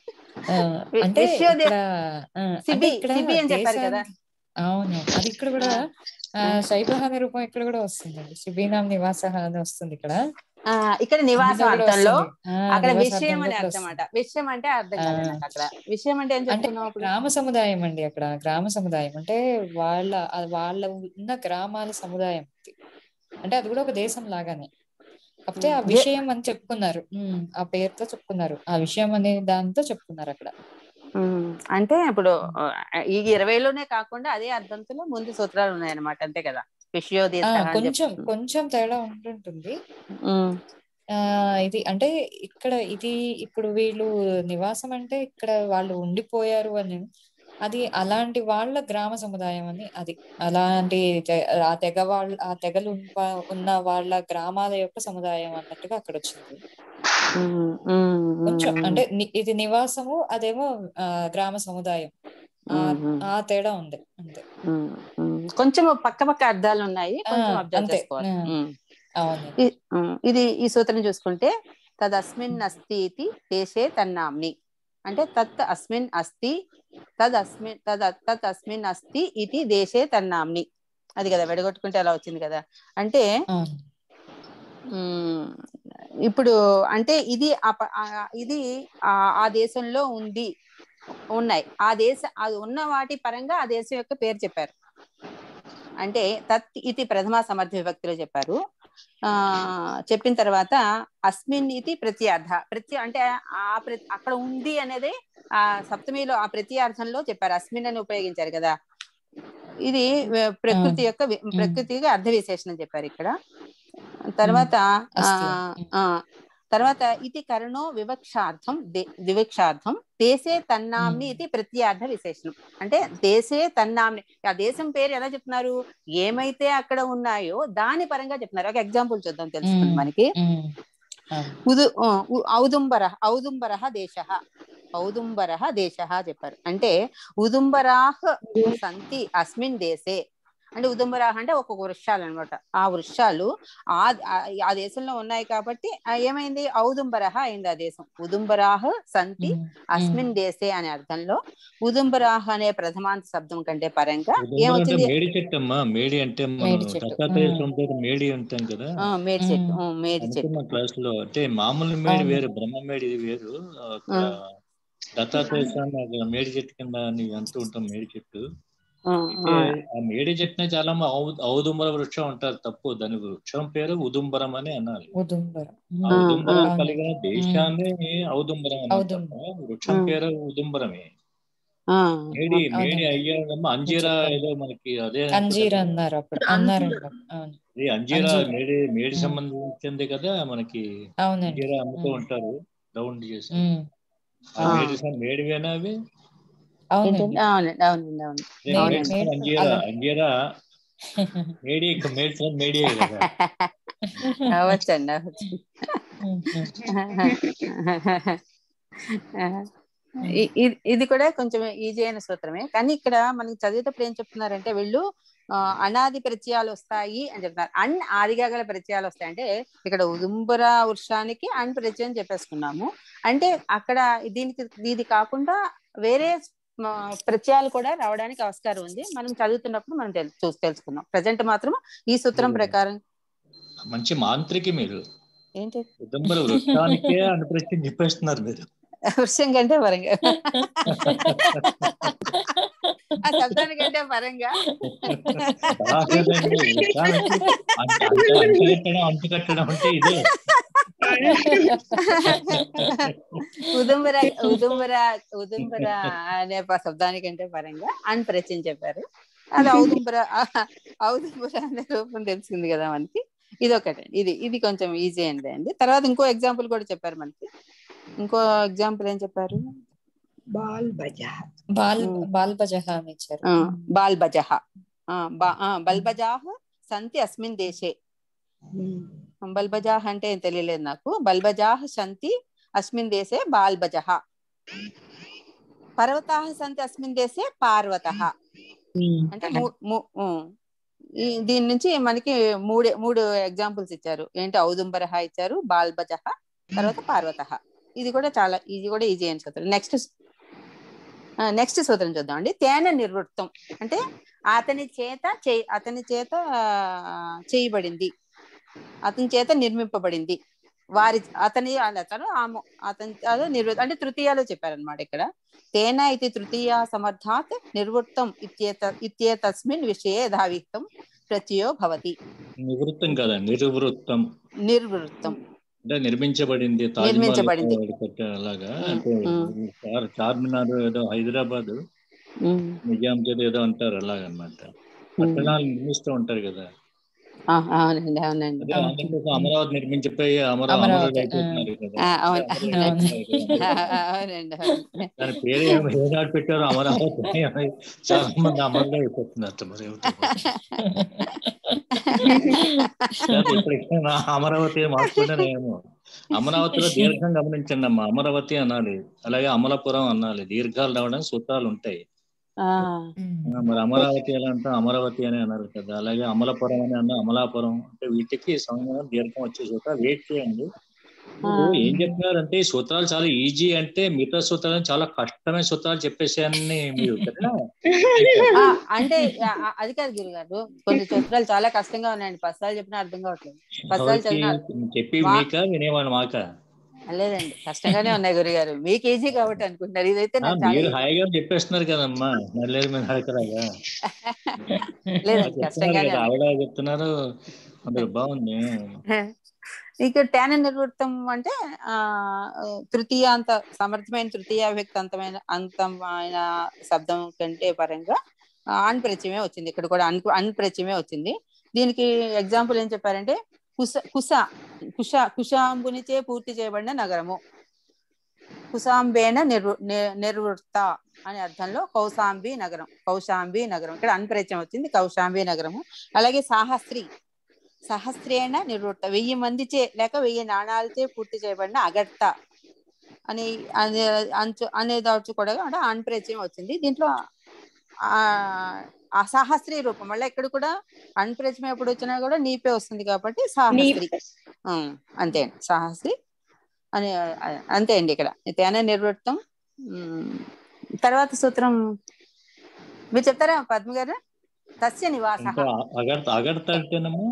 N: ఆ,
I: వి-
N: అంటే
I: విశ్వదే-
N: ఇక్కడ ఆ, అంటే
I: సిబి
N: ఇక్కడ
I: సిబి అని చెప్పారు కదా
N: దేశానికి- అవును అది ఇక్కడ కూడా ఆ, శైబహ అనే రూపం ఇక్కడ కూడా వస్తుందండి శిబీనాం నివాస అని వస్తుంది ఇక్కడ
I: ఆ ఇక్కడ నివాసం
N: అందులో కూడా
I: అర్థంలో
N: వస్తుంది. ఆ,
I: అక్కడ
N: నివాస
I: విషయం
N: అర్థంలో
I: అని
N: కూడా
I: అర్థం
N: వస్తుంది.
I: అంట విషయం అంటే అర్థం
N: ఆ.
I: కాదు నాకు అక్కడ విషయం అంటే ఏం
N: అంటే
I: చెప్పుకున్నాం అప్పుడు
N: గ్రామ సముదాయం అండి అక్కడ గ్రామ సముదాయం అంటే వాళ్ళ ఆ వాళ్ళ ఉన్న గ్రామాల సముదాయం అది. అంటే అది కూడా ఒక దేశం లాగానే కాకపోతే ఆ
I: దే-
N: విషయం అని చెప్పుకున్నారు ఉమ్, ఆ పేరుతో చెప్పుకున్నారు ఆ విషయం అనే దాంతో చెప్పుకున్నారు అక్కడ
I: ఉమ్, అంటే ఇప్పుడు ఆ, ఈ ఇరవైలోనే కాకుండా అదే అర్థంతో ముందు సూత్రాలు ఉన్నాయన్నమాట అంతే కదా విషయోదేశ
N: ఆ
I: అని
N: కొంచెం
I: చెప్పి
N: కొంచెం తేడా ఉంటుంటుంది
I: ఉమ్,
N: ఆ ఇది అంటే ఇక్కడ ఇది ఇప్పుడు వీళ్ళు నివాసం అంటే ఇక్కడ వాళ్ళు ఉండిపోయారు అని అది అలాంటి వాళ్ళ గ్రామ సముదాయం అని అది అలాంటి తె- ఆ తెగ వాళ్ళ ఆ తెగలు ఉన్న- ఉన్న వాళ్ళ గ్రామాల యొక్క సముదాయం అన్నట్టుగా అక్కడ వచ్చింది
I: ఉమ్, ఉమ్,
N: కొంచెం
I: ఉమ్,
N: అంటే ని- ఇది నివాసము అదేమో ఆ, గ్రామ సముదాయం ఆ
I: ఉమ్, ఉమ్,
N: ఆ తేడా ఉంది అంతే
I: ఉమ్, ఉమ్. కొంచెం పక్క పక్క అర్థాలు ఉన్నాయి
N: ఆ,
I: కొంచెం అబ్జర్వ్
N: అంతే
I: చేసుకోవాలి
N: ఆ,
I: ఉమ్.
N: అవును
I: ఇ- ఉమ్, ఇది ఈ సూత్రం చూసుకుంటే తదస్మిన్ అస్తి ఇది దేశే తన్నాంని అంటే తత్ అస్మిన్ అస్తి తద్ అస్మిన్ తద్ తత్ అస్మిన్ అస్తి ఇది దేశే తన్నాంని అది కదా విడగొట్టుకుంటే అలా వచ్చింది కదా అంటే
N: అవును
I: ఉమ్, ఇప్పుడు అంటే ఇది ఆ ప- ఆ- ఇది ఆ ఆ దేశంలో ఉంది ఉన్నాయి ఆ దేశ అది ఉన్న వాటి పరంగా ఆ దేశం యొక్క పేరు చెప్పారు అంటే తత్ ఇది ప్రథమ సమర్థ విభక్తిలో చెప్పారు ఆ చెప్పిన తర్వాత అస్మిన్ ఇది ప్రత్యర్థ ప్రత్య అంటే ఆ ప్ర- అక్కడ ఉంది అనేది ఆ సప్తమిలో ఆ ప్రత్యర్థంలో చెప్పారు అస్మిన్ అని ఉపయోగించారు కదా ఇది వ- ప్రకృతి యొక్క వి- ప్రకృతిగా అర్థ విశేషణం చెప్పారు ఇక్కడ తర్వాత ఆ
N: అస్తి.
I: ఆ, తర్వాత ఇది కరణో వివక్షార్థం దే- వివక్షార్థం దేశే తన్నాంని ఇది ప్రత్యర్థ విశేషణం అంటే దేశే తన్నాంని ఆ దేశం పేరు ఎలా చెప్తున్నారు ఏమైతే అక్కడ ఉన్నాయో దాని పరంగా చెప్తున్నారు ఒక ఎగ్జాంపుల్ చూద్దాం తెలుస్తుంది
N: ఉమ్,
I: మనకి
N: ఉమ్, అవును
I: ఉదు ఉ- ఔదుంబర ఔదుంబర దేశ ఔదుంబర దేశ చెప్పారు అంటే ఉదుంబరాహ్ సంతి అస్మిన్ దేశే అంటే ఉదుంబరాహ అంటే ఒక్కొక్క వృక్షాలు అనమాట ఆ వృక్షాలు ఆ ఆ- ఆ దేశంలో ఉన్నాయి కాబట్టి ఆ ఏమైంది ఔదుంబరహ అయింది ఆ దేశం ఉదుంబరాహ సంతి
N: ఉమ్,
I: అస్మిన్ దేశే అనే అర్థంలో ఉదుంబరాహ అనే ప్రథమాంత శబ్దం కంటే పరంగా
L: ఉదంబరం అంటే
I: ఏమొచ్చింది
L: మేడి చెట్టు అమ్మా మేడి అంటే మనం
N: మేడి చెట్టు
L: దత్తాత్రేయ
N: ఉమ్,
L: స్వామి పేరు మేడి అంటాం కదా
I: ఆ, మేడి చెట్టు
N: ఉమ్,
I: ఉమ్, మేడి చెట్టు
L: అనుకున్న క్లాస్ లో అంటే మామూలు మేడి
N: అవును
L: వేరు బ్రహ్మ మేడి ఇది వేరు అక్కడ
I: ఆ,
L: దత్తాత్రేయ స్వామి అక్కడ మేడి చెట్టు కింద నీవు అంటూ ఉంటాం మేడి చెట్టు
I: ఆ,
L: అయితే
I: ఆ.
L: ఆ మేడి చెట్టునే చాలా మంది ఔ- ఔదుంబర వృక్షం అంటారు తప్పు దాని వృక్షం పేరు ఉదుంబరం అని అనాలి
N: ఉదుంబరం
L: ఆ
I: ఆ,
L: ఉదుంబరం
I: ఆ.
L: కలిగిన దేశాన్ని ఔదుంబరం అన్నారు
N: ఔదుంబరం
L: తప్ప వృక్షం
I: ఆ.
L: పేరు ఉదుంబరమే
I: ఆ,
L: మేడి మేడి
N: అవునండి
L: అయ్యాడమ్మ అంజీరా
N: చెప్పారు
L: ఏదో మనకి అదే
N: అంజీర్
L: అనుకుంటా
N: అన్నారు అప్పుడు అన్నారండి అవును
L: ఇది అంజీరా
N: అంజీర్
L: మేడి మేడి
N: ఉమ్,
L: సంబంధించింది కదా మనకి
N: అవునండి
L: అంజీరా అమ్ముతూ
N: ఉమ్,
L: ఉంటారు రౌండ్ చేసి
N: ఉమ్,
L: ఆ
I: ఆ.
L: మేడి సం- మేడివేనా అవి
N: అవునండి
I: ఏంటండి అవునండి అవునండి అవును
L: అదే
N: మేడి
L: మేడ్స్
I: అవునండి
N: మేడి
L: అంజీరా
N: అలా
L: అంజీరా మేడి మేడ్స్ మేడియే కదా
I: అవచ్చండి అవచ్చు ఇ- ఇ- ఇది కూడా కొంచెం ఈజీ అయిన సూత్రమే కానీ ఇక్కడ మనకి చదివేటప్పుడు ఏం చెప్తున్నారంటే వీళ్ళు ఆ, అనాది పరిచయాలు వస్తాయి అని చెప్తున్నారు అన్ ఆదిగా గల పరిచయాలు వస్తాయి అంటే ఇక్కడ ఉదుంబర వృక్షానికి అన్ పరిచయం చెప్పేసుకున్నాము అంటే అక్కడ దీనికి ఇది కాకుండా వేరే ఆ, ప్రత్యయాలు కూడా రావడానికి ఆస్కారం ఉంది మనం చదువుతున్నప్పుడు మనం తెలు చూసి తెలుసుకుందాం ప్రజెంట్ మాత్రం ఈ సూత్రం ప్రకారం
L: మంచి మాంత్రికి మీరు
I: ఏంటి
L: ఉదంబర వృక్షానికే అనుప్రత్యం చెప్పేస్తున్నారు మీరు
I: వృక్షం కంటే పరంగా ఆ శబ్దానికంటే పరంగా
L: బాగదండి వృక్షానికి అంట అంట అంటగట్టడం అంటుకట్టడం అంటే ఇదే
I: ఉదుంబర ఉదుంబర ఉదుంబర అనే ప- శబ్దానికంటే పరంగా అని ప్రచయం చెప్పారు అది ఔదుంబర ఔదుంబర అనే రూపం తెలిసింది కదా మనకి ఇది ఒకటి ఇది ఇది కొంచెం ఈజీ అండి అండి తర్వాత ఇంకో ఎగ్జాంపుల్ కూడా చెప్పారు మనకి ఇంకో ఎగ్జాంపుల్ ఏం చెప్పారు
F: బాల్ బజా
N: బాల్
I: ఉమ్.
N: బాల్ బజహాం ఇచ్చారు
I: ఆ, బాల్ బజహ ఆ, బా- ఆ, బల్బజాహ్ సంతి అస్మిన్ దేశే బల్బజాహ్ అంటే ఏం తెలియలేదు నాకు బల్బజాహ్ సంతి అస్మిన్ దేశే బాల్బజహ పర్వతాహ సంతి అస్మిన్ దేశే పార్వతః అంటే మూ- మూ- ఉమ్. ఈ దీని నుంచి మనకి మూడు మూడు ఎగ్జాంపుల్స్ ఇచ్చారు ఏంటి ఔదుంబరహ ఇచ్చారు బాల్బజహ తర్వాత పార్వతః ఇది కూడా చాలా ఇది కూడా ఈజీ అయిన సూత్రం నెక్స్ట్ నెక్స్ట్ సూత్రం చూద్దాం అండి తేన నిర్వృత్తం అంటే అతని చేత చే- అతని చేత ఆ, చేయబడింది అతని చేత నిర్మింపబడింది వారి అతని అతను ఆమె అతని అదే నిర్వృ అంటే తృతీయాలో చెప్పారనమాట ఇక్కడ తేన ఇది తృతీయ సమర్థాత్ నిర్వృత్తం ఇత్యేత ఇత్యేతస్మిన్ విషయే యథావిహితం ప్రత్యయో భవతి
L: నివృత్తం కదా నిర్వృత్తం
I: నిర్వృత్తం
L: అంటే నిర్మించబడింది తాజ్ మహల్
I: నిర్మించబడింది.
L: కట్టారు అలాగా
I: ఉమ్,
L: అంటే
I: ఉమ్.
L: చార్ చార్మినార్ ఏదో హైదరాబాద్
I: ఉమ్,
L: నిజాంజాద్ ఏదో అంటారు అలాగనమాట పట్టణాలు నిర్మిస్తూ ఉంటారు కదా
I: ఆ, అవునండి అవునండి
L: అదే అందుకోసం అమరావతి నిర్మించిపోయి అమర అమరులు
N: అమరావతి,
L: అయిపోతున్నారు కదా
I: ఆ, అవును
L: అమరులు
I: అవునండి
L: అయిపోతున్నారు కదా.
I: అవునండి అవునండి
L: దాని పేరు ఏమి ఏనాడు పెట్టారు అమరావతి అని చాలా మంది అమరులు అయిపోతున్నారు మరి ఏమిటో కాదు, ఇప్పటికైనా అమరావతి మార్చుకుంటేనేమో అమరావతిలో దీర్ఘం గమనించండి అమ్మా అమరావతి అనాలి అలాగే అమలాపురం అనాలి దీర్ఘాలు రావడానికి సూత్రాలు ఉంటాయి
I: ఆ,
L: ఆ, మరి అమరావతి ఎలా అంటే అమరావతి అని అన్నారు కదా అలాగే అమలాపురం అని అన్న అమలాపురం అంటే వీటికి సమయం దీర్ఘం వచ్చే సూత్రాలు వెయిట్ చేయండి మీరు ఏం చెప్తున్నారంటే ఈ సూత్రాలు చాలా ఈజీ అంటే మిగతా సూత్రాలు చాలా కష్టమైన సూత్రాలు చెప్పేసాయని మీరు కదా
I: ఆ, అంటే ఆ, ఆ, అది కాదు గురు గారు కొన్ని సూత్రాలు చాలా కష్టంగా ఉన్నాయండి పసాలు చెప్పినా అర్థం కావట్లేదు పసాలు
L: ఎవరికి
I: చదివిన
L: చెప్పి
I: వా-
L: మీక వినేవాడు మాక
I: లేదండి కష్టంగానే ఉన్నాయి గురుగారు మీకు ఈజీ కాబట్టి అనుకుంటున్నారు ఇదైతే
L: ఆ,
I: నాకు చాలా
L: మీరు
I: easy.
L: హాయిగా చెప్పేస్తున్నారు కదమ్మా నల్లేరు మీద అడగరాగా
I: లేదండి
L: చెప్తున్నారు
I: కష్టంగానే
L: కదా
I: ఉంది
L: ఆవిడ చెప్తున్నారు అందరు బాగుంది
I: ఇక్కడ టాన నిర్వృత్తం అంటే ఆ తృతీయాంత సమర్థమైన తృతీయ వ్యక్తి అంతమైన అంతమైన శబ్దం కంటే పరంగా ఆ, అన్ ప్రత్యయమే వచ్చింది ఇక్కడ కూడా అన్ అన్ ప్రత్యయమే వచ్చింది దీనికి ఎగ్జాంపుల్ ఏం చెప్పారంటే కుస కుస కుష కుశాంబునిచే పూర్తి చేయబడిన నగరము కుశాంబేన నిర్వ ని- నిర్వృత్త అనే అర్థంలో కౌశాంబి నగరం కౌశాంబి నగరం ఇక్కడ అన్ప్రత్యయం వచ్చింది కౌశాంబి నగరము అలాగే సాహస్రి సహస్రేణ నిర్వృత్త వెయ్యి మందిచే లేక వెయ్యి నాణాలచే పూర్తి చేయబడిన అగర్త అని అనే అంచు అనే దాచు కూడా అంటే అన్ప్రత్యయం వచ్చింది దీంట్లో ఆ అసహస్రి రూపం మళ్ళీ ఇక్కడ కూడా అన్ప్రత్యయం ఎప్పుడు వచ్చినా కూడా నీపే వస్తుంది కాబట్టి సాహస్రి ఉమ్, అంతే అండి సాహస్రి అని ఆ, అంతే అండి ఇక్కడ తేన నిర్వృత్తం ఉమ్, తర్వాత సూత్రం మీరు చెప్తారా పద్మ గారు తస్య నివాస
L: ఇంకా అగర్త అగర్త అంటేనమ్మా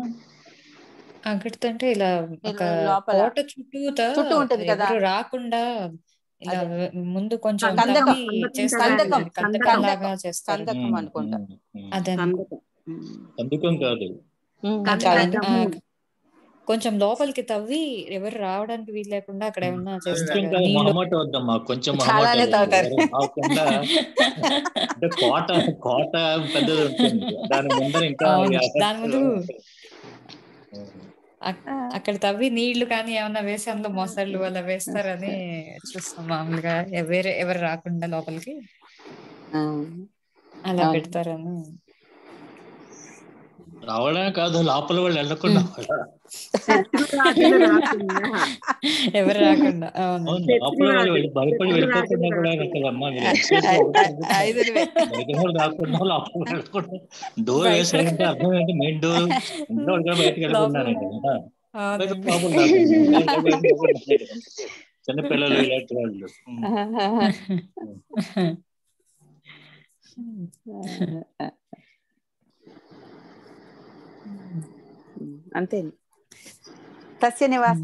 N: అక్కడితో అంటే ఇలా ఒక
I: లోపల
N: కోట చుట్టూత
I: చుట్టూ ఉంటది కదా.
N: ఎవరు రాకుండా ఇలా
I: అదే.
N: ముందు కొంచెం
I: కందకం
N: తవ్వి చేస్తారు
I: కందకం
N: కదండి, కందకం
I: కందకం
N: లాగా చేస్తారు
I: కందకం అనుకుంటా
N: అదే
L: అందుకం కాదు
I: ఉమ్,
N: అదే,
I: కాదండి.
N: ఆ, కొంచెం లోపలికి తవ్వి ఎవరు రావడానికి వీలు లేకుండా అక్కడ ఏమన్నా చేస్తారు
L: కొంచెం
N: కదా,
L: కాదు
N: నీళ్ళు
L: మొహమాట వద్దమ్మా కొంచెం మొహమాట
I: చాలానే
L: వద్దు.
I: తాగుతారు.
L: ఎవరు రాకుండా అంటే కోట కోట పెద్దది ఉంటుంది దాని ముందర ఇంకా
N: అవును దాని ముందు అక్- అక్కడ తవ్వి నీళ్లు కానీ ఏమన్నా వేసి అందులో మొసళ్ళు అలా వేస్తారని చూస్తాం మామూలుగా ఎ- వేరే ఎవరు రాకుండా లోపలికి
I: ఆ,
N: అలా
I: అవును.
N: పెడతారని
L: రావడమే కాదు లోపల వాళ్ళు వెళ్ళకుండా కూడా.
M: శత్రురాజులు రాకుండా
N: ఎవరు రాకుండా అవును
L: అవును లోపల వాళ్ళు వెళ్ళి భయపడి వెళ్ళిపోకుండా కూడా కదమ్మా మీరు ఎంతసేపు లోపల
I: ఐదు
L: బయట వాళ్ళు రాకుండా లోపల వెళ్ళకుండా డోర్ వేసారంటే అర్థం ఏంటి మెయిన్ డోర్ ఇంట్లో వాళ్ళు కూడా బయటకు వెళ్ళకున్నారే కదా బయట
N: అవునండి
L: లోపల రాకుండా బయట వెళ్ళకున్నారే కదా. చిన్నపిల్లలు ఇలాంటి వాళ్ళు
I: అంతే తస్య నివాస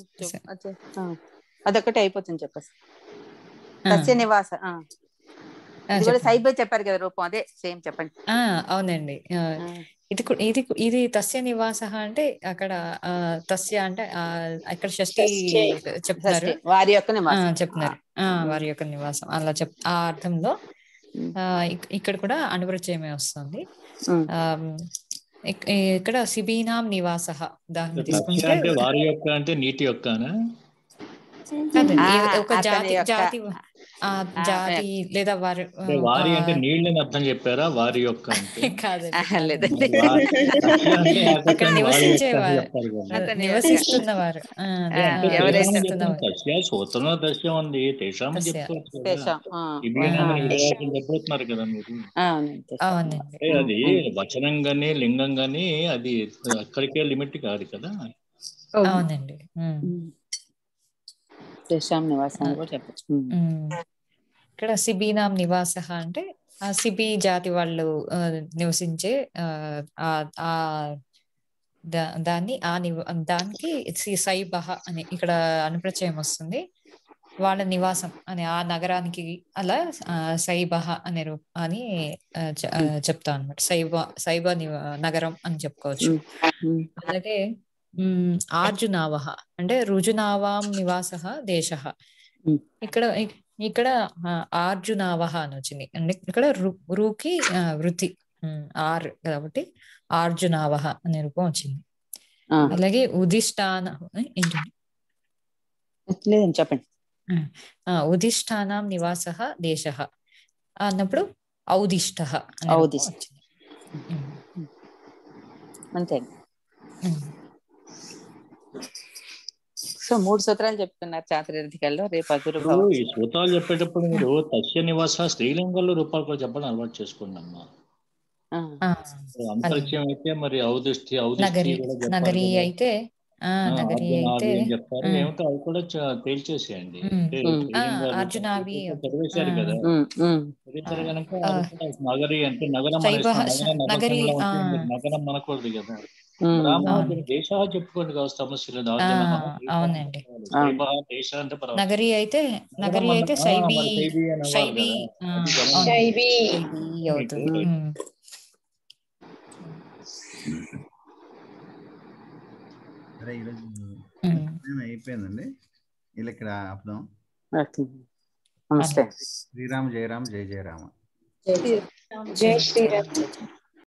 I: అదొకటి అయిపోతుంది చెప్పేసి తస్య నివాస ఆ.
N: ఆ,
I: ఇది కూడా
N: చెప్పండి.
I: సైబర్ చెప్పారు కదా రూపం అదే సేమ్ చెప్పండి
N: ఆ అవునండి ఆ, ఇది కు- ఇది కు- ఇది తస్య నివాస అంటే అక్కడ ఆ, తస్య అంటే ఆ, అక్కడ షష్ఠి చెప్తున్నారు
I: షష్ఠి, వారి యొక్క
N: ఆ,
I: నివాసం
N: చెప్తున్నారు ఆ, వారి యొక్క నివాసం అలా చెప్ ఆ అర్థంలో ఆ, ఇక్- ఇక్కడ కూడా అనుప్రచయమే వస్తుంది
I: ఉమ్.
N: ఆ, ఇక్- ఇక్కడ సిబీనాం నివాస దాన్ని
L: తస్య
N: తీసుకుంటే
L: అంటే వారి యొక్క అంటే నీటి యొక్కనా
N: కాదండి
I: ఆ,
N: ఏ- ఒక
I: అతని
N: జాతి
I: యొక్క-
N: జాతి ఆ
I: ఆ,
N: జాతి లేదా వారి
L: అంటే వారి అంటే
N: ఆ,
L: నీళ్ళని అర్థం చెప్పారా వారి యొక్క అంటే
N: కాదండి
I: ఆహా, లేదండి
L: మరి వారి- తస్య అంటే
N: అక్కడ
L: ఆకాశాన్ని వారి
N: నివసించే
L: యొక్క అని
N: వారు
L: చెప్తారు కదా
I: అతని యొక్క-
N: నివసిస్తున్నవారు ఆ,
L: అదే
N: ఆ,
L: అంటే
I: ఎవరైతే
L: తేషామని
N: నివసిస్తున్నవారు
L: చెప్తున్నాం తస్య సూత్రంలో తస్య ఉంది తేషామని
N: తస్య.
L: చెప్పుకోవచ్చు కదా
I: తేషాం, ఆ,
L: ఇబియన్
N: ఆ,
L: అని విడవాసం చెప్పబోతున్నారు కదా మీరు
I: అవునండి, తేషాం.
N: అవునండి
L: అంటే అది వచనం గాని లింగం గాని అది అక్కడికే లిమిట్ కాదు కదా
N: అవునండి ఉమ్.
I: ఉమ్. తేషాం నివాసం అని కూడా చెప్పచ్చు ఉమ్.
N: ఉమ్. ఇక్కడ సిబీనాం నివాస అంటే ఆ సిబి జాతి వాళ్ళు ఆ, నివసించే ఆ, ఆ ఆ దా- దాన్ని ఆ నివ దానికి సి- సైబహ అని ఇక్కడ అనుప్రచయం వస్తుంది వాళ్ళ నివాసం అని ఆ నగరానికి అలా ఆ, సైబహ అనే రూ అని ఆ, చె- ఆ, చెప్తాం అనమాట సైబ సైబ నివ- నగరం అని చెప్పుకోవచ్చు
I: ఉమ్. ఉమ్.
N: అలాగే ఉమ్, ఆర్జునావహ అంటే రుజునావాం నివాస దేశ
I: ఉమ్.
N: ఇక్కడ ఇక్- ఇక్కడ ఆ, ఆర్జునావహ అని వచ్చింది అంటే ఇక్కడ రు- రుకి ఆ, వృత్తి ఉమ్, ఆర్ కాబట్టి ఆర్జునావహ అనే రూపం వచ్చింది
I: ఆ.
N: అలాగే ఉదిష్టాన ఏంటండి
I: లేదండి చెప్పండి
N: ఆ, ఉదిష్టానాం నివాస దేశ అన్నప్పుడు ఔదిష్ట అనే రూపం
I: ఔదిష్ట.
N: వచ్చింది ఉమ్,
I: అంతే
N: ఉమ్.
I: సో మూడు సూత్రాలు చెప్తున్నారు చాతుర్వేదికల్లో రేపు అదురు
L: ఇప్పుడు ఈ సూత్రాలు చెప్పేటప్పుడు మీరు తస్య నివాస స్త్రీలింగంలో రూపాలు కూడా చెప్పడం అలవాటు చేసుకోండి అమ్మా
N: ఆ,
L: ఇప్పుడు అంతరిక్షం అయితే మరి ఔదిష్టి ఔదిష్టి
N: నగరి
L: కూడా చెప్పాలి
N: నగరి
L: కదా.
N: అయితే ఆ
L: ఆ,
N: నగరి అయితే
L: అర్జునావి అని చెప్తారు
N: ఉమ్,
L: ఏమిటో అవి కూడా చ- తేల్చేసేయండి
N: ఉమ్,
L: అంటే
I: ఉమ్.
N: ఆ,
L: స్త్రీలింగ
N: అర్జునావి
L: రూపం చదివేశారు
N: ఆ,
L: కదా
I: ఉమ్, ఉమ్.
L: చదివేశారు
N: ఆ,
L: కనుక
N: ఆ,
L: అది కూడా నగరి అంటే నగరం
N: శైవ
L: అనేస్తాం నగరం
N: నగరి
L: నపంసంలో
N: ఆ,
L: ఉంటే మీరు నగరం అనకూడదు కదా
I: ఉమ్.
L: గ్రామం
N: అవును
L: దేశ చెప్పుకోండి కాదు సమస్యలు
N: ఆ,
L: దార్జన దేశ అని
N: అవునండి
L: చెప్పుకోవాలి
I: అవును.
L: శైవ దేశ అంటే పర్వాలేదు
N: నగరి అయితే
L: నగరం
N: నగరి
L: అన్న
N: అయితే
L: ఆ,
N: శైబి
L: మరి శైబి అని అవ్వాలి
N: శైబి
L: కదా
N: ఆ,
L: అది
N: అవును
L: గమనించండి
J: శైబి
N: శైబి అవుతుంది
L: రైట్
N: ఉమ్,
B: సరే ఈరోజు
N: ఉమ్,
B: టైం అయిపోయిందండి వీళ్ళు ఇక్కడ ఆపుదాం
I: ఓకే. నమస్తే
B: శ్రీరామ్ జయరామ్ జయ జయరామ
J: జై శ్రీరామ్